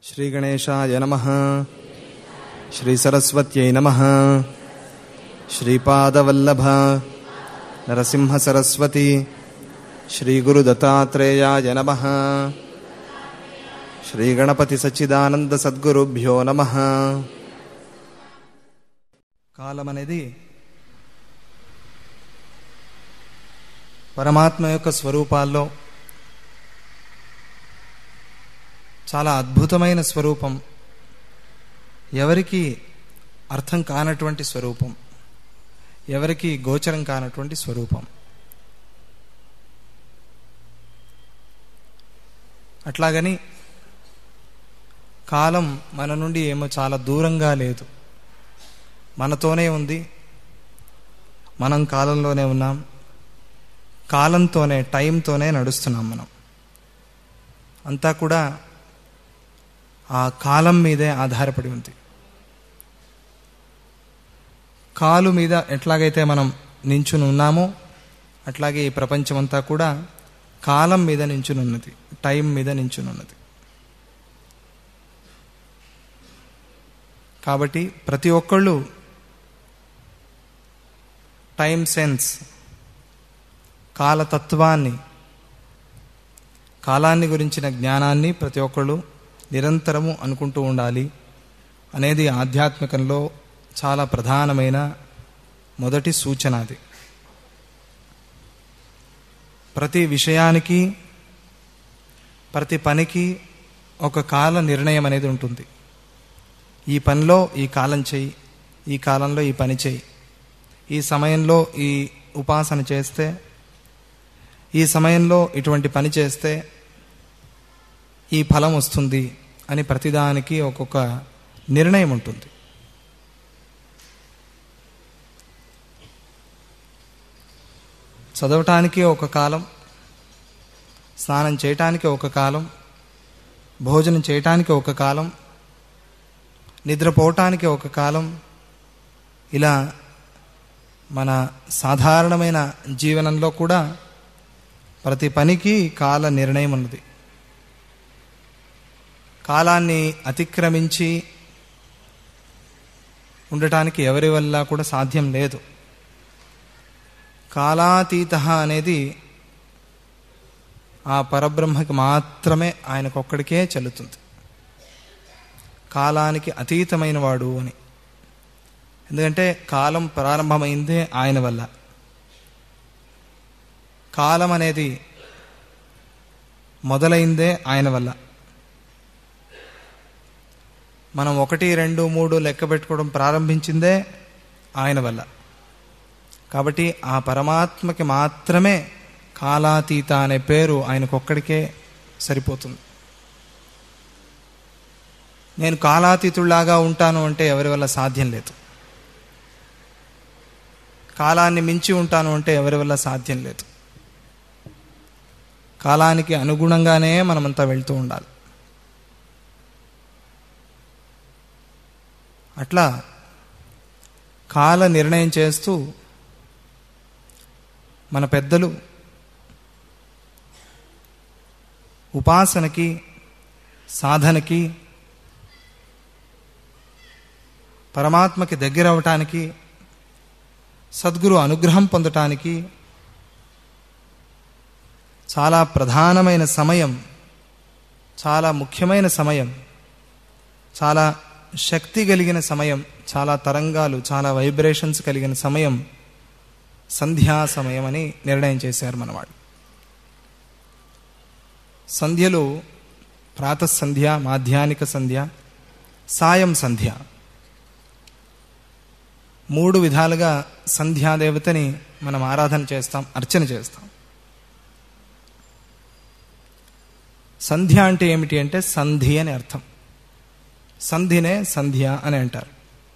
శ్రీగణేశాయ నమ శ్రీసరస్వత్యై నమ శ్రీపాదవల్లభ నరసింహసరస్వతి శ్రీగురుదత్తాత్రేయాయ నమ శ్రీగణపతి సచ్చిదానంద సద్గురుభ్యో నమ కాలం అనేది పరమాత్మ యొక్క స్వరూపాల్లో చాలా అద్భుతమైన స్వరూపం ఎవరికి అర్థం కానటువంటి స్వరూపం ఎవరికి గోచరం కానటువంటి స్వరూపం అట్లాగని కాలం మన నుండి ఏమో చాలా దూరంగా లేదు మనతోనే ఉంది మనం కాలంలోనే ఉన్నాం కాలంతోనే టైంతోనే నడుస్తున్నాం మనం అంతా కూడా ఆ కాలం మీదే ఆధారపడి ఉంది కాలు మీద ఎట్లాగైతే మనం నించుని ఉన్నామో అట్లాగే ఈ ప్రపంచమంతా కూడా కాలం మీద నించుని ఉన్నది టైం మీద నించుని ఉన్నది కాబట్టి ప్రతి ఒక్కళ్ళు టైం సెన్స్ కాలతత్వాన్ని కాలాన్ని గురించిన జ్ఞానాన్ని ప్రతి ఒక్కళ్ళు నిరంతరము అనుకుంటూ ఉండాలి అనేది ఆధ్యాత్మికంలో చాలా ప్రధానమైన మొదటి సూచన అది ప్రతి విషయానికి ప్రతి పనికి ఒక కాల నిర్ణయం అనేది ఉంటుంది ఈ పనిలో ఈ కాలం చెయ్యి ఈ కాలంలో ఈ పని చెయ్యి ఈ సమయంలో ఈ ఉపాసన చేస్తే ఈ సమయంలో ఇటువంటి పని చేస్తే ఈ ఫలం వస్తుంది అని ప్రతిదానికి ఒక్కొక్క నిర్ణయం ఉంటుంది చదవటానికి ఒక కాలం స్నానం చేయటానికి ఒక కాలం భోజనం చేయటానికి ఒక కాలం నిద్రపోవటానికి ఒక కాలం ఇలా మన సాధారణమైన జీవనంలో కూడా ప్రతి పనికి కాల నిర్ణయం ఉన్నది కాలాన్ని అతిక్రమించి ఉండటానికి ఎవరి వల్ల కూడా సాధ్యం లేదు కాలాతీత అనేది ఆ పరబ్రహ్మకి మాత్రమే ఆయనకొక్కడికే చెల్లుతుంది కాలానికి అతీతమైన వాడు అని ఎందుకంటే కాలం ప్రారంభమైందే ఆయన వల్ల కాలం అనేది మొదలైందే ఆయన వల్ల మనం ఒకటి రెండు మూడు లెక్క పెట్టుకోవడం ప్రారంభించిందే ఆయన వల్ల కాబట్టి ఆ పరమాత్మకి మాత్రమే కాలాతీత అనే పేరు ఆయనకొక్కడికే సరిపోతుంది నేను కాలాతీతుల్లాగా ఉంటాను అంటే ఎవరి వల్ల సాధ్యం లేదు కాలాన్ని మించి ఉంటాను అంటే ఎవరి వల్ల సాధ్యం లేదు కాలానికి అనుగుణంగానే మనమంతా వెళ్తూ ఉండాలి అట్లా కాల నిర్ణయం చేస్తూ మన పెద్దలు ఉపాసనకి సాధనకి పరమాత్మకి దగ్గర అవటానికి సద్గురు అనుగ్రహం పొందటానికి చాలా ప్రధానమైన సమయం చాలా ముఖ్యమైన సమయం చాలా శక్తి కలిగిన సమయం చాలా తరంగాలు చాలా వైబ్రేషన్స్ కలిగిన సమయం సంధ్యా సమయం అని నిర్ణయం చేశారు మనవాడు సంధ్యలు ప్రాతసంధ్య మాధ్యానిక సంధ్య సాయం సంధ్య మూడు విధాలుగా సంధ్యాదేవతని మనం ఆరాధన చేస్తాం అర్చన చేస్తాం సంధ్య అంటే ఏమిటి అంటే సంధి అని అర్థం సంధినే సంధ్య అని అంటారు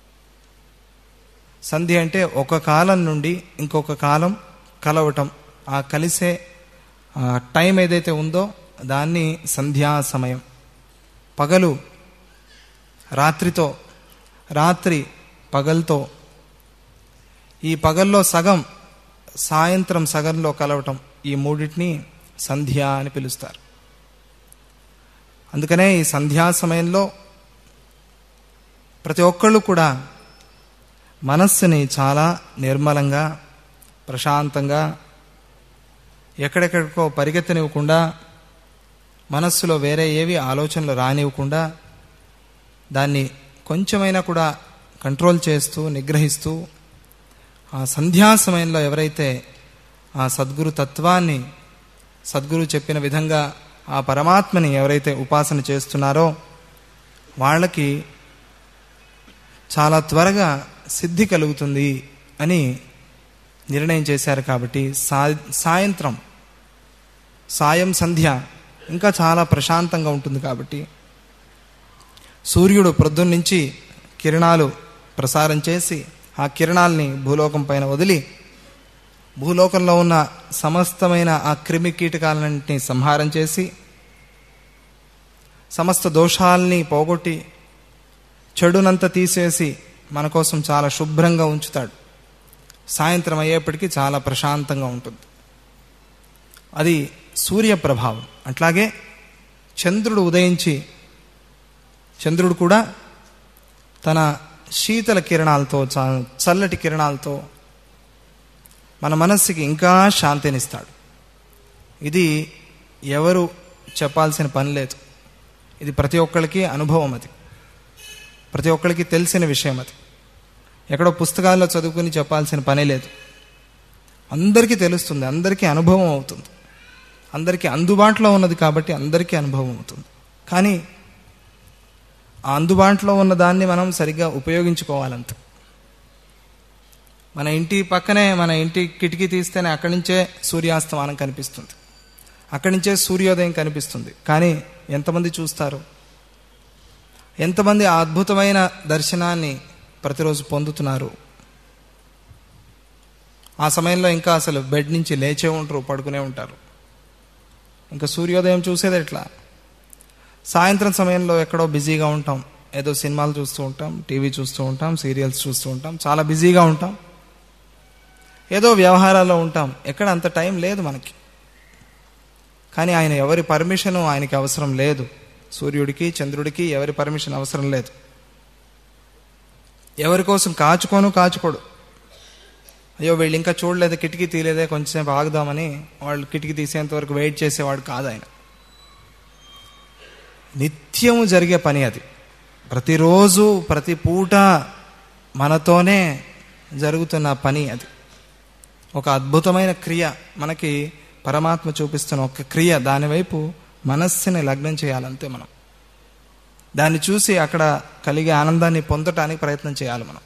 సంధి అంటే ఒక కాలం నుండి ఇంకొక కాలం కలవటం ఆ కలిసే టైం ఏదైతే ఉందో దాన్ని సంధ్యా సమయం పగలు రాత్రితో రాత్రి పగలతో ఈ పగల్లో సగం సాయంత్రం సగంలో కలవటం ఈ మూడింటిని సంధ్య అని పిలుస్తారు అందుకనే ఈ సంధ్యా సమయంలో ప్రతి ఒక్కళ్ళు కూడా మనస్సుని చాలా నిర్మలంగా ప్రశాంతంగా ఎక్కడెక్కడికో పరిగెత్తనివ్వకుండా మనస్సులో వేరే ఏవి ఆలోచనలు రానివ్వకుండా దాన్ని కొంచెమైనా కూడా కంట్రోల్ చేస్తూ నిగ్రహిస్తూ ఆ సంధ్యా సమయంలో ఎవరైతే ఆ సద్గురు తత్వాన్ని సద్గురు చెప్పిన విధంగా ఆ పరమాత్మని ఎవరైతే ఉపాసన చేస్తున్నారో వాళ్ళకి చాలా త్వరగా సిద్ధి కలుగుతుంది అని నిర్ణయం చేశారు కాబట్టి సా సాయంత్రం సాయం సంధ్య ఇంకా చాలా ప్రశాంతంగా ఉంటుంది కాబట్టి సూర్యుడు ప్రొద్దున్నుంచి కిరణాలు ప్రసారం చేసి ఆ కిరణాల్ని భూలోకం పైన వదిలి భూలోకంలో ఉన్న సమస్తమైన ఆ క్రిమి కీటకాలన్నింటినీ సంహారం చేసి సమస్త దోషాల్ని పోగొట్టి చెడునంతా తీసేసి మన కోసం చాలా శుభ్రంగా ఉంచుతాడు సాయంత్రం అయ్యేప్పటికీ చాలా ప్రశాంతంగా ఉంటుంది అది సూర్య ప్రభావం అట్లాగే చంద్రుడు ఉదయించి చంద్రుడు కూడా తన శీతల కిరణాలతో చ- చల్లటి కిరణాలతో మన మనస్సుకి ఇంకా శాంతినిస్తాడు ఇది ఎవరు చెప్పాల్సిన పని లేదు ఇది ప్రతి ఒక్కరికి అనుభవం అది ప్రతి ఒక్కరికి తెలిసిన విషయం అది ఎక్కడో పుస్తకాల్లో చదువుకుని చెప్పాల్సిన పనే లేదు అందరికీ తెలుస్తుంది అందరికీ అనుభవం అవుతుంది అందరికీ అందుబాటులో ఉన్నది కాబట్టి అందరికీ అనుభవం అవుతుంది కానీ ఆ అందుబాటులో ఉన్న దాన్ని మనం సరిగ్గా ఉపయోగించుకోవాలంతే మన ఇంటి పక్కనే మన ఇంటి కిటికీ తీస్తేనే అక్కడి నుంచే సూర్యాస్తమానం కనిపిస్తుంది అక్కడి నుంచే సూర్యోదయం కనిపిస్తుంది కానీ ఎంతమంది చూస్తారు ఎంతమంది ఆ అద్భుతమైన దర్శనాన్ని ప్రతిరోజు పొందుతున్నారు ఆ సమయంలో ఇంకా అసలు బెడ్ నుంచి లేచే ఉంటారు పడుకునే ఉంటారు ఇంకా సూర్యోదయం చూసేది ఎట్లా సాయంత్రం సమయంలో ఎక్కడో బిజీగా ఉంటాం ఏదో సినిమాలు చూస్తూ ఉంటాం టీవీ చూస్తూ ఉంటాం సీరియల్స్ చూస్తూ ఉంటాం చాలా బిజీగా ఉంటాం ఏదో వ్యవహారాల్లో ఉంటాం ఎక్కడ అంత టైం లేదు మనకి కానీ ఆయన ఎవరి పర్మిషను ఆయనకి అవసరం లేదు సూర్యుడికి చంద్రుడికి ఎవరి పర్మిషన్ అవసరం లేదు ఎవరి కోసం కాచుకోను కాచుకోడు అయ్యో వీళ్ళు ఇంకా చూడలేదు కిటికీ తీయలేదే కొంచెంసేపు ఆగుదామని వాళ్ళు కిటికీ తీసేంత వరకు వెయిట్ చేసేవాడు కాదు ఆయన నిత్యము జరిగే పని అది ప్రతిరోజు ప్రతి పూట మనతోనే జరుగుతున్న పని అది ఒక అద్భుతమైన క్రియ మనకి పరమాత్మ చూపిస్తున్న ఒక క్రియ దానివైపు మనస్సుని లగ్నం చేయాలంతే మనం దాన్ని చూసి అక్కడ కలిగే ఆనందాన్ని పొందటానికి ప్రయత్నం చేయాలి మనం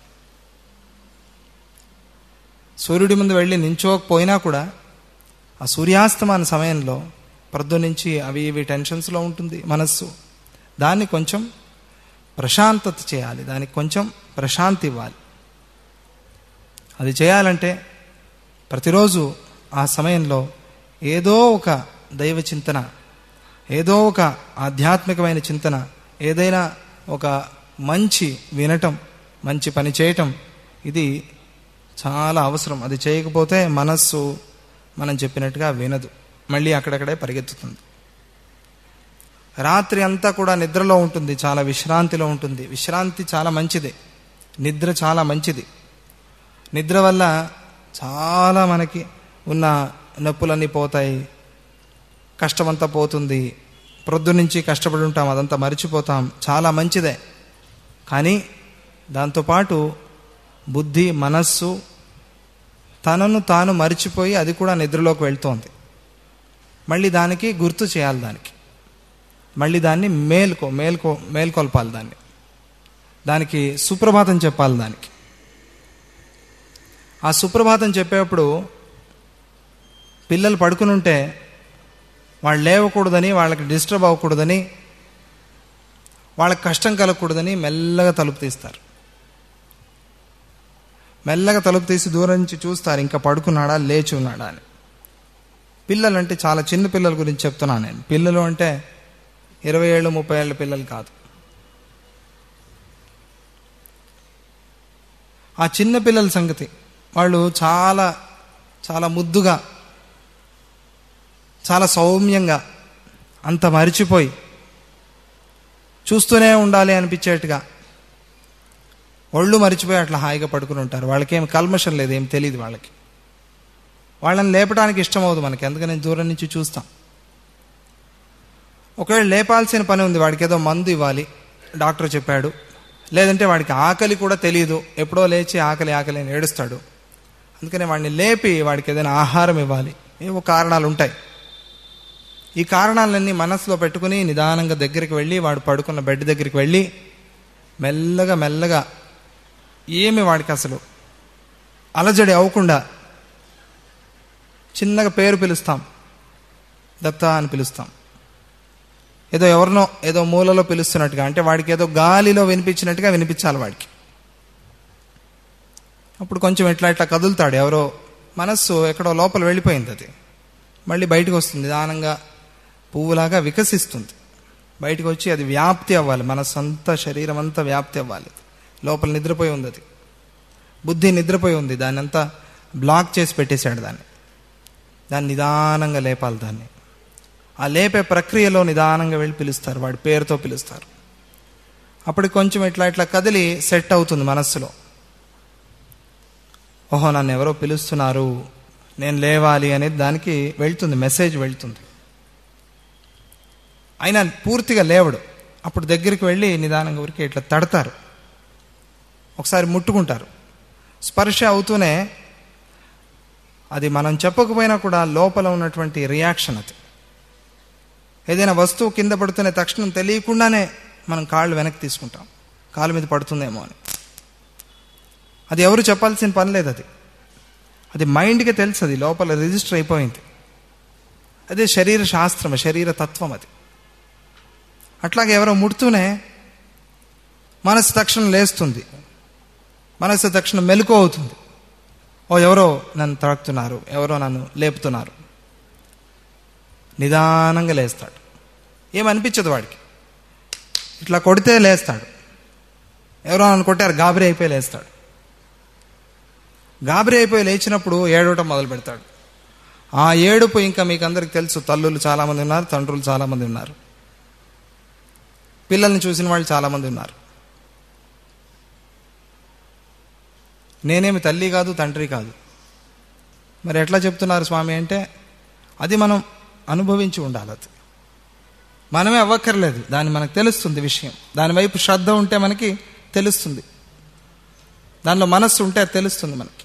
సూర్యుడి ముందు వెళ్ళి నించోకపోయినా కూడా ఆ సూర్యాస్తమాన సమయంలో ప్రొద్దునుంచి అవి ఇవి టెన్షన్స్లో ఉంటుంది మనస్సు దాన్ని కొంచెం ప్రశాంతత చేయాలి దానికి కొంచెం ప్రశాంతి ఇవ్వాలి అది చేయాలంటే ప్రతిరోజు ఆ సమయంలో ఏదో ఒక దైవ చింతన ఏదో ఒక ఆధ్యాత్మికమైన చింతన ఏదైనా ఒక మంచి వినటం మంచి పని చేయటం ఇది చాలా అవసరం అది చేయకపోతే మనస్సు మనం చెప్పినట్టుగా వినదు మళ్ళీ అక్కడక్కడే పరిగెత్తుతుంది రాత్రి అంతా కూడా నిద్రలో ఉంటుంది చాలా విశ్రాంతిలో ఉంటుంది విశ్రాంతి చాలా మంచిది నిద్ర చాలా మంచిది నిద్ర వల్ల చాలా మనకి ఉన్న నొప్పులన్నీ పోతాయి కష్టమంతా పోతుంది ప్రొద్దునుంచి కష్టపడి ఉంటాం అదంతా మర్చిపోతాం చాలా మంచిదే కానీ దాంతోపాటు బుద్ధి మనస్సు తనను తాను మరిచిపోయి అది కూడా నిద్రలోకి వెళ్తోంది మళ్ళీ దానికి గుర్తు చేయాలి దానికి మళ్ళీ దాన్ని మేల్కో మేల్కో మేల్కొల్పాలి దాన్ని దానికి సుప్రభాతం చెప్పాలి దానికి ఆ సుప్రభాతం చెప్పేటప్పుడు పిల్లలు పడుకుని ఉంటే వాళ్ళు లేవకూడదని వాళ్ళకి డిస్టర్బ్ అవ్వకూడదని వాళ్ళకి కష్టం కలగకూడదని మెల్లగా తలుపు తీస్తారు మెల్లగా తలుపు తీసి దూరం నుంచి చూస్తారు ఇంకా పడుకున్నాడా లేచి ఉన్నాడా అని పిల్లలు అంటే చాలా చిన్న పిల్లల గురించి చెప్తున్నాను నేను పిల్లలు అంటే ఇరవై ఏళ్ళు ముప్పై ఏళ్ళ పిల్లలు కాదు ఆ చిన్న పిల్లల సంగతి వాళ్ళు చాలా చాలా ముద్దుగా చాలా సౌమ్యంగా అంత మరిచిపోయి చూస్తూనే ఉండాలి అనిపించేట్టుగా ఒళ్ళు మరిచిపోయి అట్లా హాయిగా పడుకుని ఉంటారు వాళ్ళకేం కల్మషం లేదు ఏం తెలియదు వాళ్ళకి వాళ్ళని లేపడానికి ఇష్టం అవ్వదు మనకి ఎందుకని దూరం నుంచి చూస్తాం ఒకవేళ లేపాల్సిన పని ఉంది వాడికి ఏదో మందు ఇవ్వాలి డాక్టర్ చెప్పాడు లేదంటే వాడికి ఆకలి కూడా తెలియదు ఎప్పుడో లేచి ఆకలి ఆకలి అని ఏడుస్తాడు అందుకని వాడిని లేపి వాడికి ఏదైనా ఆహారం ఇవ్వాలి ఏవో కారణాలు ఉంటాయి ఈ కారణాలన్నీ మనసులో పెట్టుకుని నిదానంగా దగ్గరికి వెళ్ళి వాడు పడుకున్న బెడ్ దగ్గరికి వెళ్ళి మెల్లగా మెల్లగా ఏమి వాడికి అసలు అలజడి అవ్వకుండా చిన్నగా పేరు పిలుస్తాం దత్త అని పిలుస్తాం ఏదో ఎవరినో ఏదో మూలలో పిలుస్తున్నట్టుగా అంటే వాడికి ఏదో గాలిలో వినిపించినట్టుగా వినిపించాలి వాడికి అప్పుడు కొంచెం ఇట్లా ఇట్లా కదులుతాడు ఎవరో మనస్సు ఎక్కడో లోపల వెళ్ళిపోయింది అది మళ్ళీ బయటకు వస్తుంది నిదానంగా పువ్వులాగా వికసిస్తుంది బయటకు వచ్చి అది వ్యాప్తి అవ్వాలి మనస్సు అంతా శరీరం అంతా వ్యాప్తి అవ్వాలి లోపల నిద్రపోయి ఉంది అది బుద్ధి నిద్రపోయి ఉంది దాన్ని అంతా బ్లాక్ చేసి పెట్టేశాడు దాన్ని దాన్ని నిదానంగా లేపాలి దాన్ని ఆ లేపే ప్రక్రియలో నిదానంగా వెళ్ళి పిలుస్తారు వాడి పేరుతో పిలుస్తారు అప్పుడు కొంచెం ఇట్లా ఇట్లా కదిలి సెట్ అవుతుంది మనస్సులో ఓహో నన్ను ఎవరో పిలుస్తున్నారు నేను లేవాలి అనేది దానికి వెళ్తుంది మెసేజ్ వెళ్తుంది అయినా పూర్తిగా లేవడు అప్పుడు దగ్గరికి వెళ్ళి నిదానంగా ఊరికి ఇట్లా తడతారు ఒకసారి ముట్టుకుంటారు స్పర్శ అవుతూనే అది మనం చెప్పకపోయినా కూడా లోపల ఉన్నటువంటి రియాక్షన్ అది ఏదైనా వస్తువు కింద పడుతున్న తక్షణం తెలియకుండానే మనం కాళ్ళు వెనక్కి తీసుకుంటాం కాలు మీద పడుతుందేమో అని అది ఎవరు చెప్పాల్సిన పని లేదు అది అది మైండ్కి తెలుసు అది లోపల రిజిస్టర్ అయిపోయింది అదే శరీర శాస్త్రం శరీర తత్వం అది అట్లాగే ఎవరో ముడుతూనే మనసు తక్షణం లేస్తుంది మనసు తక్షణం మెలకు అవుతుంది ఓ ఎవరో నన్ను తాకుతున్నారు ఎవరో నన్ను లేపుతున్నారు నిదానంగా లేస్తాడు ఏమనిపించదు వాడికి ఇట్లా కొడితే లేస్తాడు ఎవరో నన్ను కొట్టారు గాబరి అయిపోయి లేస్తాడు గాబరి అయిపోయి లేచినప్పుడు ఏడవటం మొదలు పెడతాడు ఆ ఏడుపు ఇంకా మీకు అందరికి తెలుసు తల్లులు చాలామంది ఉన్నారు తండ్రులు చాలామంది ఉన్నారు పిల్లల్ని చూసిన వాళ్ళు చాలామంది ఉన్నారు నేనేమి తల్లి కాదు తండ్రి కాదు మరి ఎట్లా చెప్తున్నారు స్వామి అంటే అది మనం అనుభవించి ఉండాలి అది మనమే అవ్వక్కర్లేదు దాని మనకు తెలుస్తుంది విషయం దాని వైపు శ్రద్ధ ఉంటే మనకి తెలుస్తుంది దానిలో మనస్సు ఉంటే అది తెలుస్తుంది మనకి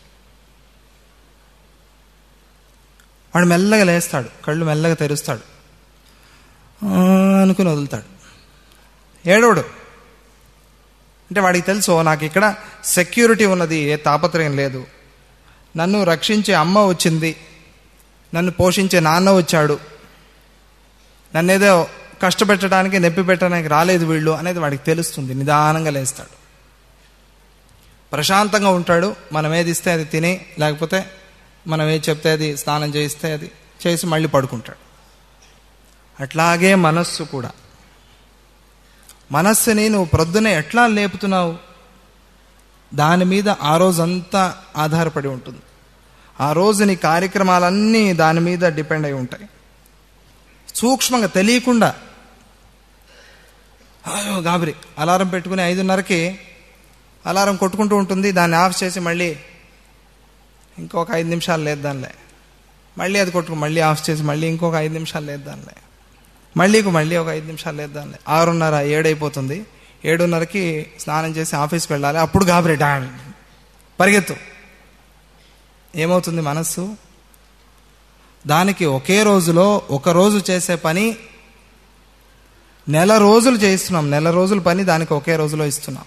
వాడు మెల్లగా లేస్తాడు కళ్ళు మెల్లగా తెరుస్తాడు అనుకుని వదులుతాడు ఏడోడు అంటే వాడికి తెలుసు నాకు ఇక్కడ సెక్యూరిటీ ఉన్నది ఏ తాపత్రయం లేదు నన్ను రక్షించే అమ్మ వచ్చింది నన్ను పోషించే నాన్న వచ్చాడు నన్నేదో కష్టపెట్టడానికి నొప్పి పెట్టడానికి రాలేదు వీళ్ళు అనేది వాడికి తెలుస్తుంది నిదానంగా లేస్తాడు ప్రశాంతంగా ఉంటాడు మనం ఏది ఇస్తే అది తిని లేకపోతే మనం ఏది చెప్తే అది స్నానం చేయిస్తే అది చేసి మళ్ళీ పడుకుంటాడు అట్లాగే మనస్సు కూడా మనస్సుని నువ్వు ప్రొద్దున ఎట్లా లేపుతున్నావు దాని మీద ఆ రోజంతా ఆధారపడి ఉంటుంది ఆ రోజు నీ కార్యక్రమాలన్నీ దాని మీద డిపెండ్ అయి ఉంటాయి సూక్ష్మంగా తెలియకుండా అయ్యో గాబరి అలారం పెట్టుకుని ఐదున్నరకి అలారం కొట్టుకుంటూ ఉంటుంది దాన్ని ఆఫ్ చేసి మళ్ళీ ఇంకొక ఐదు నిమిషాలు లేదు దానిలే మళ్ళీ అది కొట్టుకు మళ్ళీ ఆఫ్ చేసి మళ్ళీ ఇంకొక ఐదు నిమిషాలు లేదు దానిలే మళ్ళీ మళ్ళీ ఒక ఐదు నిమిషాలు లేదు దానిలే ఆరున్నర ఏడైపోతుంది ఏడున్నరకి స్నానం చేసి ఆఫీస్కి వెళ్ళాలి అప్పుడు గాబరి డాన్ పరిగెత్తు ఏమవుతుంది మనస్సు దానికి ఒకే రోజులో ఒక రోజు చేసే పని నెల రోజులు చేయిస్తున్నాం నెల రోజుల పని దానికి ఒకే రోజులో ఇస్తున్నాం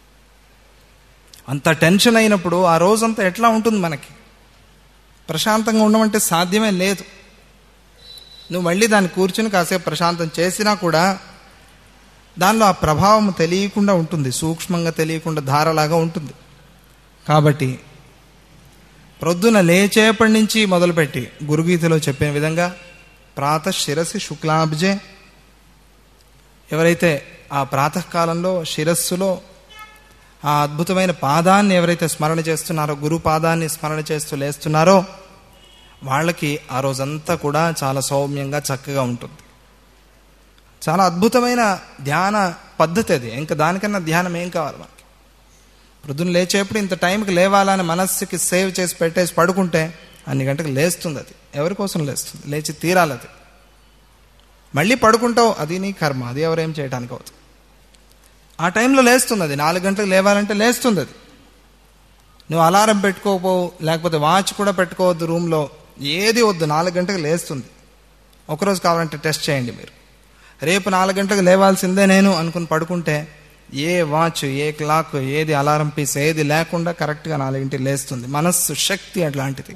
అంత టెన్షన్ అయినప్పుడు ఆ రోజంతా ఎట్లా ఉంటుంది మనకి ప్రశాంతంగా ఉండమంటే సాధ్యమే లేదు నువ్వు మళ్ళీ దాన్ని కూర్చుని కాసేపు ప్రశాంతం చేసినా కూడా దానిలో ఆ ప్రభావం తెలియకుండా ఉంటుంది సూక్ష్మంగా తెలియకుండా ధారలాగా ఉంటుంది కాబట్టి ప్రొద్దున లేచేపటి నుంచి మొదలుపెట్టి గురుగీతలో చెప్పిన విధంగా ప్రాత శిరసి శుక్లాబ్జే ఎవరైతే ఆ ప్రాతకాలంలో శిరస్సులో ఆ అద్భుతమైన పాదాన్ని ఎవరైతే స్మరణ చేస్తున్నారో గురు పాదాన్ని స్మరణ చేస్తూ లేస్తున్నారో వాళ్ళకి ఆ రోజంతా కూడా చాలా సౌమ్యంగా చక్కగా ఉంటుంది చాలా అద్భుతమైన ధ్యాన పద్ధతి అది ఇంకా దానికన్నా ధ్యానం ఏం కావాలి మనకి ప్రొద్దున లేచేప్పుడు ఇంత టైంకి లేవాలని మనస్సుకి సేవ్ చేసి పెట్టేసి పడుకుంటే అన్ని గంటలకు లేస్తుంది అది ఎవరి కోసం లేస్తుంది లేచి తీరాలి అది మళ్ళీ పడుకుంటావు అది నీ కర్మ అది ఎవరేం చేయడానికి అవుతుంది ఆ టైంలో లేస్తుంది అది నాలుగు గంటలకు లేవాలంటే లేస్తుంది అది నువ్వు అలారం పెట్టుకోకపోవు లేకపోతే వాచ్ కూడా పెట్టుకోవద్దు రూమ్లో ఏది వద్దు నాలుగు గంటలకు లేస్తుంది ఒకరోజు కావాలంటే టెస్ట్ చేయండి మీరు రేపు నాలుగు గంటలకు లేవాల్సిందే నేను అనుకుని పడుకుంటే ఏ వాచ్ ఏ క్లాక్ ఏది అలారం పీస్ ఏది లేకుండా కరెక్ట్గా నాలుగింటికి లేస్తుంది మనస్సు శక్తి అట్లాంటిది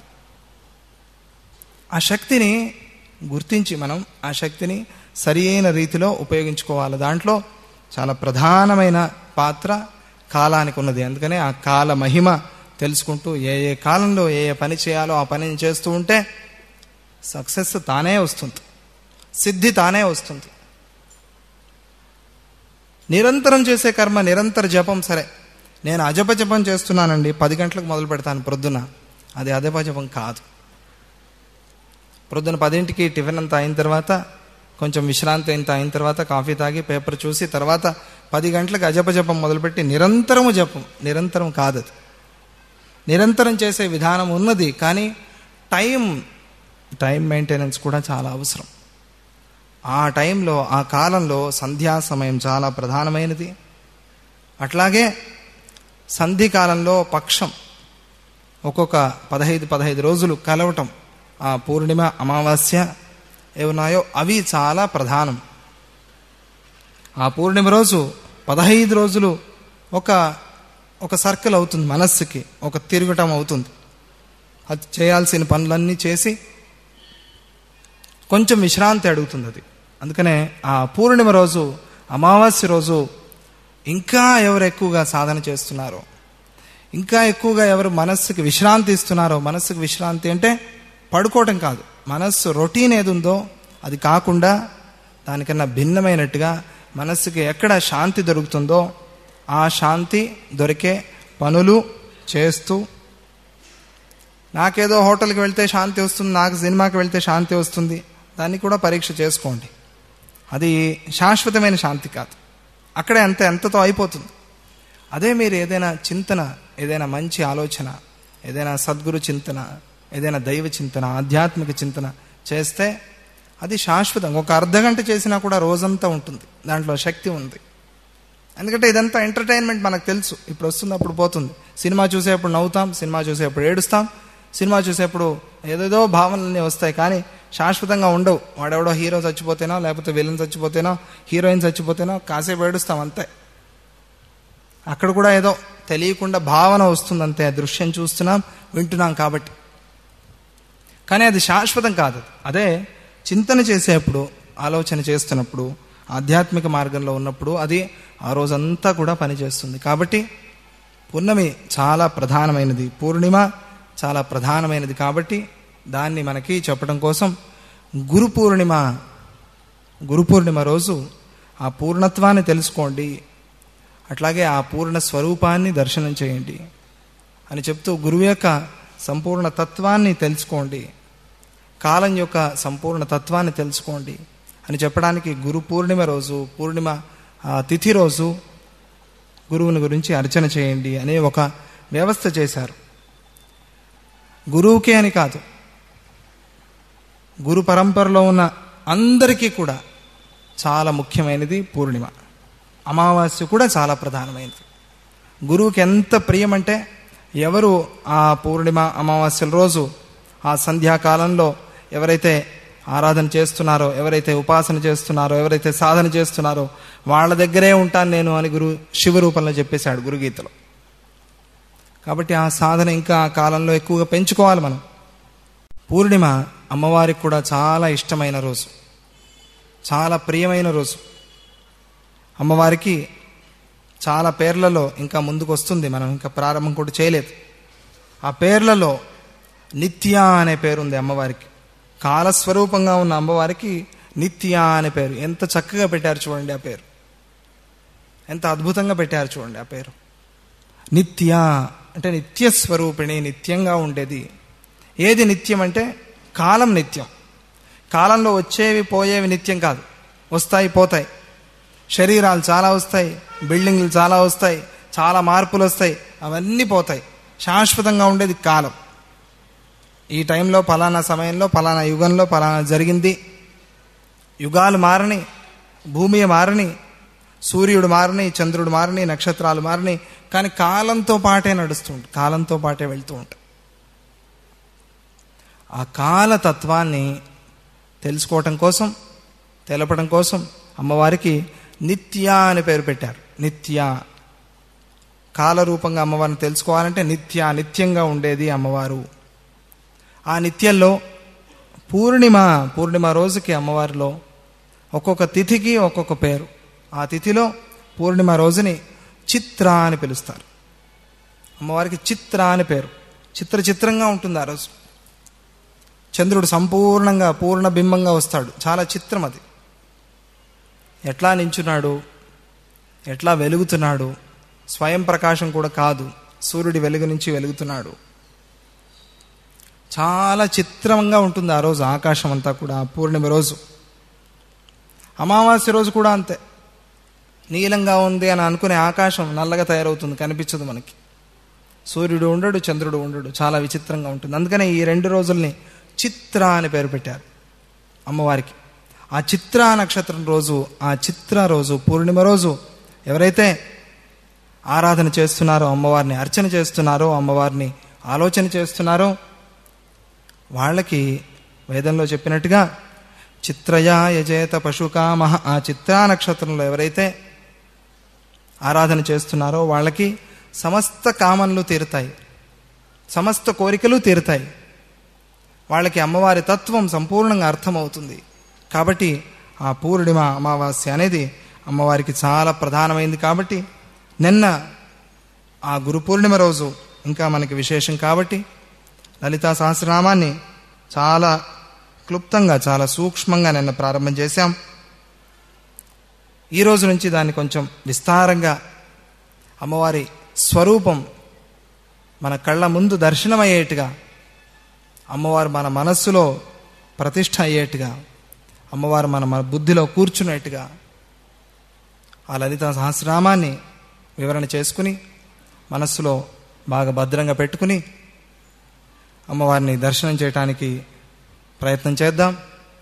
ఆ శక్తిని గుర్తించి మనం ఆ శక్తిని సరి అయిన రీతిలో ఉపయోగించుకోవాలి దాంట్లో చాలా ప్రధానమైన పాత్ర కాలానికి ఉన్నది అందుకనే ఆ కాల మహిమ తెలుసుకుంటూ ఏ ఏ కాలంలో ఏ ఏ పని చేయాలో ఆ పనిని చేస్తూ ఉంటే సక్సెస్ తానే వస్తుంది సిద్ధి తానే వస్తుంది నిరంతరం చేసే కర్మ నిరంతర జపం సరే నేను అజప జపం చేస్తున్నానండి పది గంటలకు మొదలు పెడతాను ప్రొద్దున అది అజప జపం కాదు ప్రొద్దున పదింటికి టిఫిన్ అంతా అయిన తర్వాత కొంచెం విశ్రాంతి ఇంత అయిన తర్వాత కాఫీ తాగి పేపర్ చూసి తర్వాత పది గంటలకు అజప జపం మొదలుపెట్టి నిరంతరము జపం నిరంతరం కాదు అది నిరంతరం చేసే విధానం ఉన్నది కానీ టైం టైం మెయింటెనెన్స్ కూడా చాలా అవసరం ఆ టైంలో ఆ కాలంలో సంధ్యా సమయం చాలా ప్రధానమైనది అట్లాగే సంధి కాలంలో పక్షం ఒక్కొక్క పదహైదు పదహైదు రోజులు కలవటం ఆ పూర్ణిమ అమావాస్య ఏమున్నాయో అవి చాలా ప్రధానం ఆ పూర్ణిమ రోజు పదహైదు రోజులు ఒక ఒక సర్కిల్ అవుతుంది మనస్సుకి ఒక తిరగటం అవుతుంది అది చేయాల్సిన పనులన్నీ చేసి కొంచెం విశ్రాంతి అడుగుతుంది అది అందుకనే ఆ పూర్ణిమ రోజు అమావాస్య రోజు ఇంకా ఎవరు ఎక్కువగా సాధన చేస్తున్నారో ఇంకా ఎక్కువగా ఎవరు మనస్సుకి విశ్రాంతి ఇస్తున్నారో మనస్సుకి విశ్రాంతి అంటే పడుకోవటం కాదు మనస్సు రొటీన్ ఏది ఉందో అది కాకుండా దానికన్నా భిన్నమైనట్టుగా మనస్సుకి ఎక్కడ శాంతి దొరుకుతుందో ఆ శాంతి దొరికే పనులు చేస్తూ నాకేదో హోటల్కి వెళ్తే శాంతి వస్తుంది నాకు సినిమాకి వెళ్తే శాంతి వస్తుంది దాన్ని కూడా పరీక్ష చేసుకోండి అది శాశ్వతమైన శాంతి కాదు అక్కడే అంతే ఎంతతో అయిపోతుంది అదే మీరు ఏదైనా చింతన ఏదైనా మంచి ఆలోచన ఏదైనా సద్గురు చింతన ఏదైనా దైవ చింతన ఆధ్యాత్మిక చింతన చేస్తే అది శాశ్వతం ఒక అర్ధ గంట చేసినా కూడా రోజంతా ఉంటుంది దాంట్లో శక్తి ఉంది ఎందుకంటే ఇదంతా ఎంటర్టైన్మెంట్ మనకు తెలుసు ఇప్పుడు వస్తుంది అప్పుడు పోతుంది సినిమా చూసేప్పుడు నవ్వుతాం సినిమా చూసేప్పుడు ఏడుస్తాం సినిమా చూసేప్పుడు ఏదేదో భావనలన్నీ వస్తాయి కానీ శాశ్వతంగా ఉండవు వాడెవడో హీరో చచ్చిపోతేనో లేకపోతే విలన్ చచ్చిపోతేనో హీరోయిన్ చచ్చిపోతేనో కాసేపు ఏడుస్తాం అంతే అక్కడ కూడా ఏదో తెలియకుండా భావన వస్తుంది అంతే దృశ్యం చూస్తున్నాం వింటున్నాం కాబట్టి కానీ అది శాశ్వతం కాదు అదే చింతన చేసేప్పుడు ఆలోచన చేస్తున్నప్పుడు ఆధ్యాత్మిక మార్గంలో ఉన్నప్పుడు అది ఆ రోజంతా కూడా పనిచేస్తుంది కాబట్టి పూర్ణమి చాలా ప్రధానమైనది పూర్ణిమ చాలా ప్రధానమైనది కాబట్టి దాన్ని మనకి చెప్పడం కోసం గురు పూర్ణిమ గురు పూర్ణిమ రోజు ఆ పూర్ణత్వాన్ని తెలుసుకోండి అట్లాగే ఆ పూర్ణ స్వరూపాన్ని దర్శనం చేయండి అని చెప్తూ గురువు యొక్క సంపూర్ణ తత్వాన్ని తెలుసుకోండి కాలం యొక్క సంపూర్ణ తత్వాన్ని తెలుసుకోండి అని చెప్పడానికి గురు పూర్ణిమ రోజు పూర్ణిమ ఆ తిథి రోజు గురువుని గురించి అర్చన చేయండి అనే ఒక వ్యవస్థ చేశారు గురువుకే అని కాదు గురు పరంపరలో ఉన్న అందరికీ కూడా చాలా ముఖ్యమైనది పూర్ణిమ అమావాస్య కూడా చాలా ప్రధానమైనది గురువుకి ఎంత ప్రియమంటే ఎవరు ఆ పూర్ణిమ అమావాస్యల రోజు ఆ సంధ్యాకాలంలో ఎవరైతే ఆరాధన చేస్తున్నారో ఎవరైతే ఉపాసన చేస్తున్నారో ఎవరైతే సాధన చేస్తున్నారో వాళ్ళ దగ్గరే ఉంటాను నేను అని గురు శివరూపంలో చెప్పేశాడు గురుగీతలో కాబట్టి ఆ సాధన ఇంకా ఆ కాలంలో ఎక్కువగా పెంచుకోవాలి మనం పూర్ణిమ అమ్మవారికి కూడా చాలా ఇష్టమైన రోజు చాలా ప్రియమైన రోజు అమ్మవారికి చాలా పేర్లలో ఇంకా ముందుకు వస్తుంది మనం ఇంకా ప్రారంభం కూడా చేయలేదు ఆ పేర్లలో నిత్య అనే పేరు ఉంది అమ్మవారికి కాలస్వరూపంగా ఉన్న అమ్మవారికి నిత్య అనే పేరు ఎంత చక్కగా పెట్టారు చూడండి ఆ పేరు ఎంత అద్భుతంగా పెట్టారు చూడండి ఆ పేరు నిత్య అంటే నిత్య స్వరూపిణి నిత్యంగా ఉండేది ఏది నిత్యం అంటే కాలం నిత్యం కాలంలో వచ్చేవి పోయేవి నిత్యం కాదు వస్తాయి పోతాయి శరీరాలు చాలా వస్తాయి బిల్డింగ్లు చాలా వస్తాయి చాలా మార్పులు వస్తాయి అవన్నీ పోతాయి శాశ్వతంగా ఉండేది కాలం ఈ టైంలో ఫలానా సమయంలో ఫలానా యుగంలో ఫలానా జరిగింది యుగాలు మారని భూమి మారని సూర్యుడు మారని చంద్రుడు మారని నక్షత్రాలు మారని కానీ కాలంతో పాటే నడుస్తూ ఉంటుంది కాలంతో పాటే వెళ్తూ ఉంటాయి ఆ కాలతత్వాన్ని తెలుసుకోవటం కోసం తెలపడం కోసం అమ్మవారికి నిత్య అని పేరు పెట్టారు నిత్య కాలరూపంగా అమ్మవారిని తెలుసుకోవాలంటే నిత్య నిత్యంగా ఉండేది అమ్మవారు ఆ నిత్యంలో పూర్ణిమ పూర్ణిమ రోజుకి అమ్మవారిలో ఒక్కొక్క తిథికి ఒక్కొక్క పేరు ఆ తిథిలో పూర్ణిమ రోజుని చిత్ర అని పిలుస్తారు అమ్మవారికి చిత్ర అని పేరు చిత్ర చిత్రంగా ఉంటుంది ఆ రోజు చంద్రుడు సంపూర్ణంగా పూర్ణ బింబంగా వస్తాడు చాలా చిత్రం అది ఎట్లా నించున్నాడు ఎట్లా వెలుగుతున్నాడు స్వయం ప్రకాశం కూడా కాదు సూర్యుడి వెలుగు నుంచి వెలుగుతున్నాడు చాలా చిత్రంగా ఉంటుంది ఆ రోజు ఆకాశం అంతా కూడా ఆ పూర్ణిమ రోజు అమావాస్య రోజు కూడా అంతే నీలంగా ఉంది అని అనుకునే ఆకాశం నల్లగా తయారవుతుంది కనిపించదు మనకి సూర్యుడు ఉండడు చంద్రుడు ఉండడు చాలా విచిత్రంగా ఉంటుంది అందుకనే ఈ రెండు రోజుల్ని చిత్ర అని పేరు పెట్టారు అమ్మవారికి ఆ చిత్ర నక్షత్రం రోజు ఆ చిత్ర రోజు పూర్ణిమ రోజు ఎవరైతే ఆరాధన చేస్తున్నారో అమ్మవారిని అర్చన చేస్తున్నారో అమ్మవారిని ఆలోచన చేస్తున్నారో వాళ్ళకి వేదంలో చెప్పినట్టుగా చిత్రయా యజేత పశుకామ ఆ చిత్రా నక్షత్రంలో ఎవరైతే ఆరాధన చేస్తున్నారో వాళ్ళకి సమస్త కామన్లు తీరుతాయి సమస్త కోరికలు తీరుతాయి వాళ్ళకి అమ్మవారి తత్వం సంపూర్ణంగా అర్థమవుతుంది కాబట్టి ఆ పూర్ణిమ అమావాస్య అనేది అమ్మవారికి చాలా ప్రధానమైంది కాబట్టి నిన్న ఆ గురు పూర్ణిమ రోజు ఇంకా మనకి విశేషం కాబట్టి లలితా సహస్రనామాన్ని చాలా క్లుప్తంగా చాలా సూక్ష్మంగా నిన్న ప్రారంభం చేశాం ఈ రోజు నుంచి దాన్ని కొంచెం విస్తారంగా అమ్మవారి స్వరూపం మన కళ్ళ ముందు దర్శనమయ్యేట్టుగా అమ్మవారు మన మనస్సులో ప్రతిష్ట అయ్యేట్టుగా అమ్మవారు మన మన బుద్ధిలో కూర్చునేట్టుగా ఆ లలిత సహస్రనామాన్ని వివరణ చేసుకుని మనస్సులో బాగా భద్రంగా పెట్టుకుని అమ్మవారిని దర్శనం చేయటానికి ప్రయత్నం చేద్దాం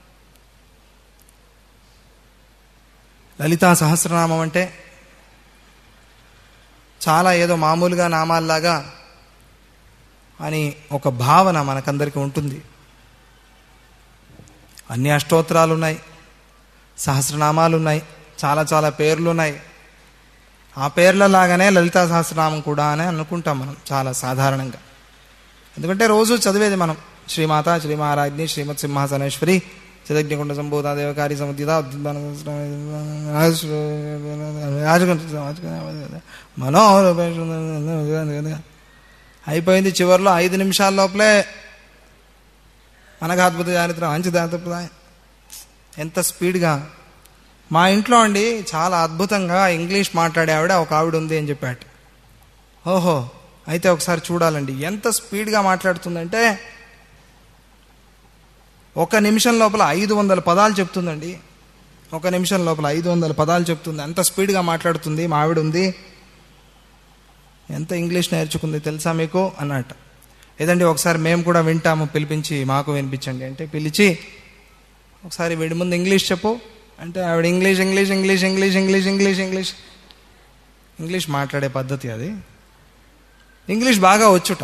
లలితా సహస్రనామం అంటే చాలా ఏదో మామూలుగా నామాల్లాగా అని ఒక భావన మనకందరికీ ఉంటుంది అన్ని అష్టోత్తరాలు ఉన్నాయి సహస్రనామాలు ఉన్నాయి చాలా చాలా పేర్లు ఉన్నాయి ఆ పేర్లలాగానే లలితా సహస్రనామం కూడా అని అనుకుంటాం మనం చాలా సాధారణంగా ఎందుకంటే రోజు చదివేది మనం శ్రీమాత శ్రీమహారాజ్ని శ్రీమత్ సింహాసనేశ్వరి చదజ్ఞకుండ సంబోధ దేవకారి సముద్యత మనో అయిపోయింది చివరిలో ఐదు నిమిషాల లోపలే అనగాద్భుత చారిత్రం అంచుదాతప్రదాయం ఎంత స్పీడ్గా మా ఇంట్లో అండి చాలా అద్భుతంగా ఇంగ్లీష్ మాట్లాడే ఆవిడ ఒక ఆవిడ ఉంది అని చెప్పాట ఓహో అయితే ఒకసారి చూడాలండి ఎంత స్పీడ్గా మాట్లాడుతుందంటే ఒక నిమిషం లోపల ఐదు వందల పదాలు చెప్తుందండి ఒక నిమిషం లోపల ఐదు వందల పదాలు చెప్తుంది అంత స్పీడ్గా మాట్లాడుతుంది మా ఆవిడ ఉంది ఎంత ఇంగ్లీష్ నేర్చుకుంది తెలుసా మీకు అన్నట్టు ఏదండి ఒకసారి మేము కూడా వింటాము పిలిపించి మాకు వినిపించండి అంటే పిలిచి ఒకసారి వీడి ముందు ఇంగ్లీష్ చెప్పు అంటే ఆవిడ English English English English English English English English మాట్లాడే పద్ధతి అది ఇంగ్లీష్ బాగా వచ్చుట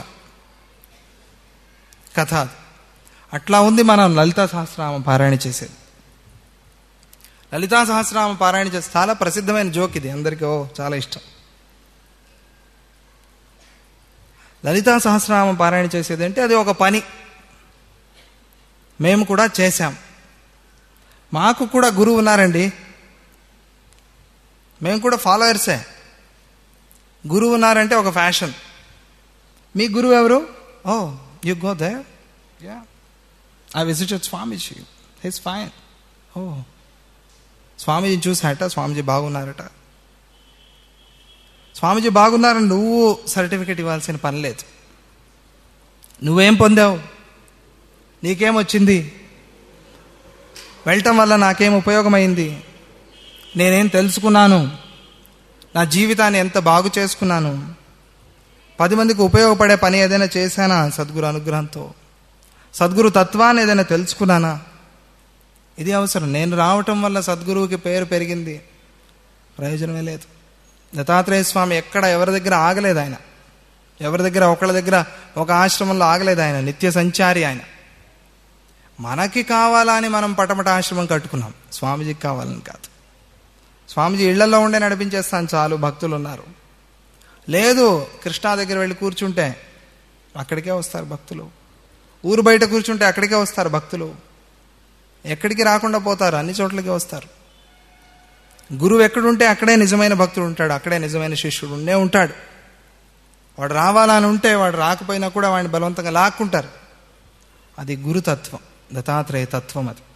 కథ అది అట్లా ఉంది మనం లలితా సహస్రనామం పారాయణ చేసేది లలితా సహస్రనామం పారాయణ చేస్తే చాలా ప్రసిద్ధమైన జోక్ ఇది అందరికీ ఓ చాలా ఇష్టం లలితా సహస్రనామం పారాయణ చేసేది అంటే అది ఒక పని మేము కూడా చేశాం మాకు కూడా గురువు ఉన్నారండి మేము కూడా ఫాలోయర్సే గురువు ఉన్నారంటే ఒక ఫ్యాషన్ మీ గురువు ఎవరు oh you go there yeah I visited Swamiji his fine oh Swamiji చూసాట స్వామీజీ బాగున్నారట స్వామీజీ బాగున్నారని నువ్వు సర్టిఫికెట్ ఇవ్వాల్సిన పని లేదు నువ్వేం పొందావు నీకేమొచ్చింది వెళ్ళటం వల్ల నాకేం ఉపయోగమైంది నేనేం తెలుసుకున్నాను నా జీవితాన్ని ఎంత బాగు చేసుకున్నాను పది మందికి ఉపయోగపడే పని ఏదైనా చేశానా సద్గురు అనుగ్రహంతో సద్గురు తత్వాన్ని ఏదైనా తెలుసుకున్నానా ఇది అవసరం నేను రావటం వల్ల సద్గురువుకి పేరు పెరిగింది ప్రయోజనమే లేదు దత్తాత్రేయ స్వామి ఎక్కడ ఎవరి దగ్గర ఆగలేదు ఆయన ఎవరి దగ్గర ఒకళ్ళ దగ్గర ఒక ఆశ్రమంలో ఆగలేదు ఆయన నిత్య సంచారి ఆయన మనకి కావాలని మనం పటమట ఆశ్రమం కట్టుకున్నాం స్వామీజీకి కావాలని కాదు స్వామీజీ ఇళ్లలో ఉండే నడిపించేస్తాను చాలు భక్తులు ఉన్నారు లేదు కృష్ణా దగ్గర వెళ్ళి కూర్చుంటే అక్కడికే వస్తారు భక్తులు ఊరు బయట కూర్చుంటే అక్కడికే వస్తారు భక్తులు ఎక్కడికి రాకుండా పోతారు అన్ని చోట్లకి వస్తారు గురువు ఎక్కడుంటే అక్కడే నిజమైన భక్తుడు ఉంటాడు అక్కడే నిజమైన శిష్యుడు ఉండే ఉంటాడు వాడు రావాలని ఉంటే వాడు రాకపోయినా కూడా వాడిని బలవంతంగా లాక్కుంటారు అది గురుతత్వం దత్తాత్రేయ తత్వం అది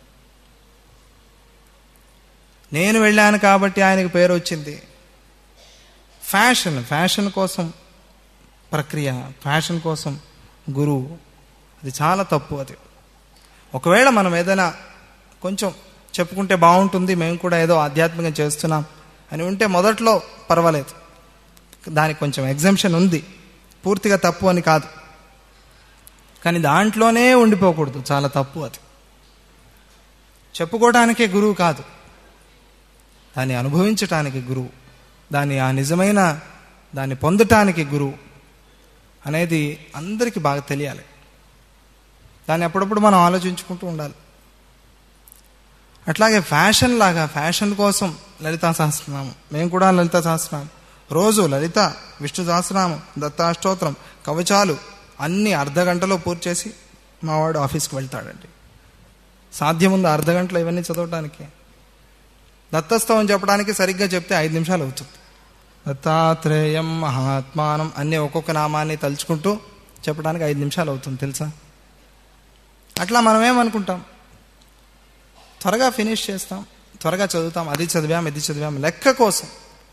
నేను వెళ్ళాను కాబట్టి ఆయనకు పేరు వచ్చింది ఫ్యాషన్ ఫ్యాషన్ కోసం ప్రక్రియ ఫ్యాషన్ కోసం గురువు అది చాలా తప్పు అది ఒకవేళ మనం ఏదైనా కొంచెం చెప్పుకుంటే బాగుంటుంది మేము కూడా ఏదో ఆధ్యాత్మికంగా చేస్తున్నాం అని ఉంటే మొదట్లో పర్వాలేదు దానికి కొంచెం ఎగ్జంప్షన్ ఉంది పూర్తిగా తప్పు అని కాదు కానీ దాంట్లోనే ఉండిపోకూడదు చాలా తప్పు అది చెప్పుకోవడానికే గురువు కాదు దాన్ని అనుభవించటానికి గురువు దాన్ని ఆ నిజమైన దాన్ని పొందటానికి గురువు అనేది అందరికీ బాగా తెలియాలి దాన్ని అప్పుడప్పుడు మనం ఆలోచించుకుంటూ ఉండాలి అట్లాగే ఫ్యాషన్ లాగా ఫ్యాషన్ కోసం లలితా సహస్రనామం మేము కూడా లలితా సహస్రనామం రోజు లలిత విష్ణు సహస్రనామం దత్తాష్టోత్రం కవచాలు అన్ని అర్ధ గంటలో పూర్తి చేసి మావాడు ఆఫీస్కి వెళ్తాడండి సాధ్యం ఉంది అర్ధ గంటలో ఇవన్నీ చదవటానికి దత్తస్తవం చెప్పడానికి సరిగ్గా చెప్తే ఐదు నిమిషాలు అవుతుంది దత్తాత్రేయం మహాత్మానం అన్ని ఒక్కొక్క నామాన్ని తలుచుకుంటూ చెప్పడానికి ఐదు నిమిషాలు అవుతుంది తెలుసా అట్లా మనం ఏమనుకుంటాం త్వరగా ఫినిష్ చేస్తాం త్వరగా చదువుతాం అది చదివాం ఇది చదివాం లెక్క కోసం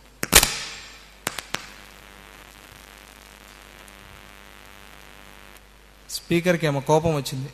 స్పీకర్కి ఏమో కోపం వచ్చింది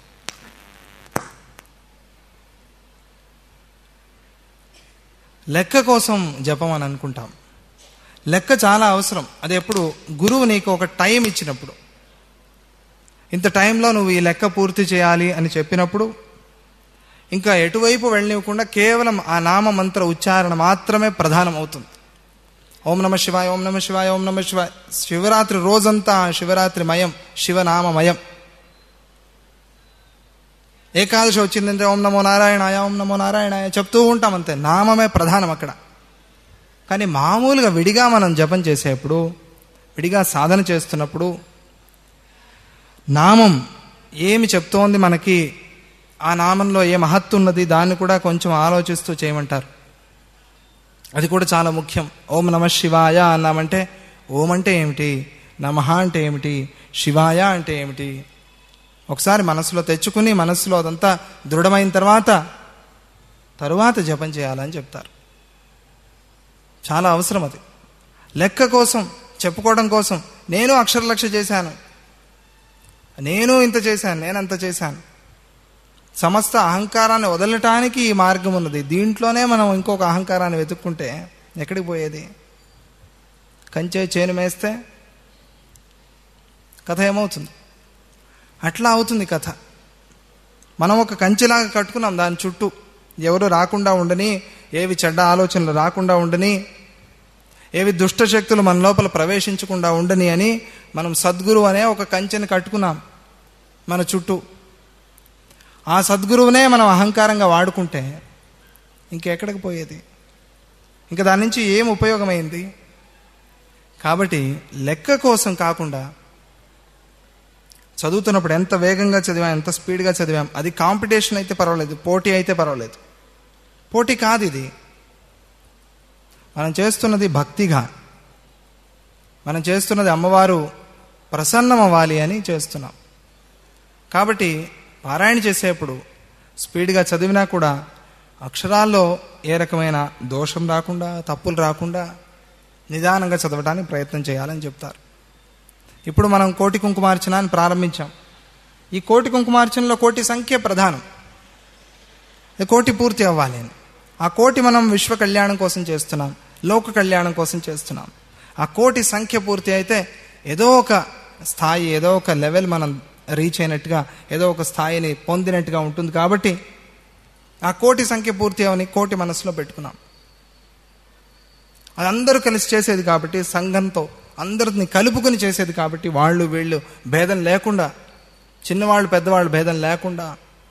లెక్క కోసం జపం అని అనుకుంటాం లెక్క చాలా అవసరం అది ఎప్పుడు గురువు నీకు ఒక టైం ఇచ్చినప్పుడు ఇంత టైంలో నువ్వు ఈ లెక్క పూర్తి చేయాలి అని చెప్పినప్పుడు ఇంకా ఎటువైపు వెళ్ళనివ్వకుండా కేవలం ఆ నామ మంత్ర ఉచ్చారణ మాత్రమే ప్రధానం అవుతుంది ఓం నమ శివాయ ఓం నమ శివాయ ఓం నమ శివాయ శివరాత్రి రోజంతా శివరాత్రి మయం శివనామమయం ఏకాదశి వచ్చిందంటే ఓం నమో నారాయణాయ ఓం నమో నారాయణాయ చెప్తూ ఉంటాం అంతే నామమే ప్రధానం అక్కడ కానీ మామూలుగా విడిగా మనం జపం చేసేప్పుడు విడిగా సాధన చేస్తున్నప్పుడు నామం ఏమి చెప్తోంది మనకి ఆ నామంలో ఏ మహత్తు ఉన్నది దాన్ని కూడా కొంచెం ఆలోచిస్తూ చేయమంటారు అది కూడా చాలా ముఖ్యం ఓం నమ శివాయ అన్నామంటే ఓం అంటే ఏమిటి నమః అంటే ఏమిటి శివాయ అంటే ఏమిటి ఒకసారి మనసులో తెచ్చుకుని మనసులో అదంతా దృఢమైన తర్వాత తరువాత జపం చేయాలని చెప్తారు చాలా అవసరం అది లెక్క కోసం చెప్పుకోవడం కోసం నేను అక్షరలక్ష చేశాను నేను ఇంత చేశాను నేను అంత చేశాను సమస్త అహంకారాన్ని వదలటానికి ఈ మార్గం ఉన్నది దీంట్లోనే మనం ఇంకొక అహంకారాన్ని వెతుక్కుంటే ఎక్కడికి పోయేది కంచే చేను మేస్తే కథ ఏమవుతుంది అట్లా అవుతుంది కథ మనం ఒక కంచెలాగా కట్టుకున్నాం దాని చుట్టూ ఎవరు రాకుండా ఉండని ఏవి చెడ్డ ఆలోచనలు రాకుండా ఉండని ఏవి దుష్ట శక్తులు మన లోపల ప్రవేశించకుండా ఉండని అని మనం సద్గురు అనే ఒక కంచెని కట్టుకున్నాం మన చుట్టూ ఆ సద్గురువునే మనం అహంకారంగా వాడుకుంటే ఇంకెక్కడికి పోయేది ఇంకా దాని నుంచి ఏం ఉపయోగమైంది కాబట్టి లెక్క కోసం కాకుండా చదువుతున్నప్పుడు ఎంత వేగంగా చదివాం ఎంత స్పీడ్గా చదివాం అది కాంపిటీషన్ అయితే పర్వాలేదు పోటీ అయితే పర్వాలేదు పోటీ కాదు ఇది మనం చేస్తున్నది భక్తిగా మనం చేస్తున్నది అమ్మవారు ప్రసన్నం అవ్వాలి అని చేస్తున్నాం కాబట్టి పారాయణ చేసేప్పుడు స్పీడ్గా చదివినా కూడా అక్షరాల్లో ఏ రకమైన దోషం రాకుండా తప్పులు రాకుండా నిదానంగా చదవడానికి ప్రయత్నం చేయాలని చెప్తారు ఇప్పుడు మనం కోటి కుంకుమార్చనాన్ని ప్రారంభించాం ఈ కోటి కుంకుమార్చనలో కోటి సంఖ్య ప్రధానం కోటి పూర్తి అవ్వాలి అని ఆ కోటి మనం విశ్వ కళ్యాణం కోసం చేస్తున్నాం లోక కళ్యాణం కోసం చేస్తున్నాం ఆ కోటి సంఖ్య పూర్తి అయితే ఏదో ఒక స్థాయి ఏదో ఒక లెవెల్ మనం రీచ్ అయినట్టుగా ఏదో ఒక స్థాయిని పొందినట్టుగా ఉంటుంది కాబట్టి ఆ కోటి సంఖ్య పూర్తి అవని కోటి మనసులో పెట్టుకున్నాం అది అందరూ కలిసి చేసేది కాబట్టి సంఘంతో అందరిని కలుపుకొని చేసేది కాబట్టి వాళ్ళు వీళ్ళు భేదం లేకుండా చిన్నవాళ్ళు పెద్దవాళ్ళు భేదం లేకుండా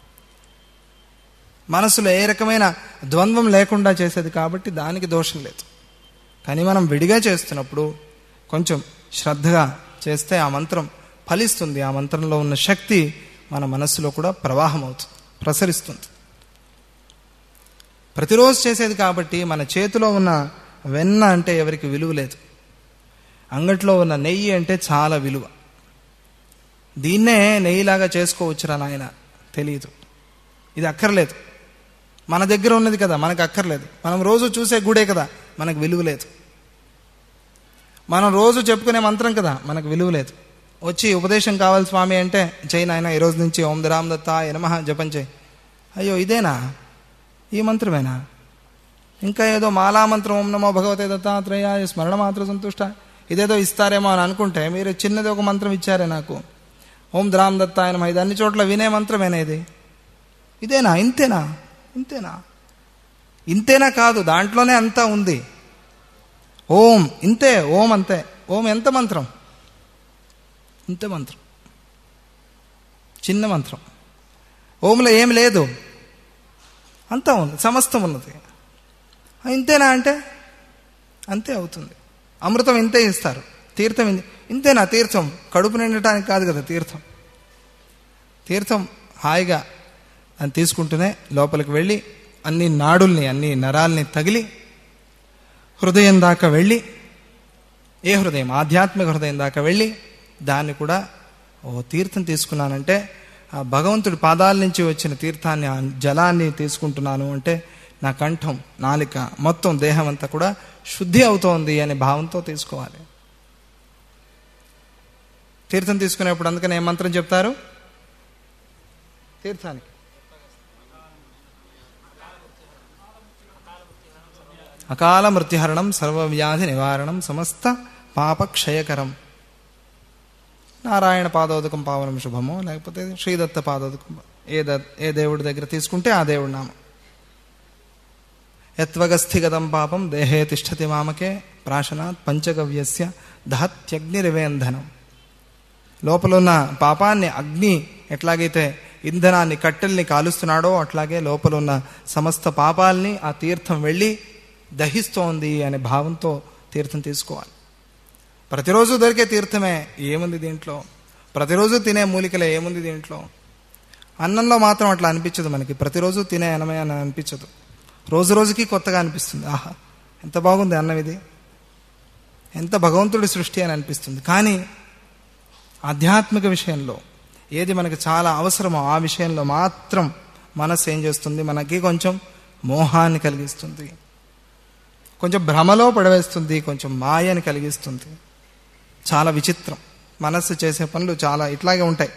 మనసులో ఏ రకమైన ద్వంద్వం లేకుండా చేసేది కాబట్టి దానికి దోషం లేదు కానీ మనం విడిగా చేస్తున్నప్పుడు కొంచెం శ్రద్ధగా చేస్తే ఆ మంత్రం ఫలిస్తుంది ఆ మంత్రంలో ఉన్న శక్తి మన మనస్సులో కూడా ప్రవాహం అవుతుంది ప్రసరిస్తుంది ప్రతిరోజు చేసేది కాబట్టి మన చేతిలో ఉన్న వెన్న అంటే ఎవరికి విలువ లేదు అంగట్లో ఉన్న నెయ్యి అంటే చాలా విలువ దీన్నే నెయ్యిలాగా చేసుకోవచ్చురా నాయన తెలియదు ఇది అక్కర్లేదు మన దగ్గర ఉన్నది కదా మనకు అక్కర్లేదు మనం రోజు చూసే గుడే కదా మనకు విలువ లేదు మనం రోజు చెప్పుకునే మంత్రం కదా మనకు విలువ లేదు వచ్చి ఉపదేశం కావాలి స్వామి అంటే జై నాయన ఈ రోజు నుంచి ఓం దరామ్ దత్త నమః జపం చేయి అయ్యో ఇదేనా ఈ మంత్రమేనా ఇంకా ఏదో మాలా మంత్రం ఓం నమో భగవతే దత్తాత్రేయ స్మరణ మాత్ర సంతుష్ట ఇదేదో ఇస్తారేమో అని అనుకుంటే మీరు చిన్నది ఒక మంత్రం ఇచ్చారే నాకు ఓం ద్రామ్ దత్తాయ నమః ఇది అన్ని చోట్ల వినే మంత్రమేనా ఇది ఇదేనా ఇంతేనా ఇంతేనా ఇంతేనా కాదు దాంట్లోనే అంతా ఉంది ఓం ఇంతే ఓం అంతే ఓం ఎంత మంత్రం ఇంతే మంత్రం చిన్న మంత్రం ఓంలో ఏం లేదు అంతా ఉంది సమస్తం ఉన్నది ఆ, ఇంతేనా అంటే అంతే అవుతుంది అమృతం ఇంతే ఇస్తారు తీర్థం ఇన్- ఇంతేనా తీర్థం కడుపు నిండటానికి కాదు కదా తీర్థం తీర్థం హాయిగా అని తీసుకుంటూనే లోపలికి వెళ్ళి అన్ని నాడుల్ని అన్ని నరాల్ని తగిలి హృదయం దాకా వెళ్ళి ఏ హృదయం ఆధ్యాత్మిక హృదయం దాకా వెళ్ళి దాన్ని కూడా ఓ తీర్థం తీసుకున్నానంటే ఆ భగవంతుడి పాదాల నుంచి వచ్చిన తీర్థాన్ని ఆ జలాన్ని తీసుకుంటున్నాను అంటే నా కంఠం నాలిక మొత్తం దేహం అంతా కూడా శుద్ధి అవుతోంది అనే భావంతో తీసుకోవాలి తీర్థం తీసుకునేప్పుడు అందుకని ఏ మంత్రం చెప్తారు తీర్థానికి అకాల మృత్యుహరణం సర్వవ్యాధి నివారణం సమస్త పాపక్షయకరం నారాయణ పాదోదకం పావనం శుభమో లేకపోతే శ్రీదత్త పాదోదకం ఏ ద ఏ దేవుడి దగ్గర తీసుకుంటే ఆ దేవుడి నామం యత్వగస్థిగతం పాపం దేహే తిష్టతి మామకే ప్రాశనాత్ పంచగవ్యస్య దహత్యగ్నిరివేంధనం లోపల ఉన్న పాపాన్ని అగ్ని ఎట్లాగైతే ఇంధనాన్ని కట్టెల్ని కాలుస్తున్నాడో అట్లాగే లోపల ఉన్న సమస్త పాపాల్ని ఆ తీర్థం వెళ్ళి దహిస్తోంది అనే భావంతో తీర్థం తీసుకోవాలి ప్రతిరోజు దొరికే తీర్థమే ఏముంది దీంట్లో ప్రతిరోజు తినే మూలికలే ఏముంది దీంట్లో అన్నంలో మాత్రం అట్లా అనిపించదు మనకి ప్రతిరోజు తినే అన్నమే అని అనిపించదు రోజు రోజుకి కొత్తగా అనిపిస్తుంది ఆహా ఎంత బాగుంది అన్నం ఇది ఎంత భగవంతుడి సృష్టి అని అనిపిస్తుంది కానీ ఆధ్యాత్మిక విషయంలో ఏది మనకి చాలా అవసరమో ఆ విషయంలో మాత్రం మనసు ఏం చేస్తుంది మనకి కొంచెం మోహాన్ని కలిగిస్తుంది కొంచెం భ్రమలో పడవేస్తుంది కొంచెం మాయని కలిగిస్తుంది చాలా విచిత్రం మనస్సు చేసే పనులు చాలా ఇట్లాగే ఉంటాయి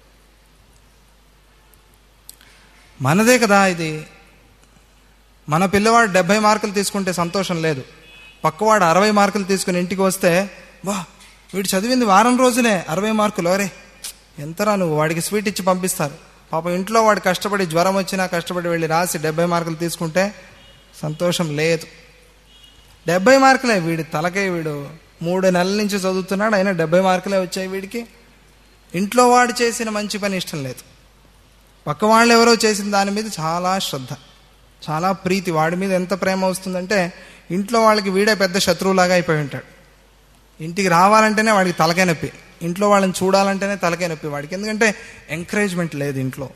మనదే కదా ఇది మన పిల్లవాడు డెబ్బై మార్కులు తీసుకుంటే సంతోషం లేదు పక్కవాడు అరవై మార్కులు తీసుకుని ఇంటికి వస్తే వా వీడు చదివింది వారం రోజులే అరవై మార్కులు అరే ఎంతరా నువ్వు వాడికి స్వీట్ ఇచ్చి పంపిస్తారు పాపం ఇంట్లో వాడు కష్టపడి జ్వరం వచ్చినా కష్టపడి వెళ్ళి రాసి డెబ్బై మార్కులు తీసుకుంటే సంతోషం లేదు డెబ్బై మార్కులే వీడి తలకే వీడు మూడు నెలల నుంచి చదువుతున్నాడు అయినా డెబ్బై మార్కులే వచ్చాయి వీడికి ఇంట్లో వాడు చేసిన మంచి పని ఇష్టం లేదు పక్క వాళ్ళు ఎవరో చేసిన దాని మీద చాలా శ్రద్ధ చాలా ప్రీతి వాడి మీద ఎంత ప్రేమ వస్తుందంటే ఇంట్లో వాళ్ళకి వీడే పెద్ద శత్రువులాగా అయిపోయి ఉంటాడు ఇంటికి రావాలంటేనే వాడికి తలకాయ నొప్పి ఇంట్లో వాళ్ళని చూడాలంటేనే తలకాయ నొప్పి వాడికి ఎందుకంటే ఎంకరేజ్మెంట్ లేదు ఇంట్లో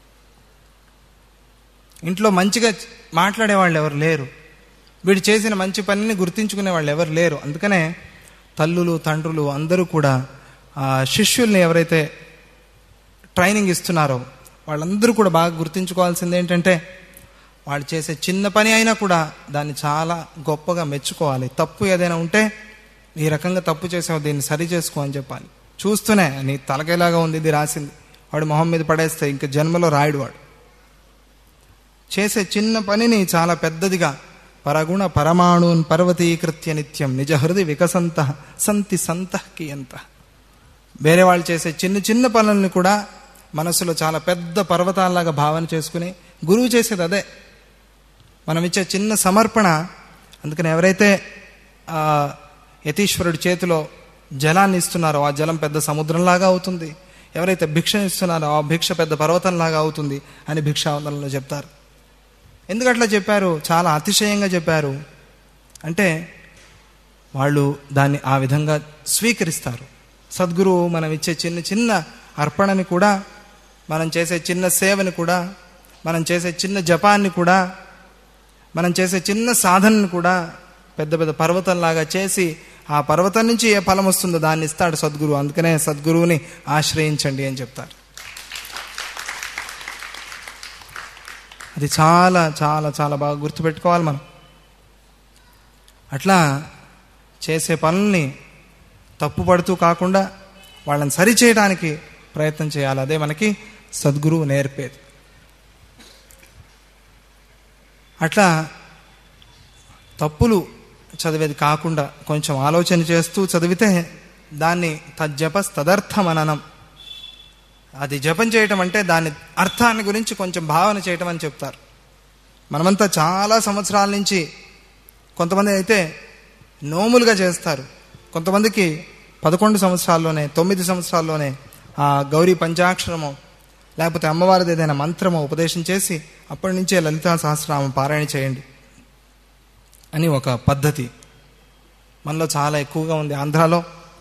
ఇంట్లో మంచిగా మాట్లాడే వాళ్ళు ఎవరు లేరు వీడు చేసిన మంచి పనిని గుర్తించుకునే వాళ్ళు ఎవరు లేరు అందుకనే తల్లులు తండ్రులు అందరూ కూడా ఆ శిష్యుల్ని ఎవరైతే ట్రైనింగ్ ఇస్తున్నారో వాళ్ళందరూ కూడా బాగా గుర్తించుకోవాల్సింది ఏంటంటే వాళ్ళు చేసే చిన్న పని అయినా కూడా దాన్ని చాలా గొప్పగా మెచ్చుకోవాలి తప్పు ఏదైనా ఉంటే ఈ రకంగా తప్పు చేసావు దీన్ని సరి చేసుకో అని చెప్పాలి చూస్తూనే నీ తలకేలాగా ఉంది ఇది రాసింది వాడు మొహం మీద పడేస్తే ఇంక జన్మలో రాయడు వాడు చేసే చిన్న పనిని చాలా పెద్దదిగా పరగుణ పరమాణున్ పర్వతీకృత్య నిత్యం నిజ హృది వికసంత సంతి సంతఃకియంత వేరే వాళ్ళు చేసే చిన్న చిన్న పనులను కూడా మనసులో చాలా పెద్ద పర్వతాల్లాగా భావన చేసుకుని గురువు చేసేది అదే మనం ఇచ్చే చిన్న సమర్పణ అందుకని ఎవరైతే ఆ యతీశ్వరుడి చేతిలో జలాన్ని ఇస్తున్నారో ఆ జలం పెద్ద సముద్రంలాగా అవుతుంది ఎవరైతే భిక్ష ఇస్తున్నారో ఆ భిక్ష పెద్ద పర్వతంలాగా అవుతుంది అని భిక్షావందనలో చెప్తారు ఎందుకు అట్లా చెప్పారు చాలా అతిశయంగా చెప్పారు అంటే వాళ్ళు దాన్ని ఆ విధంగా స్వీకరిస్తారు సద్గురువు మనం ఇచ్చే చిన్న చిన్న అర్పణని కూడా మనం చేసే చిన్న సేవని కూడా మనం చేసే చిన్న జపాన్ని కూడా మనం చేసే చిన్న సాధనను కూడా పెద్ద పెద్ద పర్వతంలాగా చేసి ఆ పర్వతం నుంచి ఏ ఫలం వస్తుందో దాన్ని ఇస్తాడు సద్గురువు అందుకనే సద్గురువుని ఆశ్రయించండి అని చెప్తారు అది చాలా చాలా చాలా బాగా గుర్తుపెట్టుకోవాలి మనం అట్లా చేసే పనుల్ని తప్పుపడుతూ కాకుండా వాళ్ళని సరిచేయడానికి ప్రయత్నం చేయాలి అదే మనకి సద్గురువు నేర్పేది అట్లా తప్పులు చదివేది కాకుండా కొంచెం ఆలోచన చేస్తూ చదివితే దాన్ని తజ్జప తదర్థమననం అది జపం చేయటం అంటే దాని అర్థాన్ని గురించి కొంచెం భావన చేయటం అని చెప్తారు మనమంతా చాలా సంవత్సరాల నుంచి కొంతమంది అయితే నోములుగా చేస్తారు కొంతమందికి పదకొండు సంవత్సరాల్లోనే తొమ్మిది సంవత్సరాల్లోనే ఆ గౌరీ పంచాక్షరమో లేకపోతే అమ్మవారిది ఏదైనా మంత్రమో ఉపదేశం చేసి అప్పటి నుంచే లలితా సహస్రనామం పారాయణ చేయండి అని ఒక పద్ధతి మనలో చాలా ఎక్కువగా ఉంది ఆంధ్రాలో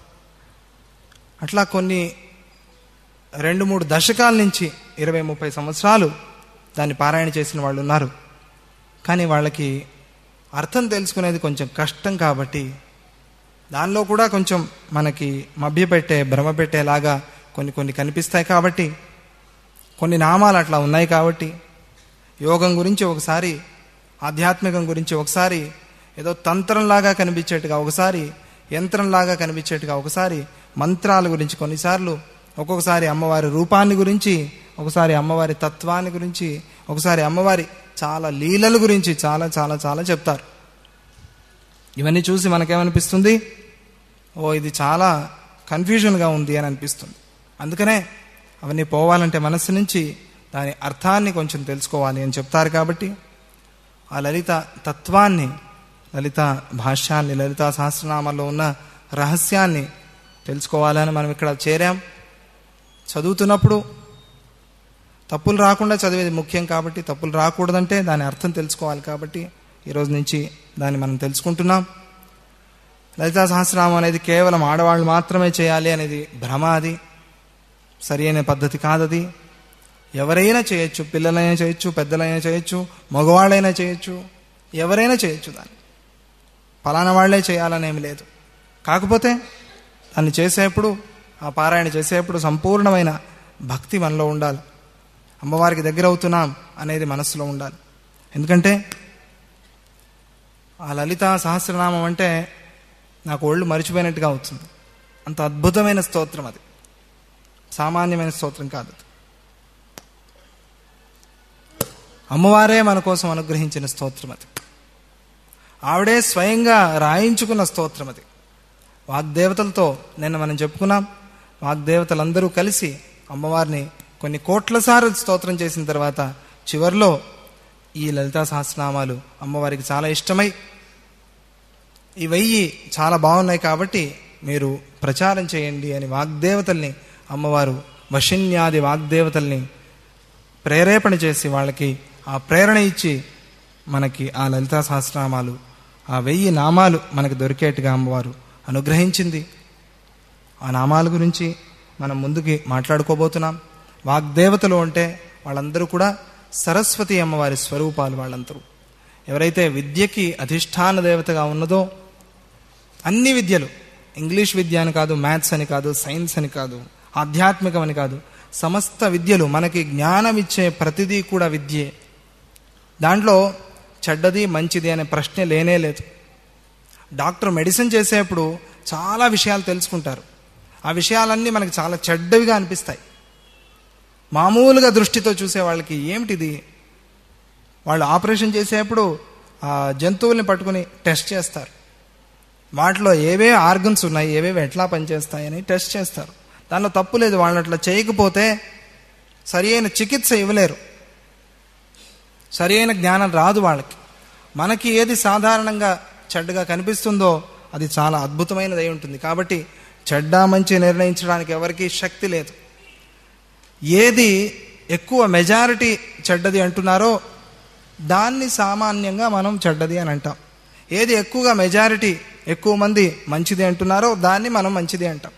అట్లా కొన్ని రెండు మూడు దశకాల నుంచి ఇరవై ముప్పై సంవత్సరాలు దాన్ని పారాయణ చేసిన వాళ్ళు ఉన్నారు కానీ వాళ్ళకి అర్థం తెలుసుకునేది కొంచెం కష్టం కాబట్టి దానిలో కూడా కొంచెం మనకి మభ్యపెట్టే భ్రమ పెట్టేలాగా కొన్ని కొన్ని కనిపిస్తాయి కాబట్టి కొన్ని నామాలు అట్లా ఉన్నాయి కాబట్టి యోగం గురించి ఒకసారి ఆధ్యాత్మికం గురించి ఒకసారి ఏదో తంత్రంలాగా కనిపించేట్టుగా ఒకసారి యంత్రంలాగా కనిపించేట్టుగా ఒకసారి మంత్రాల గురించి కొన్నిసార్లు ఒక్కొక్కసారి అమ్మవారి రూపాన్ని గురించి ఒకసారి అమ్మవారి తత్వాన్ని గురించి ఒకసారి అమ్మవారి చాలా లీలల గురించి చాలా చాలా చాలా చెప్తారు ఇవన్నీ చూసి మనకేమనిపిస్తుంది ఓ ఇది చాలా కన్ఫ్యూజన్గా ఉంది అని అనిపిస్తుంది అందుకనే అవన్నీ పోవాలంటే మనస్సు నుంచి దాని అర్థాన్ని కొంచెం తెలుసుకోవాలి అని చెప్తారు కాబట్టి ఆ లలిత తత్వాన్ని లలిత భాష్యాన్ని లలిత సహస్రనామాల్లో ఉన్న రహస్యాన్ని తెలుసుకోవాలని మనం ఇక్కడ చేరాం చదువుతున్నప్పుడు తప్పులు రాకుండా చదివేది ముఖ్యం కాబట్టి తప్పులు రాకూడదంటే దాని అర్థం తెలుసుకోవాలి కాబట్టి ఈరోజు నుంచి దాన్ని మనం తెలుసుకుంటున్నాం లలితా సహస్రనామం అనేది కేవలం ఆడవాళ్ళు మాత్రమే చేయాలి అనేది భ్రమ అది సరి అయిన పద్ధతి కాదది ఎవరైనా చేయొచ్చు పిల్లలైనా చేయొచ్చు పెద్దలైనా చేయొచ్చు మగవాళ్ళైనా చేయొచ్చు ఎవరైనా చేయొచ్చు దాన్ని ఫలానా వాళ్లే చేయాలనేమి లేదు కాకపోతే దాన్ని చేసేప్పుడు ఆ పారాయణ చేసేప్పుడు సంపూర్ణమైన భక్తి మనలో ఉండాలి అమ్మవారికి దగ్గర అవుతున్నాం అనేది మనస్సులో ఉండాలి ఎందుకంటే ఆ లలిత సహస్రనామం అంటే నాకు ఒళ్ళు మరిచిపోయినట్టుగా అవుతుంది అంత అద్భుతమైన స్తోత్రం అది సామాన్యమైన స్తోత్రం కాదు అది అమ్మవారే మన కోసం అనుగ్రహించిన స్తోత్రం అది ఆవిడే స్వయంగా రాయించుకున్న స్తోత్రం అది వాగ్దేవతలతో నిన్న మనం చెప్పుకున్నాం వాగ్దేవతలందరూ కలిసి అమ్మవారిని కొన్ని కోట్ల సార్లు స్తోత్రం చేసిన తర్వాత చివరిలో ఈ లలితా సహస్రనామాలు అమ్మవారికి చాలా ఇష్టమై ఈ వెయ్యి చాలా బాగున్నాయి కాబట్టి మీరు ప్రచారం చేయండి అని వాగ్దేవతల్ని అమ్మవారు వశిన్యాది వాగ్దేవతల్ని ప్రేరేపణ చేసి వాళ్ళకి ఆ ప్రేరణ ఇచ్చి మనకి ఆ లలితా సహస్రనామాలు ఆ వెయ్యి నామాలు మనకు దొరికేట్టుగా అమ్మవారు అనుగ్రహించింది ఆ నామాల గురించి మనం ముందుకి మాట్లాడుకోబోతున్నాం వాగ్దేవతలు అంటే వాళ్ళందరూ కూడా సరస్వతి అమ్మవారి స్వరూపాలు వాళ్ళందరూ ఎవరైతే విద్యకి అధిష్టాన దేవతగా ఉన్నదో అన్ని విద్యలు ఇంగ్లీష్ విద్య అని కాదు మ్యాథ్స్ అని కాదు సైన్స్ అని కాదు ఆధ్యాత్మికం అని కాదు సమస్త విద్యలు మనకి జ్ఞానం ఇచ్చే ప్రతిదీ కూడా విద్యే దాంట్లో చెడ్డది మంచిది అనే ప్రశ్నే లేనే లేదు డాక్టర్ మెడిసిన్ చేసేప్పుడు చాలా విషయాలు తెలుసుకుంటారు ఆ విషయాలన్నీ మనకి చాలా చెడ్డవిగా అనిపిస్తాయి మామూలుగా దృష్టితో చూసే వాళ్ళకి ఏమిటిది వాళ్ళు ఆపరేషన్ చేసేప్పుడు ఆ జంతువుల్ని పట్టుకుని టెస్ట్ చేస్తారు వాటిలో ఏవే ఆర్గన్స్ ఉన్నాయి ఏవేవి ఎట్లా పనిచేస్తాయని టెస్ట్ చేస్తారు దానిలో తప్పు లేదు వాళ్ళు అట్లా చేయకపోతే సరి అయిన చికిత్స ఇవ్వలేరు సరి అయిన జ్ఞానం రాదు వాళ్ళకి మనకి ఏది సాధారణంగా చెడ్డగా కనిపిస్తుందో అది చాలా అద్భుతమైనది అయి ఉంటుంది కాబట్టి చెడ్డ మంచి నిర్ణయించడానికి ఎవరికీ శక్తి లేదు ఏది ఎక్కువ మెజారిటీ చెడ్డది అంటున్నారో దాన్ని సామాన్యంగా మనం చెడ్డది అని అంటాం ఏది ఎక్కువగా మెజారిటీ ఎక్కువ మంది మంచిది అంటున్నారో దాన్ని మనం మంచిది అంటాం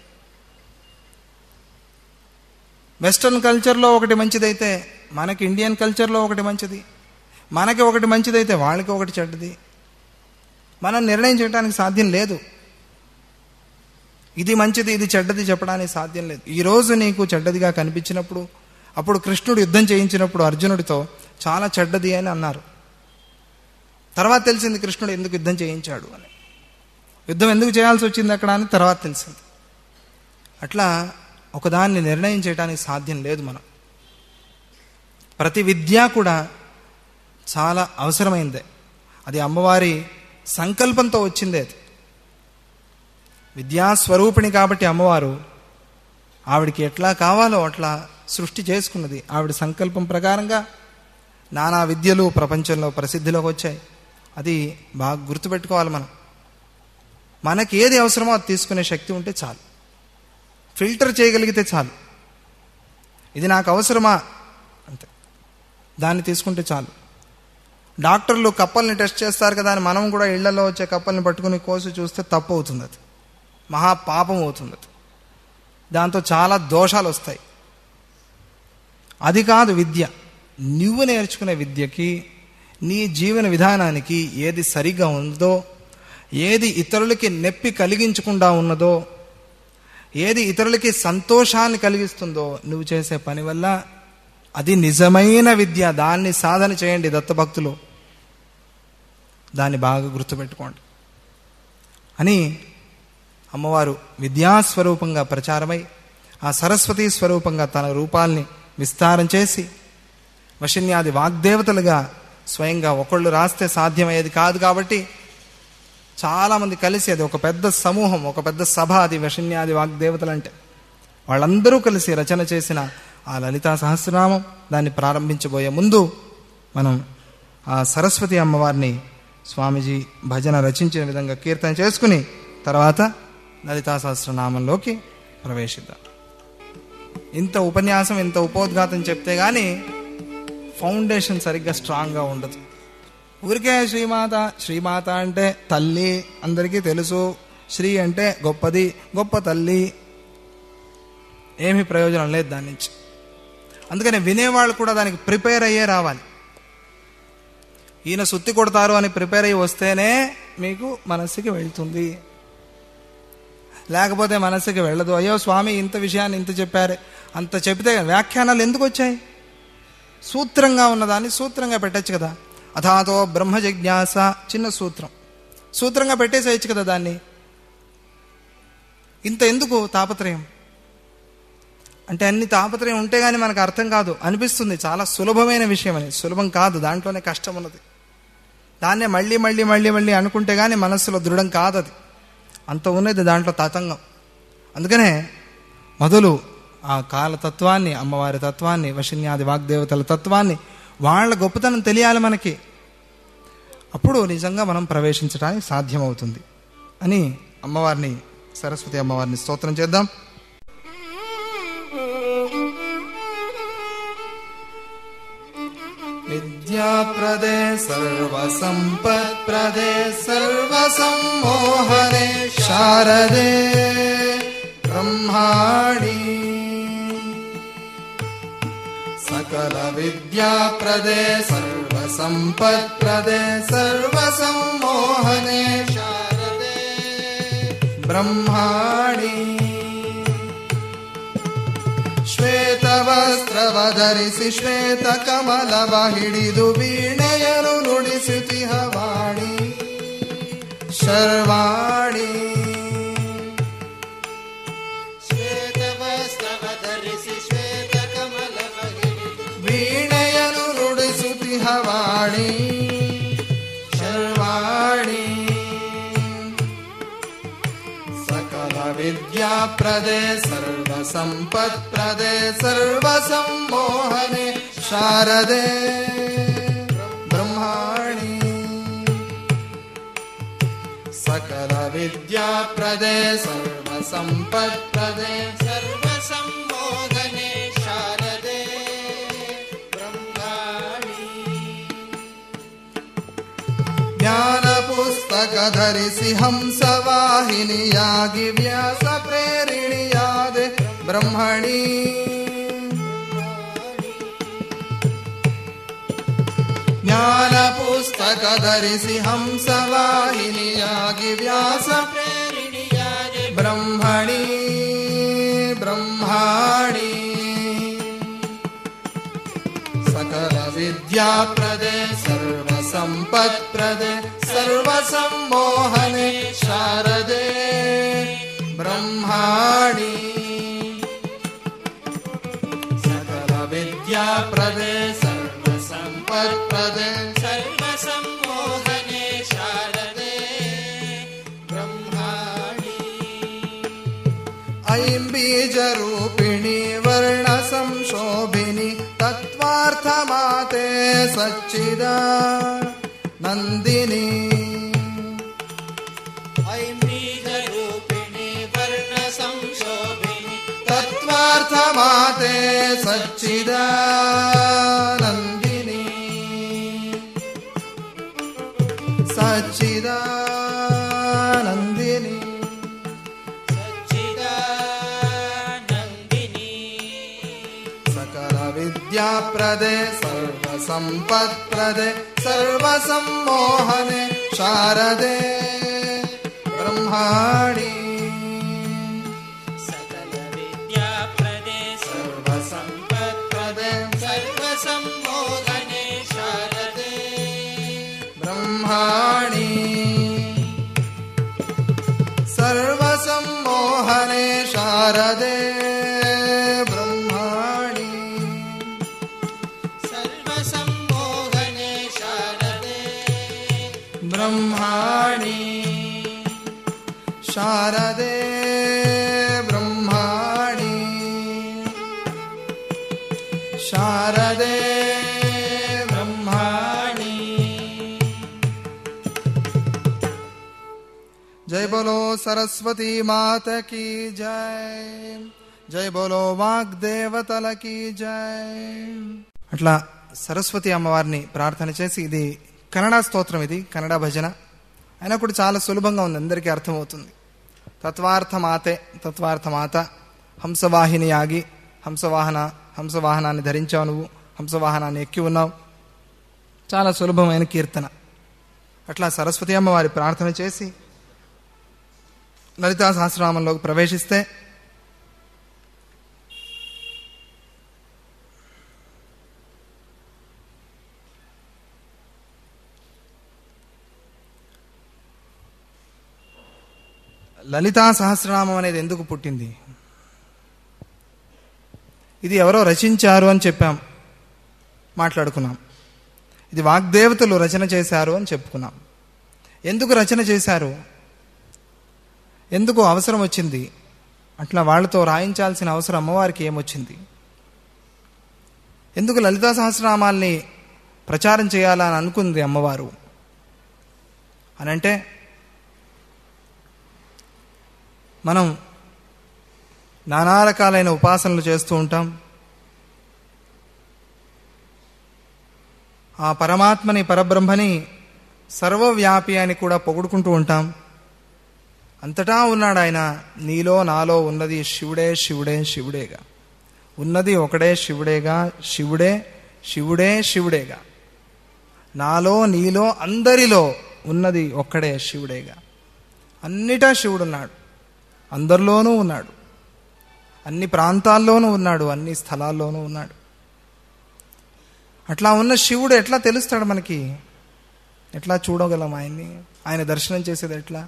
వెస్ట్రన్ కల్చర్లో ఒకటి మంచిదైతే మనకి ఇండియన్ కల్చర్లో ఒకటి మంచిది మనకి ఒకటి మంచిదైతే వాళ్ళకి ఒకటి చెడ్డది మనం నిర్ణయం చేయడానికి సాధ్యం లేదు ఇది మంచిది ఇది చెడ్డది చెప్పడానికి సాధ్యం లేదు ఈరోజు నీకు చెడ్డదిగా కనిపించినప్పుడు అప్పుడు కృష్ణుడు యుద్ధం చేయించినప్పుడు అర్జునుడితో చాలా చెడ్డది అని అన్నారు తర్వాత తెలిసింది కృష్ణుడు ఎందుకు యుద్ధం చేయించాడు అని యుద్ధం ఎందుకు చేయాల్సి వచ్చింది అక్కడ అని తర్వాత తెలిసింది అట్లా ఒకదాన్ని నిర్ణయం చేయడానికి సాధ్యం లేదు మనం ప్రతి విద్య కూడా చాలా అవసరమైందే అది అమ్మవారి సంకల్పంతో వచ్చిందే అది విద్యాస్వరూపిణి కాబట్టి అమ్మవారు ఆవిడికి ఎట్లా కావాలో అట్లా సృష్టి చేసుకున్నది ఆవిడ సంకల్పం ప్రకారంగా నానా విద్యలు ప్రపంచంలో ప్రసిద్ధిలోకి వచ్చాయి అది బాగా గుర్తుపెట్టుకోవాలి మనం మనకి ఏది అవసరమో అది తీసుకునే శక్తి ఉంటే చాలు ఫిల్టర్ చేయగలిగితే చాలు ఇది నాకు అవసరమా అంతే దాన్ని తీసుకుంటే చాలు డాక్టర్లు కప్పల్ని టెస్ట్ చేస్తారు కదా అని మనం కూడా ఇళ్లలో వచ్చే కప్పల్ని పట్టుకుని కోసి చూస్తే తప్పు అవుతుంది అది మహా పాపం అవుతుంది అది దాంతో చాలా దోషాలు వస్తాయి అది కాదు విద్య నువ్వు నేర్చుకునే విద్యకి నీ జీవన విధానానికి ఏది సరిగా ఉందో ఏది ఇతరులకి నొప్పి కలిగించకుండా ఉన్నదో ఏది ఇతరులకి సంతోషాన్ని కలిగిస్తుందో నువ్వు చేసే పని వల్ల అది నిజమైన విద్య దాన్ని సాధన చేయండి దత్తభక్తులు దాన్ని బాగా గుర్తుపెట్టుకోండి అని అమ్మవారు విద్యాస్వరూపంగా ప్రచారమై ఆ సరస్వతీ స్వరూపంగా తన రూపాల్ని విస్తారం చేసి వశిన్యాది వాగ్దేవతలుగా స్వయంగా ఒకళ్ళు రాస్తే సాధ్యమయ్యేది కాదు కాబట్టి చాలామంది కలిసి అది ఒక పెద్ద సమూహం ఒక పెద్ద సభ అది వశిన్యాది వాగ్దేవతలు అంటే వాళ్ళందరూ కలిసి రచన చేసిన ఆ లలితా సహస్రనామం దాన్ని ప్రారంభించబోయే ముందు మనం ఆ సరస్వతి అమ్మవారిని స్వామీజీ భజన రచించిన విధంగా కీర్తన చేసుకుని తర్వాత లలితా సహస్రనామంలోకి ప్రవేశిద్దాం ఇంత ఉపన్యాసం ఇంత ఉపోద్ఘాతం చెప్తే కానీ ఫౌండేషన్ సరిగ్గా స్ట్రాంగ్గా ఉండదు ఊరికే శ్రీమాత శ్రీమాత అంటే తల్లి అందరికీ తెలుసు శ్రీ అంటే గొప్పది గొప్ప తల్లి ఏమీ ప్రయోజనం లేదు దాని నుంచి అందుకని వినేవాళ్ళు కూడా దానికి ప్రిపేర్ అయ్యే రావాలి ఈయన సుత్తి కొడతారు అని ప్రిపేర్ అయ్యి వస్తేనే మీకు మనస్సుకి వెళ్తుంది లేకపోతే మనస్సుకి వెళ్ళదు అయ్యో స్వామి ఇంత విషయాన్ని ఇంత చెప్పారు అంత చెప్తే వ్యాఖ్యానాలు ఎందుకు వచ్చాయి సూత్రంగా ఉన్నదాన్ని సూత్రంగా పెట్టచ్చు కదా అథాతో బ్రహ్మ జిజ్ఞాస చిన్న సూత్రం సూత్రంగా పెట్టేసేయచ్చు కదా దాన్ని ఇంత ఎందుకు తాపత్రయం అంటే అన్ని తాపత్రయం ఉంటే కానీ మనకు అర్థం కాదు అనిపిస్తుంది చాలా సులభమైన విషయం అని సులభం కాదు దాంట్లోనే కష్టం ఉన్నది దాన్నే మళ్ళీ మళ్ళీ మళ్ళీ మళ్ళీ అనుకుంటే కానీ మనస్సులో దృఢం కాదు అది అంత ఉన్నది దాంట్లో తతంగం అందుకనే మొదలు ఆ కాలతత్వాన్ని అమ్మవారి తత్వాన్ని వశిన్యాది వాగ్దేవతల తత్వాన్ని వాళ్ళ గొప్పతనం తెలియాలి మనకి అప్పుడు నిజంగా మనం ప్రవేశించడానికి సాధ్యమవుతుంది అని అమ్మవారిని సరస్వతి అమ్మవారిని స్తోత్రం చేద్దాం విద్యాప్రదే సర్వసంపత్ప్రదే సర్వసమ్మోహనే శారదే బ్రహ్మాణి సకల విద్యాప్రదే సర్వసంపత్ప్రదే సర్వసమ్మోహనే శారదే బ్రహ్మాణి ಶ್ವೇತವಸ್ತ್ರವಧರಿಸಿ ಶ್ವೇತ ಕಮಲವ ಹಿಡಿದು ವೀಣೆಯನು ನುಡಿಸುತ್ತಿಹ ವಾಣಿ ಶರ್ವಾಣಿ ಶ್ವೇತವಸ್ತ್ರವಧರಿಸಿ ಶ್ವೇತ ಕಮಲವ ಹಿಡಿದು ವೀಣೆಯನು ನುಡಿಸುತ್ತಿಹ ವಾಣಿ సకల విద్యాప్రదే సర్వసంపత్ప్రదే సర్వసమ్మోహనే శారదే బ్రహ్మాణి సకల విద్యాప్రదే సర్వసంపత్ప్రదే సర్వసమ్మోహనే శారదే బ్రహ్మాణి ಜ್ಞಾನಪುಸ್ತಕಧರಿಸಿ ಹಂಸವಾಹಿನಿ ಯಾಗಿ ವ್ಯಾಸ ಪ್ರೇರಿಣಿಯಾದೆ ಬ್ರಹ್ಮಣಿ ಜ್ಞಾನಪುಸ್ತಕ ಧರಿಸಿ ಹಂಸವಾಹಿನಿಯಾಗಿ ವ್ಯಾಸ ಪ್ರೇರಿಣಿಯಾದೆ ಬ್ರಹ್ಮಣಿ ಬ್ರಹ್ಮಾಣಿ सकल विद्याप्रदे सर्वसम्पत्प्रदे सर्वसम्मोहने शारदे ब्रह्माणि सकल विद्याप्रदे सर्वसम्पत्प्रदे सर्वसम्मोहने शारदे ब्रह्माणि ऐं बीजरूपिणि वर्णसंशोभिनि तत्त्वार्थमाते सच्चिदा नन्दिनी ऐं बीजरूपिणी वर्णसंशोभिनि तत्त्वार्थमाते सच्चिदा नन्दिनी सच्चिदा नन्दिनी सच्चिदानन्दिनी सकल विद्याप्रदे सर्वसम्पत्प्रदे सर्वसम्मोहने शारदे ब्रह्माणि सकलविद्याप्रदे सर्वसम्पत्प्रदे सर्वसम्मोहने शारदे ब्रह्माणि सर्वसम्मोहने शारदे ब्रह्माणि सर्वसम्मोहने शारदे ब्रह्माणि शारदे ब्रह्माणि शारदे ब्रह्माणि जय बोलो सरस्वती मात की जय జై బోలో వాగ్దేవతల की జై అట్లా సరస్వతి అమ్మవారిని ప్రార్థన చేసి ఇది కన్నడ స్తోత్రం ఇది కన్నడ భజన అయినా కూడా చాలా సులభంగా ఉంది అందరికీ అర్థమవుతుంది తత్వార్థమాతే తత్వార్థమాత హంసవాహిని ఆగి హంసవాహన హంసవాహనాన్ని ధరించావు నువ్వు హంసవాహనాన్ని ఎక్కి ఉన్నావు చాలా సులభమైన కీర్తన అట్లా సరస్వతి అమ్మవారి ప్రార్థన చేసి లలితా సహస్రనామంలోకి ప్రవేశిస్తే లలితా సహస్రనామం అనేది ఎందుకు పుట్టింది ఇది ఎవరో రచించారు అని చెప్పాం మాట్లాడుకున్నాం ఇది వాగ్దేవతలు రచన చేశారు అని చెప్పుకున్నాం ఎందుకు రచన చేశారు ఎందుకు అవసరం వచ్చింది అట్లా వాళ్ళతో రాయించాల్సిన అవసరం అమ్మవారికి ఏమొచ్చింది ఎందుకు లలితా సహస్రనామాల్ని ప్రచారం చేయాలని అనుకుంది అమ్మవారు అని అంటే మనం నానా రకాలైన ఉపాసనలు చేస్తూ ఉంటాం ఆ పరమాత్మని పరబ్రహ్మని సర్వవ్యాపి అని కూడా పొగుడుకుంటూ ఉంటాం అంతటా ఉన్నాడు ఆయన నీలో నాలో ఉన్నది శివుడే శివుడే శివుడేగా ఉన్నది ఒకడే శివుడేగా శివుడే శివుడే శివుడేగా నాలో నీలో అందరిలో ఉన్నది ఒక్కడే శివుడేగా అన్నిటా శివుడున్నాడు అందరిలోనూ ఉన్నాడు అన్ని ప్రాంతాల్లోనూ ఉన్నాడు అన్ని స్థలాల్లోనూ ఉన్నాడు అట్లా ఉన్న శివుడు ఎట్లా తెలుస్తాడు మనకి ఎట్లా చూడగలం ఆయన్ని ఆయన దర్శనం చేసేది ఎట్లా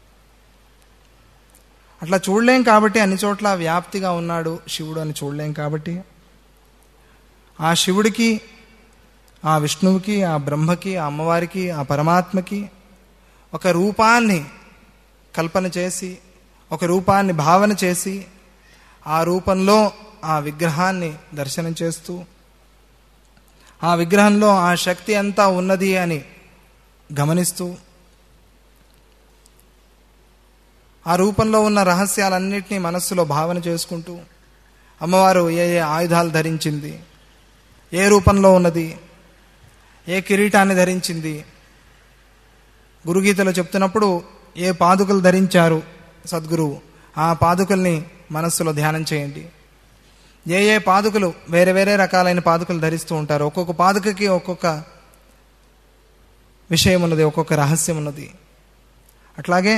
అట్లా చూడలేం కాబట్టి అన్ని చోట్ల వ్యాప్తిగా ఉన్నాడు శివుడు అని చూడలేం కాబట్టి ఆ శివుడికి ఆ విష్ణువుకి ఆ బ్రహ్మకి ఆ అమ్మవారికి ఆ పరమాత్మకి ఒక రూపాన్ని కల్పన చేసి ఒక రూపాన్ని భావన చేసి ఆ రూపంలో ఆ విగ్రహాన్ని దర్శనం చేస్తూ ఆ విగ్రహంలో ఆ శక్తి అంతా ఉన్నది అని గమనిస్తూ ఆ రూపంలో ఉన్న రహస్యాలన్నింటినీ మనస్సులో భావన చేసుకుంటూ అమ్మవారు ఏ ఏ ఆయుధాలు ధరించింది ఏ రూపంలో ఉన్నది ఏ కిరీటాన్ని ధరించింది గురుగీతలో చెప్తున్నప్పుడు ఏ పాదుకలు ధరించారు సద్గురువు ఆ పాదుకల్ని మనస్సులో ధ్యానం చేయండి ఏ ఏ పాదుకలు వేరే వేరే రకాలైన పాదుకలు ధరిస్తూ ఉంటారు ఒక్కొక్క పాదుకకి ఒక్కొక్క విషయం ఉన్నది ఒక్కొక్క రహస్యం ఉన్నది అట్లాగే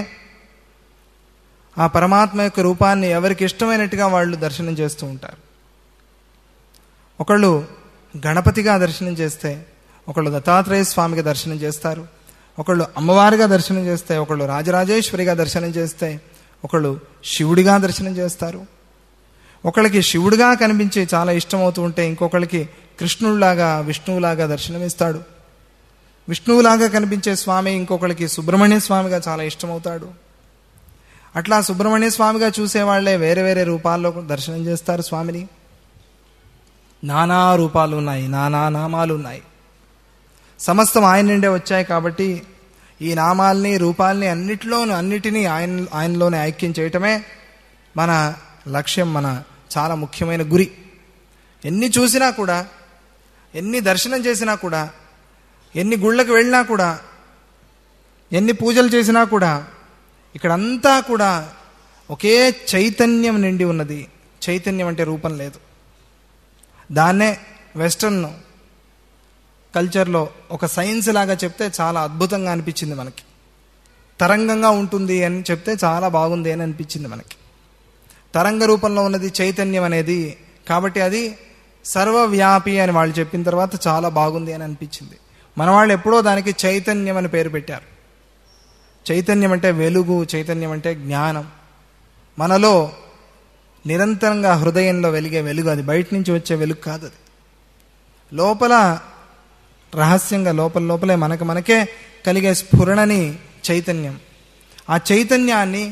ఆ పరమాత్మ యొక్క రూపాన్ని ఎవరికి ఇష్టమైనట్టుగా వాళ్ళు దర్శనం చేస్తూ ఉంటారు ఒకళ్ళు గణపతిగా దర్శనం చేస్తే ఒకళ్ళు దత్తాత్రేయ స్వామిగా దర్శనం చేస్తారు ఒకళ్ళు అమ్మవారిగా దర్శనం చేస్తే ఒకళ్ళు రాజరాజేశ్వరిగా దర్శనం చేస్తే ఒకళ్ళు శివుడిగా దర్శనం చేస్తారు ఒకళ్ళకి శివుడిగా కనిపించి చాలా ఇష్టమవుతూ ఉంటే ఇంకొకళ్ళకి కృష్ణుడిలాగా విష్ణువులాగా దర్శనమిస్తాడు విష్ణువులాగా కనిపించే స్వామి ఇంకొకళ్ళకి సుబ్రహ్మణ్య స్వామిగా చాలా ఇష్టమవుతాడు అట్లా సుబ్రహ్మణ్య స్వామిగా చూసేవాళ్లే వేరే వేరే రూపాల్లో దర్శనం చేస్తారు స్వామిని నానా రూపాలు ఉన్నాయి నానా నామాలు ఉన్నాయి సమస్తం ఆయన నుండే వచ్చాయి కాబట్టి ఈ నామాల్ని రూపాల్ని అన్నిటిలోనూ అన్నిటినీ ఆయన ఆయనలోనే ఐక్యం చేయటమే మన లక్ష్యం మన చాలా ముఖ్యమైన గురి ఎన్ని చూసినా కూడా ఎన్ని దర్శనం చేసినా కూడా ఎన్ని గుళ్ళకు వెళ్ళినా కూడా ఎన్ని పూజలు చేసినా కూడా ఇక్కడంతా కూడా ఒకే చైతన్యం నిండి ఉన్నది చైతన్యం అంటే రూపం లేదు దాన్నే వెస్ట్రన్ కల్చర్లో ఒక సైన్స్ లాగా చెప్తే చాలా అద్భుతంగా అనిపించింది మనకి తరంగంగా ఉంటుంది అని చెప్తే చాలా బాగుంది అని అనిపించింది మనకి తరంగ రూపంలో ఉన్నది చైతన్యం అనేది కాబట్టి అది సర్వవ్యాపి అని వాళ్ళు చెప్పిన తర్వాత చాలా బాగుంది అని అనిపించింది మన వాళ్ళు ఎప్పుడో దానికి చైతన్యం అని పేరు పెట్టారు చైతన్యం అంటే వెలుగు చైతన్యం అంటే జ్ఞానం మనలో నిరంతరంగా హృదయంలో వెలిగే వెలుగు అది బయట నుంచి వచ్చే వెలుగు కాదు అది లోపల రహస్యంగా లోపల లోపలే మనకు మనకే కలిగే స్ఫురణని చైతన్యం ఆ చైతన్యాన్ని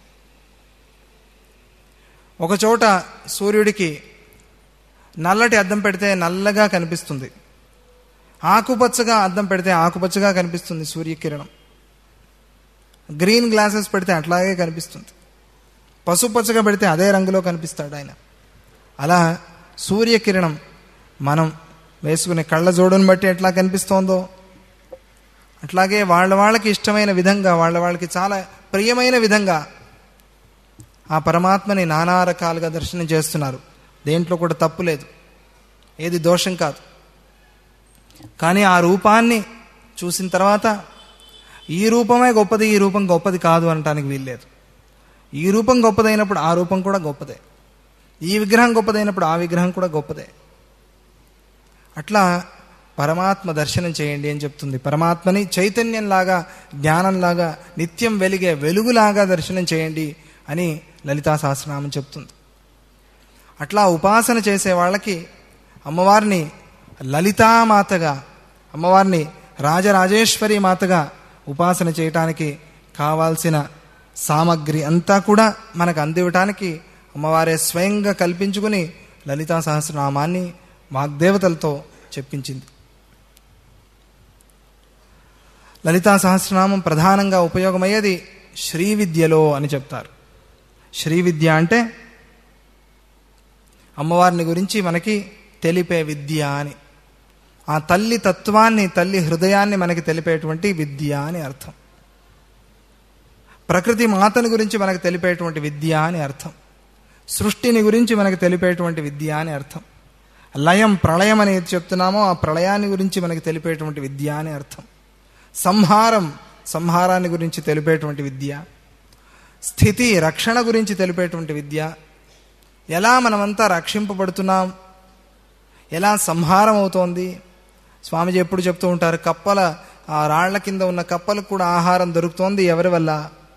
ఒకచోట సూర్యుడికి నల్లటి అద్దం పెడితే నల్లగా కనిపిస్తుంది ఆకుపచ్చగా అద్దం పెడితే ఆకుపచ్చగా కనిపిస్తుంది సూర్యకిరణం గ్రీన్ గ్లాసెస్ పెడితే అట్లాగే కనిపిస్తుంది పసుపచ్చగా పెడితే అదే రంగులో కనిపిస్తాడు ఆయన అలా సూర్యకిరణం మనం వేసుకునే కళ్ళ జోడుని బట్టి ఎట్లా కనిపిస్తోందో అట్లాగే వాళ్ళ వాళ్ళకి ఇష్టమైన విధంగా వాళ్ళ వాళ్ళకి చాలా ప్రియమైన విధంగా ఆ పరమాత్మని నానా రకాలుగా దర్శనం చేస్తున్నారు దేంట్లో కూడా తప్పు లేదు ఏది దోషం కాదు కానీ ఆ రూపాన్ని చూసిన తర్వాత ఈ రూపమే గొప్పది ఈ రూపం గొప్పది కాదు అనటానికి వీల్లేదు ఈ రూపం గొప్పదైనప్పుడు ఆ రూపం కూడా గొప్పదే ఈ విగ్రహం గొప్పదైనప్పుడు ఆ విగ్రహం కూడా గొప్పదే అట్లా పరమాత్మ దర్శనం చేయండి అని చెప్తుంది పరమాత్మని చైతన్యంలాగా జ్ఞానంలాగా నిత్యం వెలిగే వెలుగులాగా దర్శనం చేయండి అని లలితా సహస్రనామం చెప్తుంది అట్లా ఉపాసన చేసే వాళ్ళకి అమ్మవారిని లలితామాతగా అమ్మవారిని రాజరాజేశ్వరి మాతగా ఉపాసన చేయటానికి కావాల్సిన సామగ్రి అంతా కూడా మనకు అందివ్వటానికి అమ్మవారే స్వయంగా కల్పించుకుని లలితా సహస్రనామాన్ని వాగ్దేవతలతో చెప్పించింది లలితా సహస్రనామం ప్రధానంగా ఉపయోగమయ్యేది శ్రీ విద్యలో అని చెప్తారు శ్రీ విద్య అంటే అమ్మవారిని గురించి మనకి తెలిపే విద్య అని ఆ తల్లి తత్వాన్ని తల్లి హృదయాన్ని మనకి తెలిపేటువంటి విద్య అని అర్థం ప్రకృతి మాతని గురించి మనకు తెలిపేటువంటి విద్య అని అర్థం సృష్టిని గురించి మనకు తెలిపేటువంటి విద్య అని అర్థం లయం ప్రళయం అనేది చెప్తున్నామో ఆ ప్రళయాన్ని గురించి మనకి తెలిపేటువంటి విద్య అని అర్థం సంహారం సంహారాన్ని గురించి తెలిపేటువంటి విద్య స్థితి రక్షణ గురించి తెలిపేటువంటి విద్య ఎలా మనమంతా రక్షింపబడుతున్నాం ఎలా సంహారం అవుతోంది స్వామిజీ ఎప్పుడు చెప్తూ ఉంటారు కప్పల ఆ రాళ్ల కింద ఉన్న కప్పలకు కూడా ఆహారం దొరుకుతోంది ఎవరి వల్ల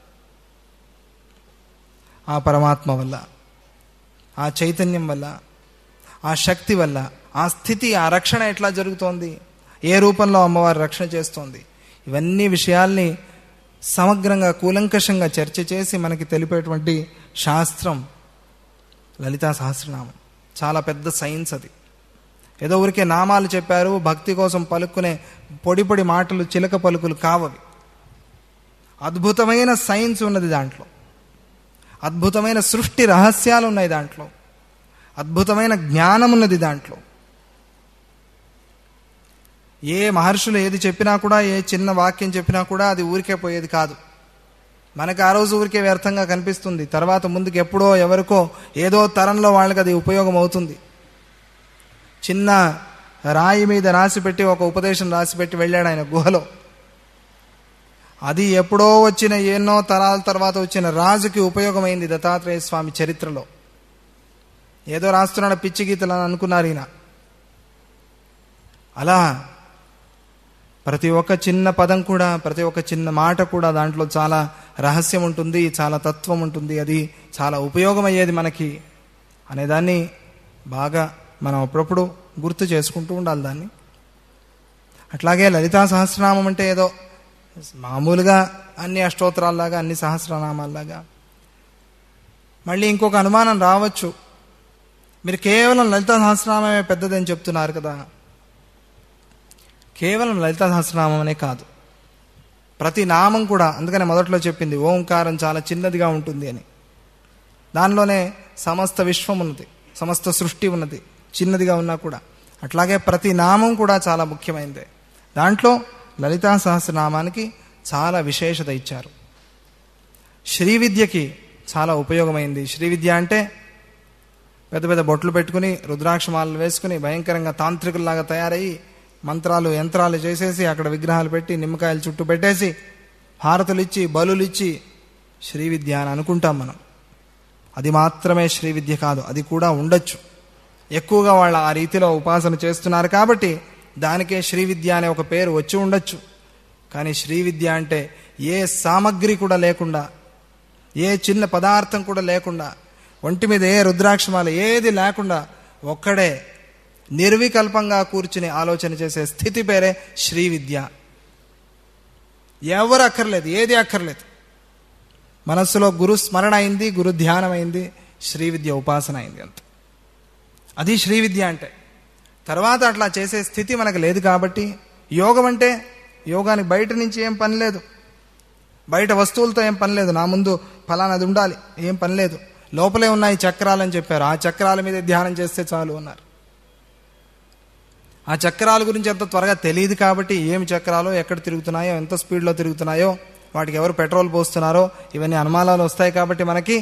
ఆ పరమాత్మ వల్ల ఆ చైతన్యం వల్ల ఆ శక్తి వల్ల ఆ స్థితి ఆ రక్షణ ఎట్లా జరుగుతోంది ఏ రూపంలో అమ్మవారు రక్షణ చేస్తోంది ఇవన్నీ విషయాల్ని సమగ్రంగా కూలంకషంగా చర్చ చేసి మనకి తెలిపేటువంటి శాస్త్రం లలితా సహస్రనామం చాలా పెద్ద సైన్స్ అది ఏదో ఊరికే నామాలు చెప్పారు భక్తి కోసం పలుకునే పొడి పొడి మాటలు చిలక పలుకులు కావవి అద్భుతమైన సైన్స్ ఉన్నది దాంట్లో అద్భుతమైన సృష్టి రహస్యాలు ఉన్నాయి దాంట్లో అద్భుతమైన జ్ఞానం ఉన్నది దాంట్లో ఏ మహర్షులు ఏది చెప్పినా కూడా ఏ చిన్న వాక్యం చెప్పినా కూడా అది ఊరికే పోయేది కాదు మనకు ఆ రోజు ఊరికే వ్యర్థంగా కనిపిస్తుంది తర్వాత ముందుకు ఎప్పుడో ఎవరికో ఏదో తరంలో వాళ్ళకి అది ఉపయోగం అవుతుంది చిన్న రాయి మీద రాసిపెట్టి ఒక ఉపదేశం రాసిపెట్టి వెళ్ళాడు ఆయన గుహలో అది ఎప్పుడో వచ్చిన ఎన్నో తరాల తర్వాత వచ్చిన రాజుకి ఉపయోగమైంది దత్తాత్రేయ స్వామి చరిత్రలో ఏదో రాస్తున్నాడు పిచ్చి గీతలు అని అనుకున్నారు ఈయన అలా ప్రతి ఒక్క చిన్న పదం కూడా ప్రతి ఒక్క చిన్న మాట కూడా దాంట్లో చాలా రహస్యం ఉంటుంది చాలా తత్వం ఉంటుంది అది చాలా ఉపయోగమయ్యేది మనకి అనేదాన్ని బాగా మనం అప్పుడప్పుడు గుర్తు చేసుకుంటూ ఉండాలి దాన్ని అట్లాగే లలితా సహస్రనామం అంటే ఏదో మామూలుగా అన్ని అష్టోత్తరాల్లాగా అన్ని సహస్రనామాల్లాగా మళ్ళీ ఇంకొక అనుమానం రావచ్చు మీరు కేవలం లలితా సహస్రనామమే పెద్దదని చెప్తున్నారు కదా కేవలం లలితా సహస్రనామం అనే కాదు ప్రతి నామం కూడా అందుకనే మొదట్లో చెప్పింది ఓంకారం చాలా చిన్నదిగా ఉంటుంది అని దానిలోనే సమస్త విశ్వం ఉన్నది సమస్త సృష్టి ఉన్నది చిన్నదిగా ఉన్నా కూడా అట్లాగే ప్రతి నామం కూడా చాలా ముఖ్యమైనదే దాంట్లో లలితా సహస్రనామానికి చాలా విశేషత ఇచ్చారు శ్రీ విద్యకి చాలా ఉపయోగమైంది శ్రీ విద్య అంటే పెద్ద పెద్ద బొట్లు పెట్టుకుని రుద్రాక్షమాలు వేసుకుని భయంకరంగా తాంత్రికుల్లాగా తయారయ్యి మంత్రాలు యంత్రాలు చేసేసి అక్కడ విగ్రహాలు పెట్టి నిమ్మకాయలు చుట్టూ పెట్టేసి హారతులు ఇచ్చి బలులు ఇచ్చి శ్రీ విద్య అని అనుకుంటాం మనం అది మాత్రమే శ్రీ విద్య కాదు అది కూడా ఉండొచ్చు ఎక్కువగా వాళ్ళు ఆ రీతిలో ఉపాసన చేస్తున్నారు కాబట్టి దానికే శ్రీ విద్య అనే ఒక పేరు వచ్చి ఉండొచ్చు కానీ శ్రీ విద్య అంటే ఏ సామగ్రి కూడా లేకుండా ఏ చిన్న పదార్థం కూడా లేకుండా ఒంటి మీద ఏ రుద్రాక్షమాల ఏది లేకుండా ఒక్కడే నిర్వికల్పంగా కూర్చుని ఆలోచన చేసే స్థితి పేరే శ్రీ విద్య ఎవరు అక్కర్లేదు ఏది అక్కర్లేదు మనస్సులో గురు స్మరణ అయింది గురు ధ్యానం అయింది శ్రీ విద్య ఉపాసన అయింది అంత అది శ్రీ విద్య అంటే తర్వాత అట్లా చేసే స్థితి మనకు లేదు కాబట్టి యోగం అంటే యోగానికి బయట నుంచి ఏం పని లేదు బయట వస్తువులతో ఏం పని లేదు నా ముందు ఫలానాది ఉండాలి ఏం పని లేదు లోపలే ఉన్నాయి చక్రాలని చెప్పారు ఆ చక్రాల మీద ధ్యానం చేస్తే చాలు అన్నారు ఆ చక్రాల గురించి అంత త్వరగా తెలియదు కాబట్టి ఏమి చక్రాలు ఎక్కడ తిరుగుతున్నాయో ఎంత స్పీడ్లో తిరుగుతున్నాయో వాటికి ఎవరు పెట్రోల్ పోస్తున్నారో ఇవన్నీ అనుమానాలు వస్తాయి కాబట్టి మనకి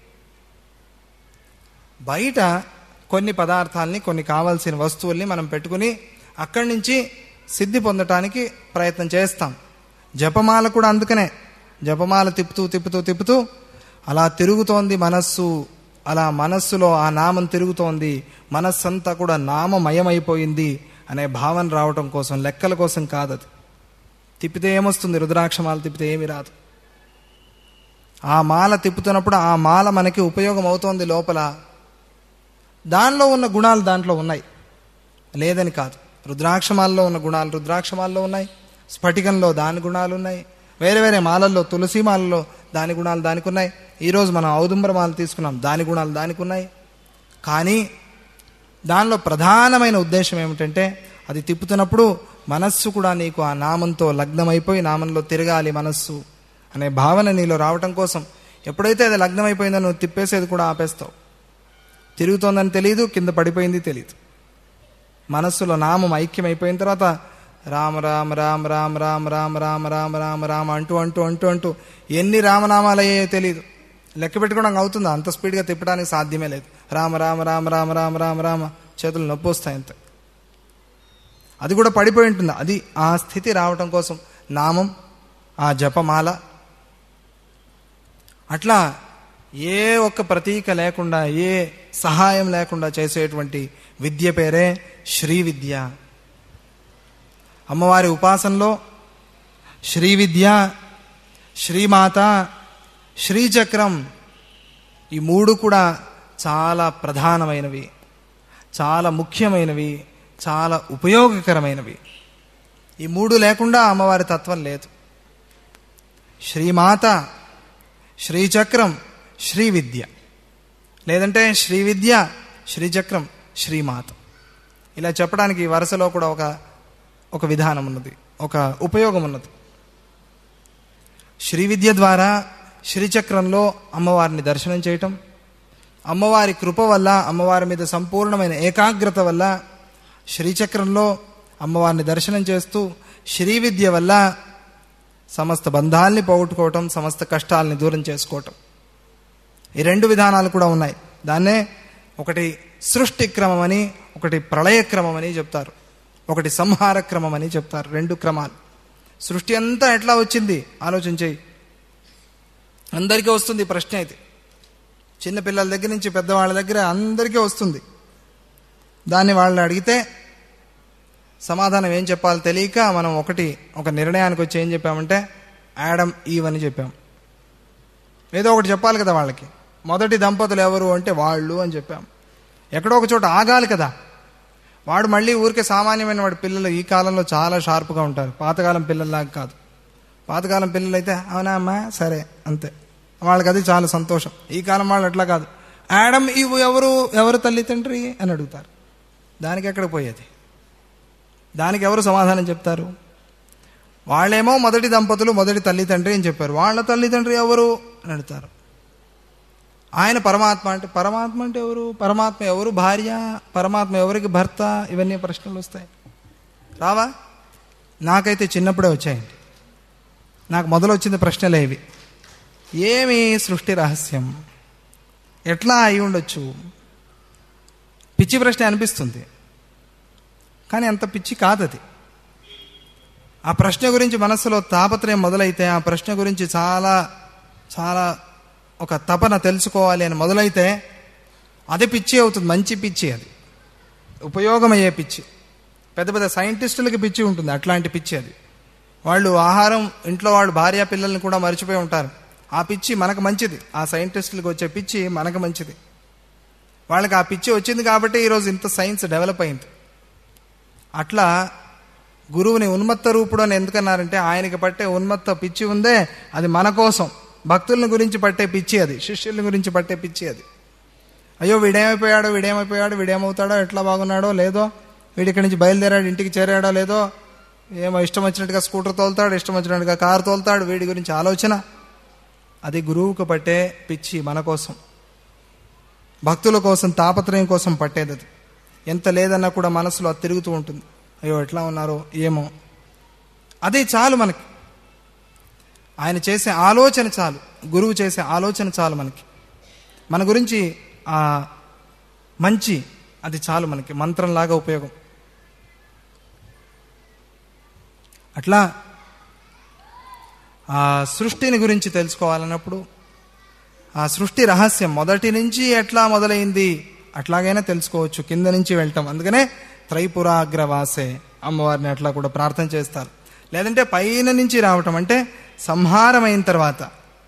బయట కొన్ని పదార్థాలని కొన్ని కావాల్సిన వస్తువుల్ని మనం పెట్టుకుని అక్కడి నుంచి సిద్ధి పొందటానికి ప్రయత్నం చేస్తాం జపమాల కూడా అందుకనే జపమాల తిప్పుతూ తిప్పుతూ తిప్పుతూ అలా తిరుగుతోంది మనస్సు అలా మనస్సులో ఆ నామం తిరుగుతోంది మనస్సంతా కూడా నామమయమైపోయింది అనే భావన రావటం కోసం లెక్కల కోసం కాదది తిప్పితే ఏమొస్తుంది రుద్రాక్షమాల తిప్పితే ఏమి రాదు ఆ మాల తిప్పుతున్నప్పుడు ఆ మాల మనకి ఉపయోగం అవుతోంది లోపల దానిలో ఉన్న గుణాలు దాంట్లో ఉన్నాయి లేదని కాదు రుద్రాక్షమాల్లో ఉన్న గుణాలు రుద్రాక్షమాల్లో ఉన్నాయి స్ఫటికంలో దాని గుణాలు ఉన్నాయి వేరే వేరే మాలల్లో తులసి మాలలో దాని గుణాలు దానికి ఉన్నాయి ఈరోజు మనం ఔదుంబర మాల తీసుకున్నాం దాని గుణాలు దానికి ఉన్నాయి కానీ దానిలో ప్రధానమైన ఉద్దేశం ఏమిటంటే అది తిప్పుతున్నప్పుడు మనస్సు కూడా నీకు ఆ నామంతో లగ్నమైపోయి నామంలో తిరగాలి మనస్సు అనే భావన నీలో రావటం కోసం ఎప్పుడైతే అది లగ్నమైపోయిందో నువ్వు తిప్పేసేది కూడా ఆపేస్తావు తిరుగుతోందని తెలియదు కింద పడిపోయింది తెలియదు మనస్సులో నామం ఐక్యమైపోయిన తర్వాత రామ రామ రామ రామ రామ రామ రామ రామ రామ రామ అంటూ అంటూ అంటూ అంటూ ఎన్ని రామనామాలు అయ్యాయో తెలియదు లెక్క పెట్టుకోవడం అవుతుందా అంత స్పీడ్గా తిప్పడానికి సాధ్యమే లేదు రామ రామ రామ రామ రామ రామ రామ చేతులు నొప్పి వస్తాయి అంతే అది కూడా పడిపోయి ఉంటుంది అది ఆ స్థితి రావటం కోసం నామం ఆ జపమాల అట్లా ఏ ఒక్క ప్రతీక లేకుండా ఏ సహాయం లేకుండా చేసేటువంటి విద్య పేరే శ్రీ విద్య అమ్మవారి ఉపాసనలో శ్రీ విద్య శ్రీమాత శ్రీచక్రం ఈ మూడు కూడా చాలా ప్రధానమైనవి చాలా ముఖ్యమైనవి చాలా ఉపయోగకరమైనవి ఈ మూడు లేకుండా అమ్మవారి తత్వం లేదు శ్రీమాత శ్రీచక్రం శ్రీ విద్య లేదంటే శ్రీ విద్య శ్రీచక్రం శ్రీమాత ఇలా చెప్పడానికి ఈ వరుసలో కూడా ఒక ఒక విధానం ఉన్నది ఒక ఉపయోగం ఉన్నది శ్రీ విద్య ద్వారా శ్రీచక్రంలో అమ్మవారిని దర్శనం చేయటం అమ్మవారి కృప వల్ల అమ్మవారి మీద సంపూర్ణమైన ఏకాగ్రత వల్ల శ్రీచక్రంలో అమ్మవారిని దర్శనం చేస్తూ శ్రీ విద్య వల్ల సమస్త బంధాల్ని పోగొట్టుకోవటం సమస్త కష్టాలని దూరం చేసుకోవటం ఈ రెండు విధానాలు కూడా ఉన్నాయి దాన్నే ఒకటి సృష్టి క్రమం అని ఒకటి ప్రళయ క్రమం అని చెప్తారు ఒకటి సంహార క్రమం అని చెప్తారు రెండు క్రమాలు సృష్టి అంతా ఎట్లా వచ్చింది ఆలోచన చేయి అందరికీ వస్తుంది ఈ ప్రశ్న అయితే చిన్న పిల్లల దగ్గర నుంచి పెద్దవాళ్ళ దగ్గర అందరికీ వస్తుంది దాన్ని వాళ్ళని అడిగితే సమాధానం ఏం చెప్పాలో తెలియక మనం ఒకటి ఒక నిర్ణయానికి వచ్చి ఏం చెప్పామంటే యాడమ్ ఈవ్ అని చెప్పాం ఏదో ఒకటి చెప్పాలి కదా వాళ్ళకి మొదటి దంపతులు ఎవరు అంటే వాళ్ళు అని చెప్పాం ఎక్కడో ఒక చోట ఆగాలి కదా వాడు మళ్ళీ ఊరికే సామాన్యమైన వాడి పిల్లలు ఈ కాలంలో చాలా షార్ప్గా ఉంటారు పాతకాలం పిల్లల్లాగా కాదు పాతకాలం పిల్లలు అయితే అవునా అమ్మా సరే అంతే వాళ్ళకి అది చాలా సంతోషం ఈ కాలం వాళ్ళు అట్లా కాదు యాడమ్ ఇవి ఎవరు ఎవరు తల్లి తండ్రి అని అడుగుతారు దానికి ఎక్కడ పోయేది దానికి ఎవరు సమాధానం చెప్తారు వాళ్ళేమో మొదటి దంపతులు మొదటి తల్లి తండ్రి అని చెప్పారు వాళ్ళ తల్లి తండ్రి ఎవరు అని అడుగుతారు ఆయన పరమాత్మ అంటే పరమాత్మ అంటే ఎవరు పరమాత్మ ఎవరు భార్య పరమాత్మ ఎవరికి భర్త ఇవన్నీ ప్రశ్నలు వస్తాయి రావా నాకైతే చిన్నప్పుడే వచ్చాయండి నాకు మొదలు వచ్చింది ప్రశ్నలే ఇవి ఏమి సృష్టి రహస్యం ఎట్లా అయి ఉండొచ్చు పిచ్చి ప్రశ్న అనిపిస్తుంది కానీ అంత పిచ్చి కాదు అది ఆ ప్రశ్న గురించి మనస్సులో తాపత్రయం మొదలైతే ఆ ప్రశ్న గురించి చాలా చాలా ఒక తపన తెలుసుకోవాలి అని మొదలైతే అది పిచ్చి అవుతుంది మంచి పిచ్చి అది ఉపయోగమయ్యే పిచ్చి పెద్ద పెద్ద సైంటిస్టులకి పిచ్చి ఉంటుంది అట్లాంటి పిచ్చి అది వాళ్ళు ఆహారం ఇంట్లో వాళ్ళు భార్య పిల్లల్ని కూడా మర్చిపోయి ఉంటారు ఆ పిచ్చి మనకు మంచిది ఆ సైంటిస్టులకు వచ్చే పిచ్చి మనకు మంచిది వాళ్ళకి ఆ పిచ్చి వచ్చింది కాబట్టి ఈరోజు ఇంత సైన్స్ డెవలప్ అయింది అట్లా గురువుని ఉన్మత్త రూపుడు అని ఎందుకన్నారంటే ఆయనకి పట్టే ఉన్మత్త పిచ్చి ఉందే అది మన కోసం భక్తులను గురించి పట్టే పిచ్చి అది శిష్యుల గురించి పట్టే పిచ్చి అది అయ్యో వీడేమైపోయాడో వీడేమైపోయాడో వీడేమవుతాడో ఎట్లా బాగున్నాడో లేదో వీడి ఇక్కడి నుంచి బయలుదేరాడు ఇంటికి చేరాడో లేదో ఏమో ఇష్టం వచ్చినట్టుగా స్కూటర్ తోలుతాడు ఇష్టం వచ్చినట్టుగా కారు తోలుతాడు వీడి గురించి ఆలోచన అది గురువుకు పట్టే పిచ్చి మన కోసం భక్తుల కోసం తాపత్రయం కోసం పట్టేది అది ఎంత లేదన్నా కూడా మనసులో అది తిరుగుతూ ఉంటుంది అయ్యో ఎట్లా ఉన్నారో ఏమో అదే చాలు మనకి ఆయన చేసే ఆలోచన చాలు గురువు చేసే ఆలోచన చాలు మనకి మన గురించి ఆ మంచి అది చాలు మనకి మంత్రంలాగా ఉపయోగం అట్లా ఆ సృష్టిని గురించి తెలుసుకోవాలన్నప్పుడు ఆ సృష్టి రహస్యం మొదటి నుంచి ఎట్లా మొదలైంది అట్లాగైనా తెలుసుకోవచ్చు కింద నుంచి వెళ్తాం అందుకనే త్రైపురాగ్రవాసే అమ్మవారిని అట్లా కూడా ప్రార్థన చేస్తారు లేదంటే పైన నుంచి రావటం అంటే సంహారమైన తర్వాత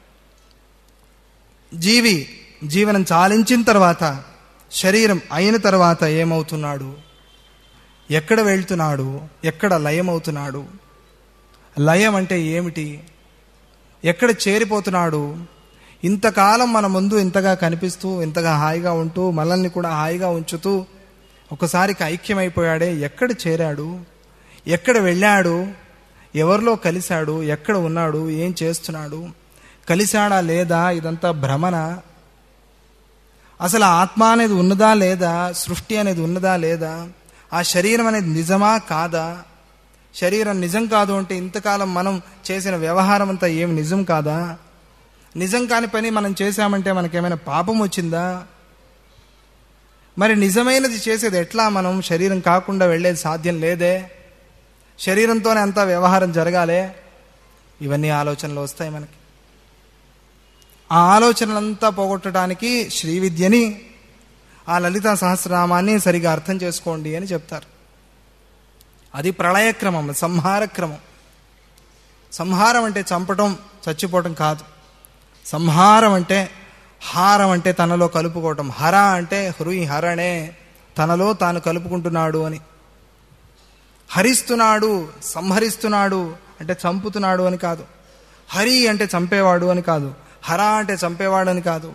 జీవి జీవనం చాలించిన తర్వాత శరీరం అయిన తర్వాత ఏమవుతున్నాడు ఎక్కడ వెళ్తున్నాడు ఎక్కడ లయమవుతున్నాడు లయం అంటే ఏమిటి ఎక్కడ చేరిపోతున్నాడు ఇంతకాలం మన ముందు ఇంతగా కనిపిస్తూ ఇంతగా హాయిగా ఉంటూ మనల్ని కూడా హాయిగా ఉంచుతూ ఒకసారికి ఐక్యమైపోయాడే ఎక్కడ చేరాడు ఎక్కడ వెళ్ళాడు ఎవరిలో కలిశాడు ఎక్కడ ఉన్నాడు ఏం చేస్తున్నాడు కలిశాడా లేదా ఇదంతా భ్రమణ అసలు ఆత్మ అనేది ఉన్నదా లేదా సృష్టి అనేది ఉన్నదా లేదా ఆ శరీరం అనేది నిజమా కాదా శరీరం నిజం కాదు అంటే ఇంతకాలం మనం చేసిన వ్యవహారం అంతా ఏమి నిజం కాదా నిజం కాని పని మనం చేశామంటే మనకేమైనా పాపం వచ్చిందా మరి నిజమైనది చేసేది ఎట్లా మనం శరీరం కాకుండా వెళ్ళేది సాధ్యం లేదే శరీరంతోనే అంతా వ్యవహారం జరగాలే ఇవన్నీ ఆలోచనలు వస్తాయి మనకి ఆ ఆలోచనలంతా పోగొట్టడానికి శ్రీ విద్యని ఆ లలిత సహస్రనామాన్ని సరిగా అర్థం చేసుకోండి అని చెప్తారు అది ప్రళయక్రమం సంహార క్రమం సంహారం అంటే చంపటం చచ్చిపోవటం కాదు సంహారం అంటే హారం అంటే తనలో కలుపుకోవటం హర అంటే హృయి హరణే తనలో తాను కలుపుకుంటున్నాడు అని హరిస్తున్నాడు సంహరిస్తున్నాడు అంటే చంపుతున్నాడు అని కాదు హరి అంటే చంపేవాడు అని కాదు హర అంటే చంపేవాడు అని కాదు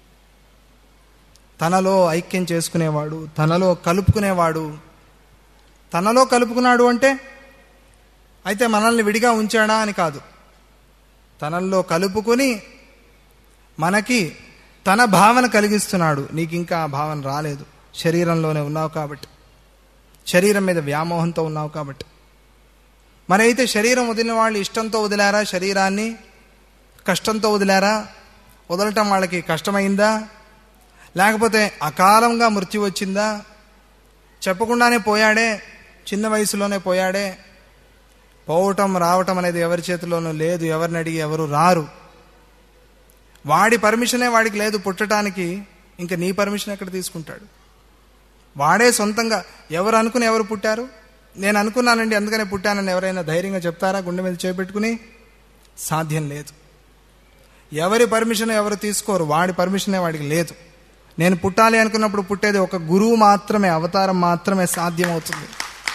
తనలో ఐక్యం చేసుకునేవాడు తనలో కలుపుకునేవాడు తనలో కలుపుకున్నాడు అంటే అయితే మనల్ని విడిగా ఉంచాడా అని కాదు తనల్లో కలుపుకొని మనకి తన భావన కలిగిస్తున్నాడు నీకు ఇంకా ఆ భావన రాలేదు శరీరంలోనే ఉన్నావు కాబట్టి శరీరం మీద వ్యామోహంతో ఉన్నావు కాబట్టి మరైతే శరీరం వదిలిన వాళ్ళు ఇష్టంతో వదిలారా శరీరాన్ని కష్టంతో వదిలారా వదలటం వాళ్ళకి కష్టమైందా లేకపోతే అకాలంగా మృత్యు వచ్చిందా చెప్పకుండానే పోయాడే చిన్న వయసులోనే పోయాడే పోవటం రావటం అనేది ఎవరి చేతిలోనూ లేదు ఎవరిని అడిగి ఎవరు రారు వాడి పర్మిషనే వాడికి లేదు పుట్టడానికి ఇంకా నీ పర్మిషన్ ఎక్కడ తీసుకుంటాడు వాడే సొంతంగా ఎవరు అనుకుని ఎవరు పుట్టారు నేను అనుకున్నానండి అందుకనే పుట్టానని ఎవరైనా ధైర్యంగా చెప్తారా గుండె మీద చేపెట్టుకుని సాధ్యం లేదు ఎవరి పర్మిషన్ ఎవరు తీసుకోరు వాడి పర్మిషనే వాడికి లేదు నేను పుట్టాలి అనుకున్నప్పుడు పుట్టేది ఒక గురువు మాత్రమే అవతారం మాత్రమే సాధ్యమవుతుంది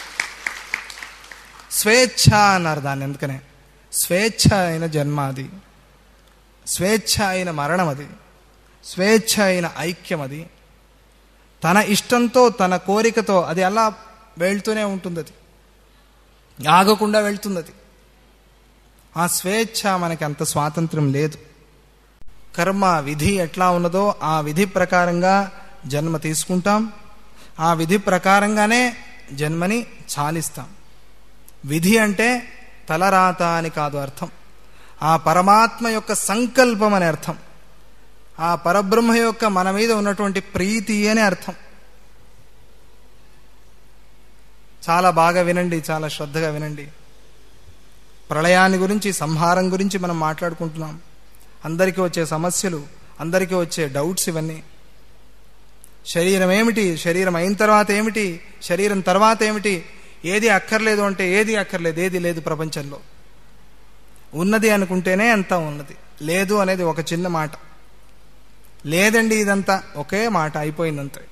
స్వేచ్ఛ అన్నారు దాన్ని ఎందుకనే స్వేచ్ఛ అయిన జన్మ అది స్వేచ్ఛ అయిన మరణం అది స్వేచ్ఛ అయిన ఐక్యం అది తన ఇష్టంతో తన కోరికతో అది అలా వెళ్తూనే ఉంటుంది అది ఆగకుండా వెళ్తుంది అది ఆ స్వేచ్ఛ మనకి అంత స్వాతంత్రం లేదు కర్మ విధి ఎట్లా ఉన్నదో ఆ విధి ప్రకారంగా జన్మ తీసుకుంటాం ఆ విధి ప్రకారంగానే జన్మని చాలిస్తాం విధి అంటే తలరాత అని కాదు అర్థం ఆ పరమాత్మ యొక్క సంకల్పం అని అర్థం ఆ పరబ్రహ్మ యొక్క మన మీద ఉన్నటువంటి ప్రీతి అని అర్థం చాలా బాగా వినండి చాలా శ్రద్ధగా వినండి ప్రళయాన్ని గురించి సంహారం గురించి మనం మాట్లాడుకుంటున్నాం అందరికీ వచ్చే సమస్యలు అందరికీ వచ్చే డౌట్స్ ఇవన్నీ శరీరం ఏమిటి శరీరం అయిన తర్వాత ఏమిటి శరీరం తర్వాత ఏమిటి ఏది అక్కర్లేదు అంటే ఏది అక్కర్లేదు ఏది లేదు ప్రపంచంలో ఉన్నది అనుకుంటేనే అంతా ఉన్నది లేదు అనేది ఒక చిన్న మాట లేదండి ఇదంతా ఒకే మాట అయిపోయిందంతే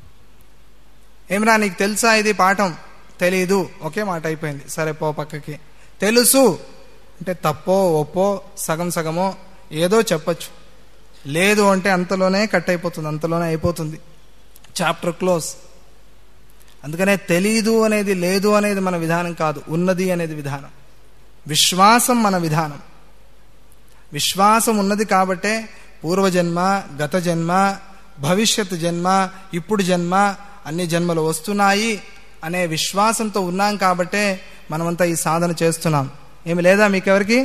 ఏమిరా నీకు తెలుసా ఇది పాఠం తెలీదు ఒకే మాట అయిపోయింది సరే పో పక్కకి తెలుసు అంటే తప్పో ఒప్పో సగం సగమో ఏదో చెప్పచ్చు లేదు అంటే అంతలోనే కట్ అయిపోతుంది అంతలోనే అయిపోతుంది చాప్టర్ క్లోజ్ అందుకనే తెలీదు అనేది లేదు అనేది మన విధానం కాదు ఉన్నది అనేది విధానం విశ్వాసం మన విధానం విశ్వాసం ఉన్నది కాబట్టే పూర్వజన్మ గత జన్మ భవిష్యత్ జన్మ ఇప్పుడు జన్మ అన్ని జన్మలు వస్తున్నాయి అనే విశ్వాసంతో ఉన్నాం కాబట్టే మనమంతా ఈ సాధన చేస్తున్నాం ఏమి లేదా మీకెవరికి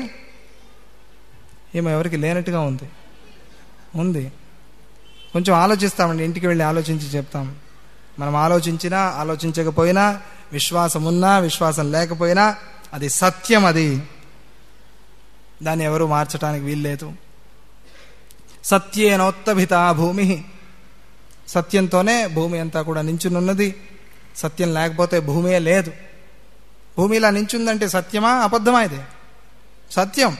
ఏమో ఎవరికి లేనట్టుగా ఉంది ఉంది కొంచెం ఆలోచిస్తామండి ఇంటికి వెళ్ళి ఆలోచించి చెప్తాం మనం ఆలోచించినా ఆలోచించకపోయినా విశ్వాసం ఉన్నా విశ్వాసం లేకపోయినా అది సత్యం అది దాన్ని ఎవరు మార్చడానికి వీల్లేదు సత్యేనోత్తభిత భూమి సత్యంతోనే భూమి అంతా కూడా నించునున్నది సత్యం లేకపోతే భూమియే లేదు భూమి ఇలా నించుందంటే సత్యమా అబద్ధమా ఇది సత్యం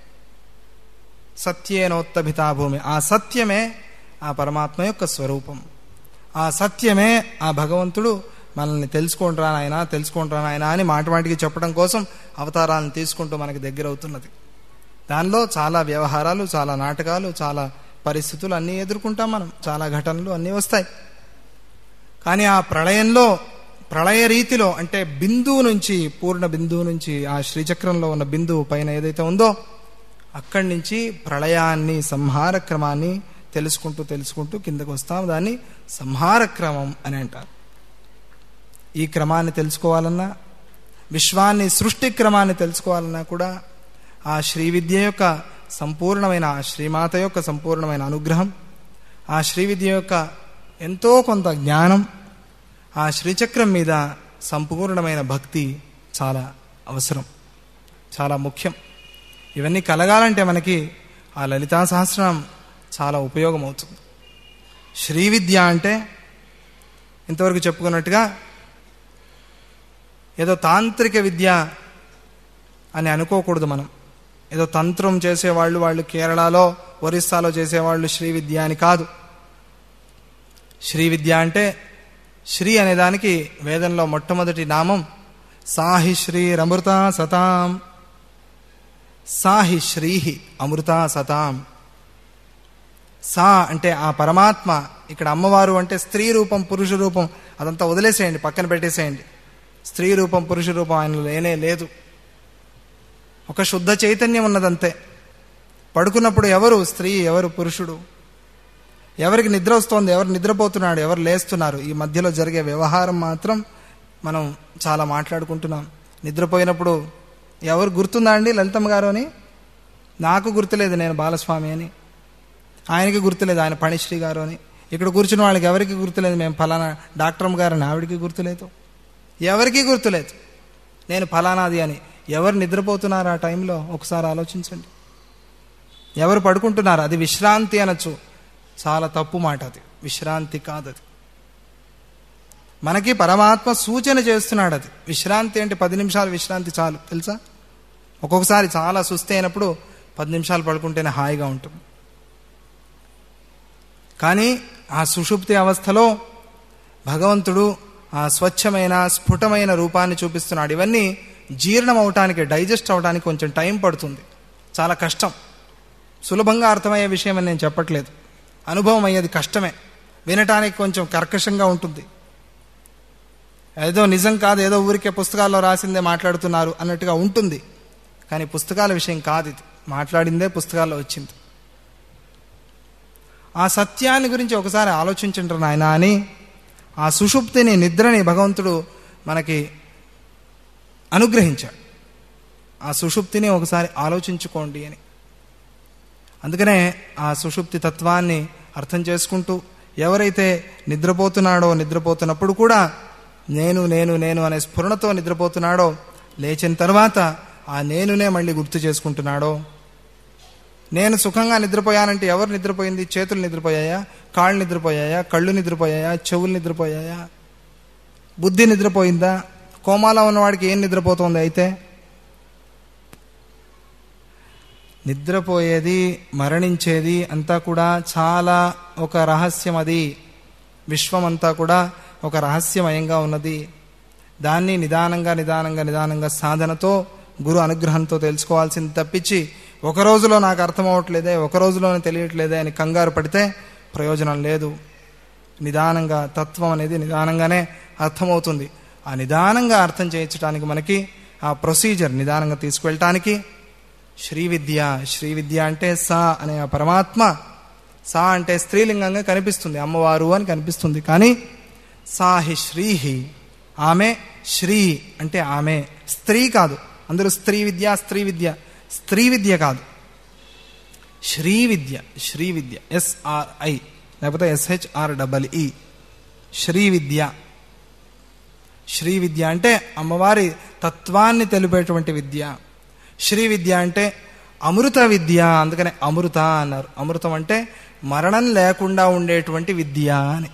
సత్యేనోత్తభిత భూమి ఆ సత్యమే ఆ పరమాత్మ యొక్క స్వరూపం ఆ సత్యమే ఆ భగవంతుడు మనల్ని తెలుసుకుంటారా నాయన తెలుసుకుంటారా నాయన అని మాట మాటికి చెప్పడం కోసం అవతారాలను తీసుకుంటూ మనకి దగ్గర అవుతున్నది దానిలో చాలా వ్యవహారాలు చాలా నాటకాలు చాలా పరిస్థితులు అన్నీ ఎదుర్కొంటాం మనం చాలా ఘటనలు అన్నీ వస్తాయి కానీ ఆ ప్రళయంలో ప్రళయ రీతిలో అంటే బిందువు నుంచి పూర్ణ బిందువు నుంచి ఆ శ్రీచక్రంలో ఉన్న బిందువు పైన ఏదైతే ఉందో అక్కడి నుంచి ప్రళయాన్ని సంహార క్రమాన్ని తెలుసుకుంటూ తెలుసుకుంటూ కిందకు వస్తాం దాన్ని సంహార క్రమం అని అంటారు ఈ క్రమాన్ని తెలుసుకోవాలన్నా విశ్వాన్ని సృష్టి క్రమాన్ని తెలుసుకోవాలన్నా కూడా ఆ శ్రీ విద్య యొక్క సంపూర్ణమైన ఆ శ్రీమాత యొక్క సంపూర్ణమైన అనుగ్రహం ఆ శ్రీ విద్య యొక్క ఎంతో కొంత జ్ఞానం ఆ శ్రీచక్రం మీద సంపూర్ణమైన భక్తి చాలా అవసరం చాలా ముఖ్యం ఇవన్నీ కలగాలంటే మనకి ఆ లలితా సహస్రం చాలా ఉపయోగం అవుతుంది శ్రీ విద్య అంటే ఇంతవరకు చెప్పుకున్నట్టుగా ఏదో తాంత్రిక విద్య అని అనుకోకూడదు మనం ఏదో తంత్రం చేసేవాళ్ళు వాళ్ళు కేరళలో ఒరిస్సాలో చేసేవాళ్ళు శ్రీ విద్య అని కాదు శ్రీ విద్య అంటే శ్రీ అనే దానికి వేదంలో మొట్టమొదటి నామం సాహి శ్రీ రమృత సతాం సా హి శ్రీహి అమృత సతాం సా అంటే ఆ పరమాత్మ ఇక్కడ అమ్మవారు అంటే స్త్రీ రూపం పురుష రూపం అదంతా వదిలేసేయండి పక్కన పెట్టేసేయండి స్త్రీ రూపం పురుష రూపం ఆయన లేనే లేదు ఒక శుద్ధ చైతన్యం ఉన్నదంతే పడుకున్నప్పుడు ఎవరు స్త్రీ ఎవరు పురుషుడు ఎవరికి నిద్ర వస్తోంది ఎవరు నిద్రపోతున్నాడు ఎవరు లేస్తున్నారు ఈ మధ్యలో జరిగే వ్యవహారం మాత్రం మనం చాలా మాట్లాడుకుంటున్నాం నిద్రపోయినప్పుడు ఎవరు గుర్తుందా అండి లలితమ్మ గారు అని నాకు గుర్తులేదు నేను బాలస్వామి అని ఆయనకి గుర్తులేదు ఆయన పణిశ్రీ గారు అని ఇక్కడ కూర్చున్న వాళ్ళకి ఎవరికి గుర్తులేదు మేము ఫలానా డాక్టర్ గారు అని ఆవిడికి గుర్తులేదు ఎవరికీ గుర్తులేదు నేను ఫలానాది అని ఎవరు నిద్రపోతున్నారు ఆ టైంలో ఒకసారి ఆలోచించండి ఎవరు పడుకుంటున్నారు అది విశ్రాంతి అనొచ్చు చాలా తప్పు మాట అది విశ్రాంతి కాదు అది మనకి పరమాత్మ సూచన చేస్తున్నాడు అది విశ్రాంతి అంటే పది నిమిషాలు విశ్రాంతి చాలు తెలుసా ఒక్కొక్కసారి చాలా సుస్థి అయినప్పుడు పది నిమిషాలు పడుకుంటేనే హాయిగా ఉంటుంది కానీ ఆ సుషుప్తి అవస్థలో భగవంతుడు ఆ స్వచ్ఛమైన స్ఫుటమైన రూపాన్ని చూపిస్తున్నాడు ఇవన్నీ జీర్ణం అవటానికి డైజెస్ట్ అవడానికి కొంచెం టైం పడుతుంది చాలా కష్టం సులభంగా అర్థమయ్యే విషయం అని నేను చెప్పట్లేదు అనుభవం అయ్యేది కష్టమే వినటానికి కొంచెం కర్కశంగా ఉంటుంది ఏదో నిజం కాదు ఏదో ఊరికే పుస్తకాల్లో రాసిందే మాట్లాడుతున్నారు అన్నట్టుగా ఉంటుంది కానీ పుస్తకాల విషయం కాదు ఇది మాట్లాడిందే పుస్తకాల్లో వచ్చింది ఆ సత్యాన్ని గురించి ఒకసారి ఆలోచించంటారు నాయన అని ఆ సుషుప్తిని నిద్రని భగవంతుడు మనకి అనుగ్రహించాడు ఆ సుషుప్తిని ఒకసారి ఆలోచించుకోండి అని అందుకనే ఆ సుషుప్తి తత్వాన్ని అర్థం చేసుకుంటూ ఎవరైతే నిద్రపోతున్నాడో నిద్రపోతున్నప్పుడు కూడా నేను నేను నేను అనే స్ఫురణతో నిద్రపోతున్నాడో లేచిన తర్వాత ఆ నేనునే మళ్ళీ గుర్తు చేసుకుంటున్నాడో నేను సుఖంగా నిద్రపోయానంటే ఎవరు నిద్రపోయింది చేతులు నిద్రపోయాయా కాళ్ళు నిద్రపోయాయా కళ్ళు నిద్రపోయాయా చెవులు నిద్రపోయాయా బుద్ధి నిద్రపోయిందా కోమాలో ఉన్నవాడికి ఏం నిద్రపోతుంది అయితే నిద్రపోయేది మరణించేది అంతా కూడా చాలా ఒక రహస్యం అది విశ్వం అంతా కూడా ఒక రహస్యమయంగా ఉన్నది దాన్ని నిదానంగా నిదానంగా నిదానంగా సాధనతో గురు అనుగ్రహంతో తెలుసుకోవాల్సింది తప్పించి ఒక రోజులో నాకు అర్థం అవ్వట్లేదే ఒక రోజులోనే తెలియట్లేదే అని కంగారు పడితే ప్రయోజనం లేదు నిదానంగా తత్వం అనేది నిదానంగానే అర్థమవుతుంది ఆ నిదానంగా అర్థం చేయించడానికి మనకి ఆ ప్రొసీజర్ నిదానంగా తీసుకువెళ్ళటానికి శ్రీ విద్య శ్రీ విద్య అంటే సా అనే ఆ పరమాత్మ సా అంటే స్త్రీలింగంగా కనిపిస్తుంది అమ్మవారు అని కనిపిస్తుంది కానీ సా హి శ్రీహి ఆమె శ్రీ అంటే ఆమె స్త్రీ కాదు అందరూ స్త్రీ విద్య స్త్రీ విద్య స్త్రీ విద్య కాదు శ్రీ విద్య శ్రీ విద్య ఎస్ఆర్ఐ లేకపోతే ఎస్హెచ్ఆర్ డబల్ ఈ శ్రీ విద్య శ్రీ విద్య అంటే అమ్మవారి తత్వాన్ని తెలిపేటువంటి విద్య శ్రీ విద్య అంటే అమృత విద్య అందుకనే అమృత అన్నారు అమృతం అంటే మరణం లేకుండా ఉండేటువంటి విద్య అని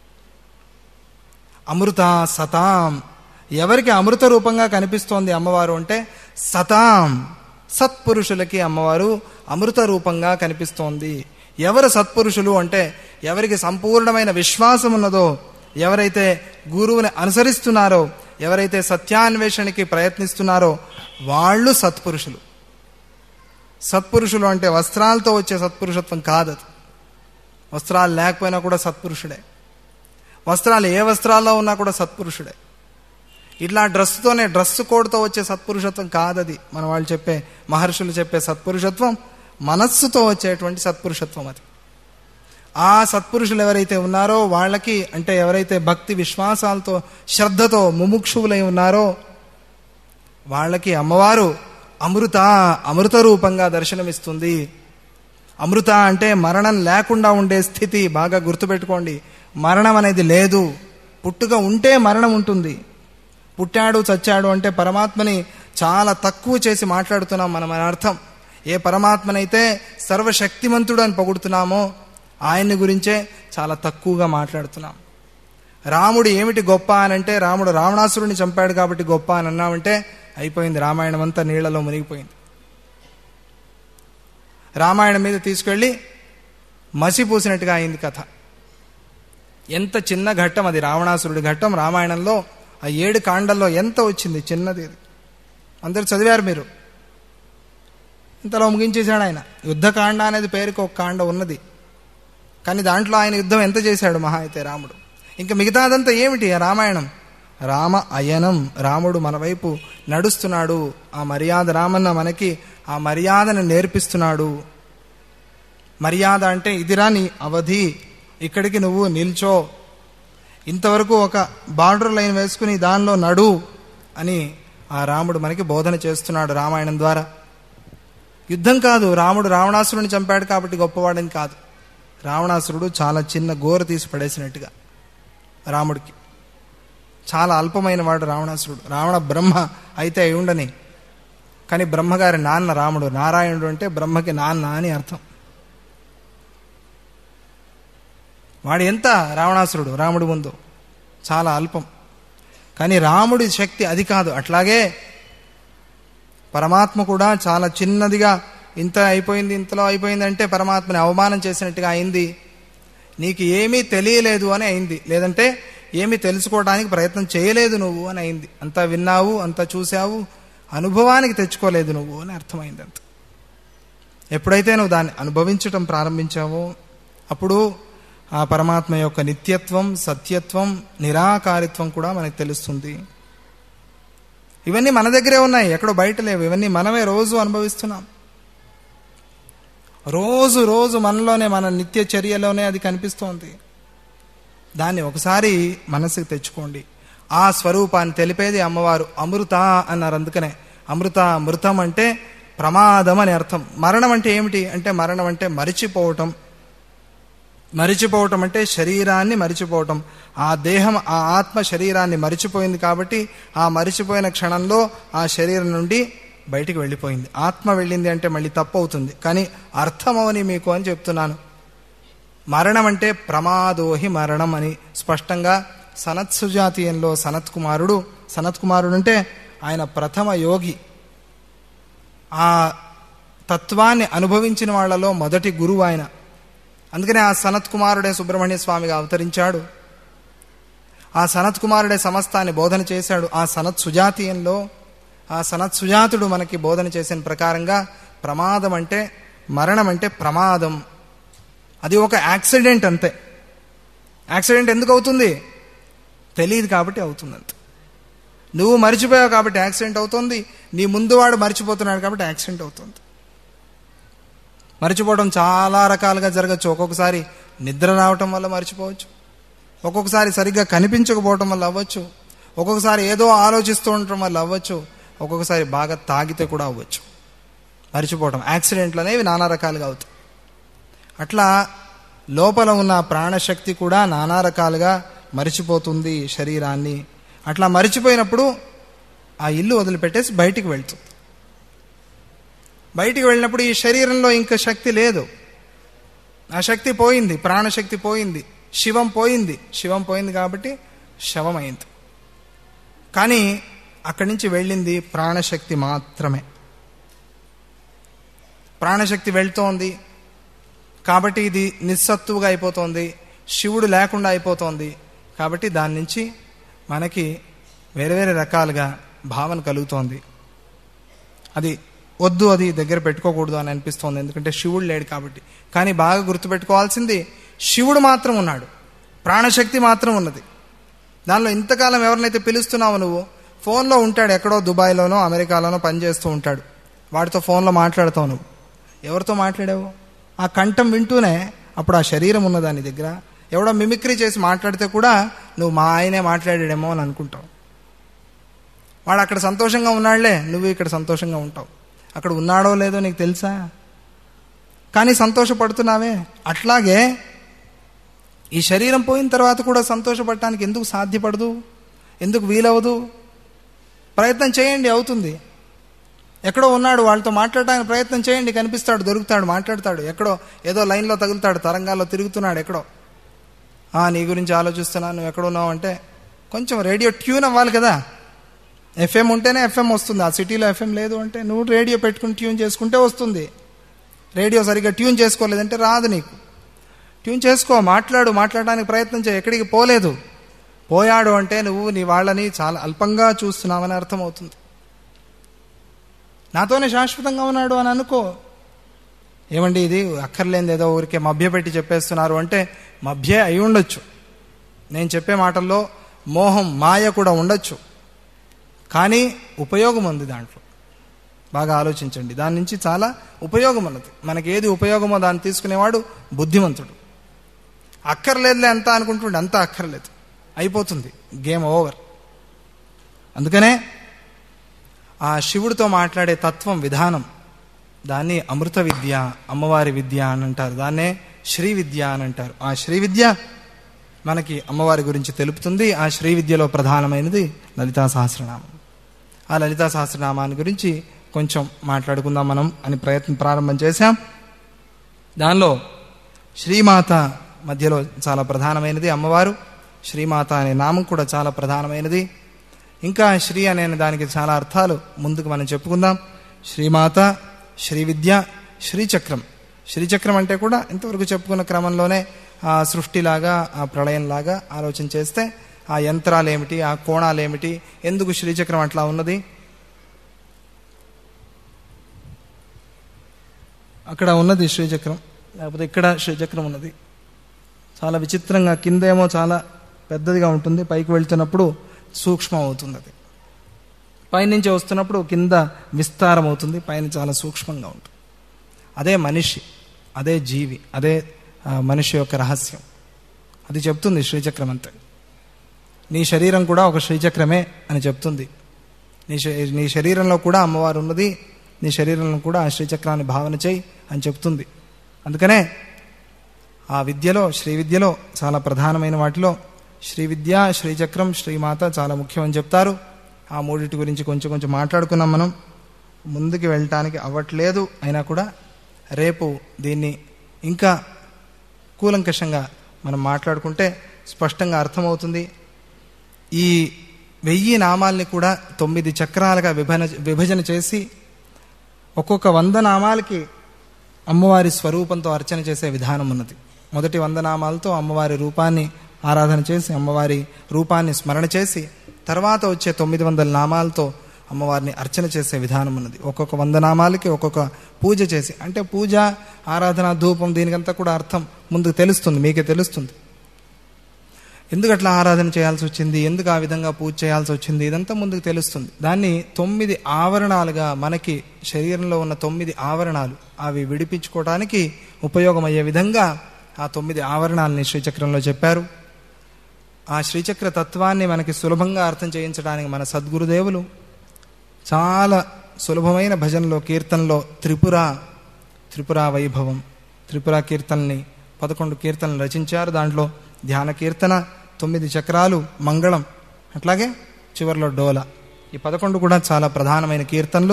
అమృత సతాం ఎవరికి అమృత రూపంగా కనిపిస్తోంది అమ్మవారు అంటే సతాం సత్పురుషులకి అమ్మవారు అమృత రూపంగా కనిపిస్తోంది ఎవరు సత్పురుషులు అంటే ఎవరికి సంపూర్ణమైన విశ్వాసం ఉన్నదో ఎవరైతే గురువుని అనుసరిస్తున్నారో ఎవరైతే సత్యాన్వేషణకి ప్రయత్నిస్తున్నారో వాళ్ళు సత్పురుషులు సత్పురుషులు అంటే వస్త్రాలతో వచ్చే సత్పురుషత్వం కాదు అది వస్త్రాలు లేకపోయినా కూడా సత్పురుషుడే వస్త్రాలు ఏ వస్త్రాల్లో ఉన్నా కూడా సత్పురుషుడే ఇట్లా డ్రెస్తోనే డ్రెస్ కోడ్తో వచ్చే సత్పురుషత్వం కాదది మన వాళ్ళు చెప్పే మహర్షులు చెప్పే సత్పురుషత్వం మనస్సుతో వచ్చేటువంటి సత్పురుషత్వం అది ఆ సత్పురుషులు ఎవరైతే ఉన్నారో వాళ్ళకి అంటే ఎవరైతే భక్తి విశ్వాసాలతో శ్రద్ధతో ముముక్షువులై ఉన్నారో వాళ్ళకి అమ్మవారు అమృత అమృత రూపంగా దర్శనమిస్తుంది అమృత అంటే మరణం లేకుండా ఉండే స్థితి బాగా గుర్తుపెట్టుకోండి మరణం అనేది లేదు పుట్టుక ఉంటే మరణం ఉంటుంది పుట్టాడు చచ్చాడు అంటే పరమాత్మని చాలా తక్కువ చేసి మాట్లాడుతున్నాం మనం అని అర్థం ఏ పరమాత్మనైతే సర్వశక్తిమంతుడు అని పొగుడుతున్నామో ఆయన్ని గురించే చాలా తక్కువగా మాట్లాడుతున్నాం రాముడు ఏమిటి గొప్ప అని అంటే రాముడు రావణాసురుని చంపాడు కాబట్టి గొప్ప అని అన్నామంటే అయిపోయింది రామాయణం అంతా నీళ్లలో మునిగిపోయింది రామాయణం మీద తీసుకెళ్ళి మసి పూసినట్టుగా అయింది కథ ఎంత చిన్న ఘట్టం అది రావణాసురుడి ఘట్టం రామాయణంలో ఆ ఏడు కాండల్లో ఎంత వచ్చింది చిన్నది అది అందరు చదివారు మీరు ఇంతలో ముగించేశాడు ఆయన యుద్ధకాండ అనేది పేరుకి ఒక కాండ ఉన్నది కానీ దాంట్లో ఆయన యుద్ధం ఎంత చేశాడు మహా అయితే రాముడు ఇంకా మిగతాదంతా ఏమిటి ఆ రామాయణం రామ అయనం రాముడు మన వైపు నడుస్తున్నాడు ఆ మర్యాద రామన్న మనకి ఆ మర్యాదను నేర్పిస్తున్నాడు మర్యాద అంటే ఇదిరా నీ అవధి ఇక్కడికి నువ్వు నిల్చో ఇంతవరకు ఒక బార్డర్ లైన్ వేసుకుని దానిలో నడు అని ఆ రాముడు మనకి బోధన చేస్తున్నాడు రామాయణం ద్వారా యుద్ధం కాదు రాముడు రావణాసురుని చంపాడు కాబట్టి గొప్పవాడని కాదు రావణాసురుడు చాలా చిన్న గోర తీసి పడేసినట్టుగా రాముడికి చాలా అల్పమైన వాడు రావణాసురుడు రావణ బ్రహ్మ అయితే అయి ఉండని కానీ బ్రహ్మగారి నాన్న రాముడు నారాయణుడు అంటే బ్రహ్మకి నాన్న అని అర్థం వాడు ఎంత రావణాసురుడు రాముడి ముందు చాలా అల్పం కానీ రాముడి శక్తి అది కాదు అట్లాగే పరమాత్మ కూడా చాలా చిన్నదిగా ఇంత అయిపోయింది ఇంతలో అయిపోయింది అంటే పరమాత్మని అవమానం చేసినట్టుగా అయింది నీకు ఏమీ తెలియలేదు అని అయింది లేదంటే ఏమీ తెలుసుకోవడానికి ప్రయత్నం చేయలేదు నువ్వు అని అయింది అంతా విన్నావు అంతా చూసావు అనుభవానికి తెచ్చుకోలేదు నువ్వు అని అర్థమైంది అంత ఎప్పుడైతే నువ్వు దాన్ని అనుభవించటం ప్రారంభించావో అప్పుడు ఆ పరమాత్మ యొక్క నిత్యత్వం సత్యత్వం నిరాకారిత్వం కూడా మనకు తెలుస్తుంది ఇవన్నీ మన దగ్గరే ఉన్నాయి ఎక్కడో బయట లేవు ఇవన్నీ మనమే రోజు అనుభవిస్తున్నాం రోజు రోజు మనలోనే మన నిత్య చర్యలోనే అది కనిపిస్తోంది దాన్ని ఒకసారి మనసుకు తెచ్చుకోండి ఆ స్వరూపాన్ని తెలిపేది అమ్మవారు అమృత అన్నారు అందుకనే అమృత మృతం అంటే ప్రమాదం అని అర్థం మరణం అంటే ఏమిటి అంటే మరణం అంటే మరిచిపోవటం మరిచిపోవటం అంటే శరీరాన్ని మరిచిపోవటం ఆ దేహం ఆ ఆత్మ శరీరాన్ని మరిచిపోయింది కాబట్టి ఆ మరిచిపోయిన క్షణంలో ఆ శరీరం నుండి బయటికి వెళ్ళిపోయింది ఆత్మ వెళ్ళింది అంటే మళ్ళీ తప్పు అవుతుంది కానీ అర్థమవని మీకు అని చెప్తున్నాను మరణం అంటే ప్రమాదోహి మరణం అని స్పష్టంగా సనత్ సుజాతీయంలో సనత్ కుమారుడు సనత్ కుమారుడు అంటే ఆయన ప్రథమ యోగి ఆ తత్వాన్ని అనుభవించిన వాళ్ళలో మొదటి గురువు ఆయన అందుకనే ఆ సనత్ కుమారుడే సుబ్రహ్మణ్య స్వామిగా అవతరించాడు ఆ సనత్ కుమారుడే సమస్తాన్ని బోధన చేశాడు ఆ సనత్ సుజాతీయంలో ఆ సనత్ సుజాతుడు మనకి బోధన చేసిన ప్రకారంగా ప్రమాదం అంటే మరణం అంటే ప్రమాదం అది ఒక యాక్సిడెంట్ అంతే యాక్సిడెంట్ ఎందుకు అవుతుంది తెలియదు కాబట్టి అవుతుంది అంతే నువ్వు మర్చిపోయావు కాబట్టి యాక్సిడెంట్ అవుతుంది నీ ముందు వాడు మర్చిపోతున్నాడు కాబట్టి యాక్సిడెంట్ అవుతుంది మర్చిపోవడం చాలా రకాలుగా జరగచ్చు ఒక్కొక్కసారి నిద్ర రావటం వల్ల మర్చిపోవచ్చు ఒక్కొక్కసారి సరిగ్గా కనిపించకపోవటం వల్ల అవ్వచ్చు ఒక్కొక్కసారి ఏదో ఆలోచిస్తూ ఉండటం వల్ల అవ్వచ్చు ఒక్కొక్కసారి బాగా తాగితే కూడా అవ్వచ్చు మర్చిపోవటం యాక్సిడెంట్లు అనేవి నానా రకాలుగా అవుతాయి అట్లా లోపల ఉన్న ప్రాణశక్తి కూడా నానా రకాలుగా మరిచిపోతుంది శరీరాన్ని అట్లా మరిచిపోయినప్పుడు ఆ ఇల్లు వదిలిపెట్టేసి బయటికి వెళ్తుంది బయటికి వెళ్ళినప్పుడు ఈ శరీరంలో ఇంకా శక్తి లేదు ఆ శక్తి పోయింది ప్రాణశక్తి పోయింది శివం పోయింది శివం పోయింది కాబట్టి శవమైంది కానీ అక్కడి నుంచి వెళ్ళింది ప్రాణశక్తి మాత్రమే ప్రాణశక్తి వెళ్తోంది కాబట్టి ఇది నిస్సత్తువుగా అయిపోతోంది శివుడు లేకుండా అయిపోతోంది కాబట్టి దాని నుంచి మనకి వేరే వేరే రకాలుగా భావన కలుగుతోంది అది వద్దు అది దగ్గర పెట్టుకోకూడదు అని అనిపిస్తోంది ఎందుకంటే శివుడు లేడు కాబట్టి కానీ బాగా గుర్తుపెట్టుకోవాల్సింది శివుడు మాత్రం ఉన్నాడు ప్రాణశక్తి మాత్రం ఉన్నది దానిలో ఇంతకాలం ఎవరినైతే పిలుస్తున్నావు నువ్వు ఫోన్లో ఉంటాడు ఎక్కడో దుబాయ్లోనో అమెరికాలోనో పనిచేస్తూ ఉంటాడు వాడితో ఫోన్లో మాట్లాడతావు నువ్వు ఎవరితో మాట్లాడావు ఆ కంఠం వింటూనే అప్పుడు ఆ శరీరం ఉన్న దాని దగ్గర ఎవడో మిమిక్రీ చేసి మాట్లాడితే కూడా నువ్వు మా ఆయనే మాట్లాడాడేమో అని అనుకుంటావు వాడు అక్కడ సంతోషంగా ఉన్నాడులే నువ్వు ఇక్కడ సంతోషంగా ఉంటావు అక్కడ ఉన్నాడో లేదో నీకు తెలుసా కానీ సంతోషపడుతున్నావే అట్లాగే ఈ శరీరం పోయిన తర్వాత కూడా సంతోషపడటానికి ఎందుకు సాధ్యపడదు ఎందుకు వీలవదు ప్రయత్నం చేయండి అవుతుంది ఎక్కడో ఉన్నాడు వాళ్ళతో మాట్లాడడానికి ప్రయత్నం చేయండి కనిపిస్తాడు దొరుకుతాడు మాట్లాడతాడు ఎక్కడో ఏదో లైన్లో తగులుతాడు తరంగాల్లో తిరుగుతున్నాడు ఎక్కడో "ఆ, నీ గురించి ఆలోచిస్తున్నాను నువ్వు ఎక్కడున్నావు అంటే కొంచెం రేడియో ట్యూన్ అవ్వాలి కదా ఎఫ్ఎం ఉంటేనే ఎఫ్ఎం వస్తుంది ఆ సిటీలో ఎఫ్ఎం లేదు అంటే నువ్వు రేడియో పెట్టుకుని ట్యూన్ చేసుకుంటే వస్తుంది రేడియో సరిగ్గా ట్యూన్ చేసుకోలేదంటే రాదు నీకు ట్యూన్ చేసుకో మాట్లాడు మాట్లాడడానికి ప్రయత్నం చేయి ఎక్కడికి పోలేదు పోయాడు అంటే నువ్వు నీ వాళ్ళని చాలా అల్పంగా చూస్తున్నావని అర్థమవుతుంది నాతోనే శాశ్వతంగా ఉన్నాడు అని అనుకో ఏమండి ఇది అక్కర్లేనిది ఏదో ఊరికే మభ్యపెట్టి చెప్పేస్తున్నారు అంటే మభ్యే అయి ఉండొచ్చు నేను చెప్పే మాటల్లో మోహం మాయ కూడా ఉండొచ్చు కానీ ఉపయోగం ఉంది దాంట్లో బాగా ఆలోచించండి దాని నుంచి చాలా ఉపయోగం ఉన్నది మనకి ఏది ఉపయోగమో దాన్ని తీసుకునేవాడు బుద్ధిమంతుడు అక్కర్లేదులే అంత అనుకుంటుండే అంత అక్కర్లేదు అయిపోతుంది గేమ్ ఓవర్ అందుకనే ఆ శివుడితో మాట్లాడే తత్వం విధానం దాన్ని అమృత విద్య అమ్మవారి విద్య అని అంటారు దాన్నే శ్రీ విద్య అని అంటారు ఆ శ్రీ విద్య మనకి అమ్మవారి గురించి తెలుపుతుంది ఆ శ్రీ విద్యలో ప్రధానమైనది లలితా సహస్రనామం ఆ లలితా సహస్రనామాన్ని గురించి కొంచెం మాట్లాడుకుందాం మనం అని ప్రయత్నం ప్రారంభం చేశాం దానిలో శ్రీమాత మధ్యలో చాలా ప్రధానమైనది అమ్మవారు శ్రీమాత అనే నామం కూడా చాలా ప్రధానమైనది ఇంకా శ్రీ అనే దానికి చాలా అర్థాలు ముందుకు మనం చెప్పుకుందాం శ్రీమాత శ్రీ విద్య శ్రీచక్రం శ్రీచక్రం అంటే కూడా ఇంతవరకు చెప్పుకున్న క్రమంలోనే ఆ సృష్టిలాగా ఆ ప్రళయంలాగా ఆలోచన చేస్తే ఆ యంత్రాలు ఏమిటి ఆ కోణాలు ఏమిటి ఎందుకు శ్రీచక్రం అట్లా ఉన్నది అక్కడ ఉన్నది శ్రీచక్రం లేకపోతే ఇక్కడ శ్రీచక్రం ఉన్నది చాలా విచిత్రంగా కిందేమో చాలా పెద్దదిగా ఉంటుంది పైకి వెళ్తున్నప్పుడు సూక్ష్మం అవుతుంది అది పైనుంచి వస్తున్నప్పుడు కింద విస్తారం అవుతుంది పైన చాలా సూక్ష్మంగా ఉంటుంది అదే మనిషి అదే జీవి అదే ఆ, మనిషి యొక్క రహస్యం అది చెప్తుంది శ్రీచక్రం అంతే నీ శరీరం కూడా ఒక శ్రీచక్రమే అని చెప్తుంది నీ శ- నీ శరీరంలో కూడా అమ్మవారు ఉన్నది నీ శరీరంలో కూడా ఆ శ్రీచక్రాన్ని భావన చేయి అని చెప్తుంది అందుకనే ఆ విద్యలో శ్రీ విద్యలో చాలా ప్రధానమైన వాటిలో శ్రీ విద్య శ్రీచక్రం శ్రీమాత చాలా ముఖ్యమని చెప్తారు ఆ మూడింటి గురించి కొంచెం కొంచెం మాట్లాడుకున్నాం మనం ముందుకు వెళ్ళటానికి అవ్వట్లేదు అయినా కూడా రేపు దీన్ని ఇంకా కూలంకషంగా మనం మాట్లాడుకుంటే స్పష్టంగా అర్థమవుతుంది ఈ వెయ్యి నామాల్ని కూడా తొమ్మిది చక్రాలుగా విభజన విభజన చేసి ఒక్కొక్క వంద నామాలకి అమ్మవారి స్వరూపంతో అర్చన చేసే విధానం ఉన్నది మొదటి వంద నామాలతో అమ్మవారి రూపాన్ని ఆరాధన చేసి అమ్మవారి రూపాన్ని స్మరణ చేసి తర్వాత వచ్చే తొమ్మిది వందల నామాలతో అమ్మవారిని అర్చన చేసే విధానం ఉన్నది ఒక్కొక్క వంద నామాలకి ఒక్కొక్క పూజ చేసి అంటే పూజ ఆరాధన ధూపం దీనికంతా కూడా అర్థం ముందుకు తెలుస్తుంది మీకే తెలుస్తుంది ఎందుకు అట్లా ఆరాధన చేయాల్సి వచ్చింది ఎందుకు ఆ విధంగా పూజ చేయాల్సి వచ్చింది ఇదంతా ముందుకు తెలుస్తుంది దాన్ని తొమ్మిది ఆవరణాలుగా మనకి శరీరంలో ఉన్న తొమ్మిది ఆవరణాలు అవి విడిపించుకోవడానికి ఉపయోగమయ్యే విధంగా ఆ తొమ్మిది ఆవరణాలని శ్రీచక్రంలో చెప్పారు ఆ శ్రీచక్ర తత్వాన్ని మనకి సులభంగా అర్థం చేయించడానికి మన సద్గురుదేవులు చాలా సులభమైన భజనలో కీర్తనలో త్రిపుర త్రిపుర వైభవం త్రిపుర కీర్తనని పదకొండు కీర్తనలు రచించారు దాంట్లో ధ్యాన కీర్తన తొమ్మిది చక్రాలు మంగళం అట్లాగే చివరిలో డోల ఈ పదకొండు కూడా చాలా ప్రధానమైన కీర్తనలు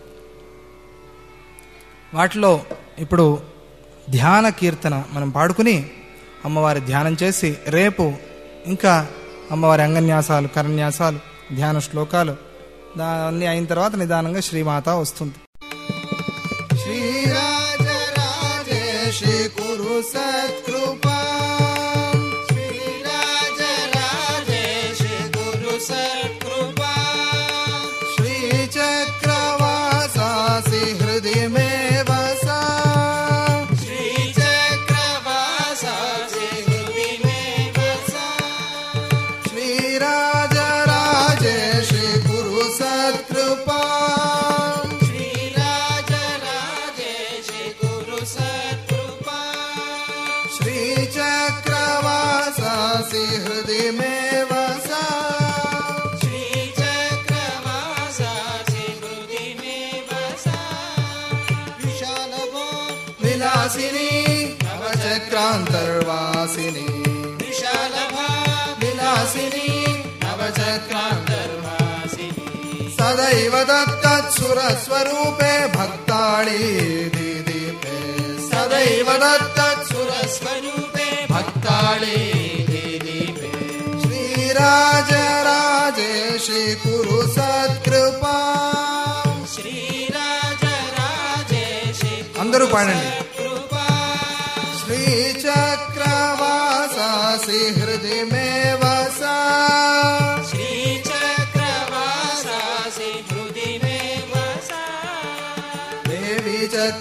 వాటిలో ఇప్పుడు ధ్యాన కీర్తన మనం పాడుకుని అమ్మవారి ధ్యానం చేసి రేపు ఇంకా అమ్మవారి అంగన్యాసాలు కరన్యాసాలు ధ్యాన శ్లోకాలు దాన్ని అయిన తర్వాత నిదానంగా శ్రీమాత వస్తుంది श्रीराजराजेशि कुरु सत्कृपा श्रीराजराजेशि कुरु सत्कृपा श्रीचक्रवासासि हृदि मे वसा श्रीचक्रवासासि हृदि मे वसा श्रीराजराजेशि कुरु सत्कृपा श्रीराजराजेशि कुरु सत्कृपा श्रीचक्रवासासि हृदि मे वसा श्रीचक्रवासासि हृदि मे वसा विशालभो विलासिनी नवचक्रान्तर्वासिनी विशालभा विलासिनी नवचक्रान्तर्वासिनि सदैव दत्तत्सुरस्वरूपे भक्ताणि दिदीपे सदैव दत्तत्सुरस्वरूपे सुरस्वरूपे भक्ताळे दीपे श्रीराजराजेशि कुरु सत्कृपा श्रीराजराजेशि అందరూ పాడండి कृपा श्रीचक्रवासासि हृदि मे वसा श्रीचक्रवासासि हृदि मे वसा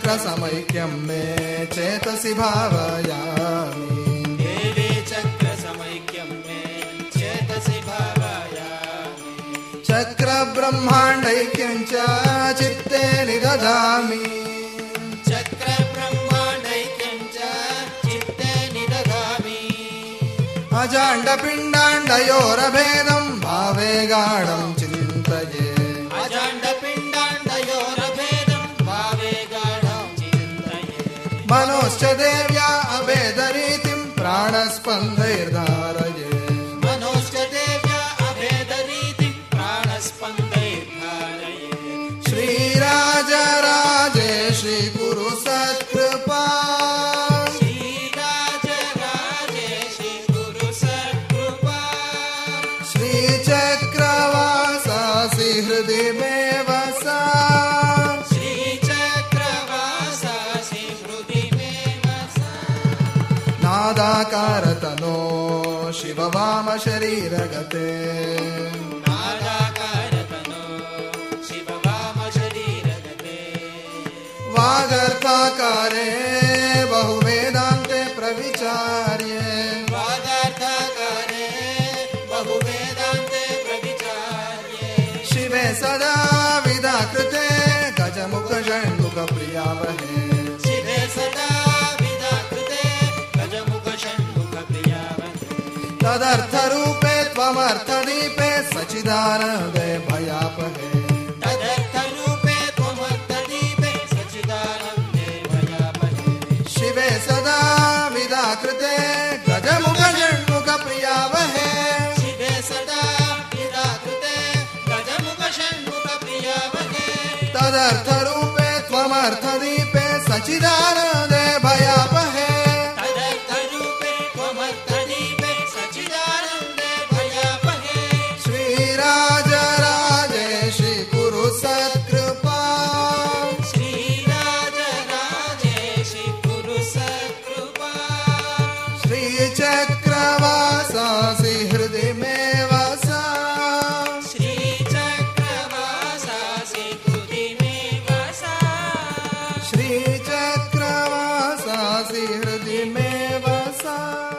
चक्रसमैक्यं मे चेतसि भावयामि देवी चक्रसमैक्यं मे चेतसि भावयामि चक्रब्रह्माण्डैक्यं च चित्ते निददामि चक्रब्रह्माण्डैक्यं च चित्ते निदधामि अजाण्डपिण्डाण्डयोरभेदं भावे गाढं चिन्तये अजाण्डपिण्डाण्डयोरभेदं भावे गाढं चिन्तये मनोश्च देव्या अभेदरीतिं प्राणस्पन्दैर्धारये मनोश्च देव्या अभेदरीतिं प्राणस्पन्दैर्धारये श्रीराजराजे श्रीगुरु सत्कृपा श्रीराजराजेशि गुरु सत्कृपा श्रीचक्रवासासि हृदि मे वसा श्रीचक्रवासासि हृदि मे वसा नादाकारतनो शिववाम शरीरगते नादाकारतनो शिववामशरीरगते वागर्थाकारे बहुवेदान्ते प्रविचार्ये वादार्थकारे बहुवेदान्ते प्रविचार्ये शिवे सदा विदाकृते गजमुखषण्मुखप्रियावहे शिवे सदा विदाकृते गजमुखषण्मुखप्रियावते तदर्थरूपे त्वमर्थदीपे सचिदानन्दे भयापहे तदर्थरूपे त्वमर्थदीपे सच्चिदानन्दे भयापहे शिवे सदा विदाकृते गजमुखषण्मुखप्रियावहे शिवे सदा विदाकृते गजमुखषण्मुखप्रियावते तदर्थरूपे त्वमर्थदीपे सचिदानन्दे भयापहे तदर्थरूपे त्वमर्थदीपे सच्चिदानन्दे भयापहे श्रीराजराजेशि कुरु सत्कृपा श्रीराजराजेशि कुरु सत्कृपा श्रीचक्रवासासि हृदि मे वसा श्रीचक्रवासासि हृदि मे वसा श्रीचक्रवासासि हृदि मे वसा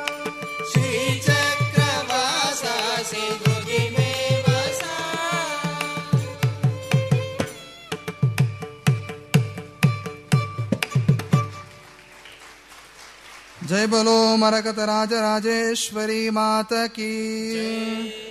श्रीचक्रवासासि हृदि मे वसा जय बोलो मरकत राज राजेश्वरी माता की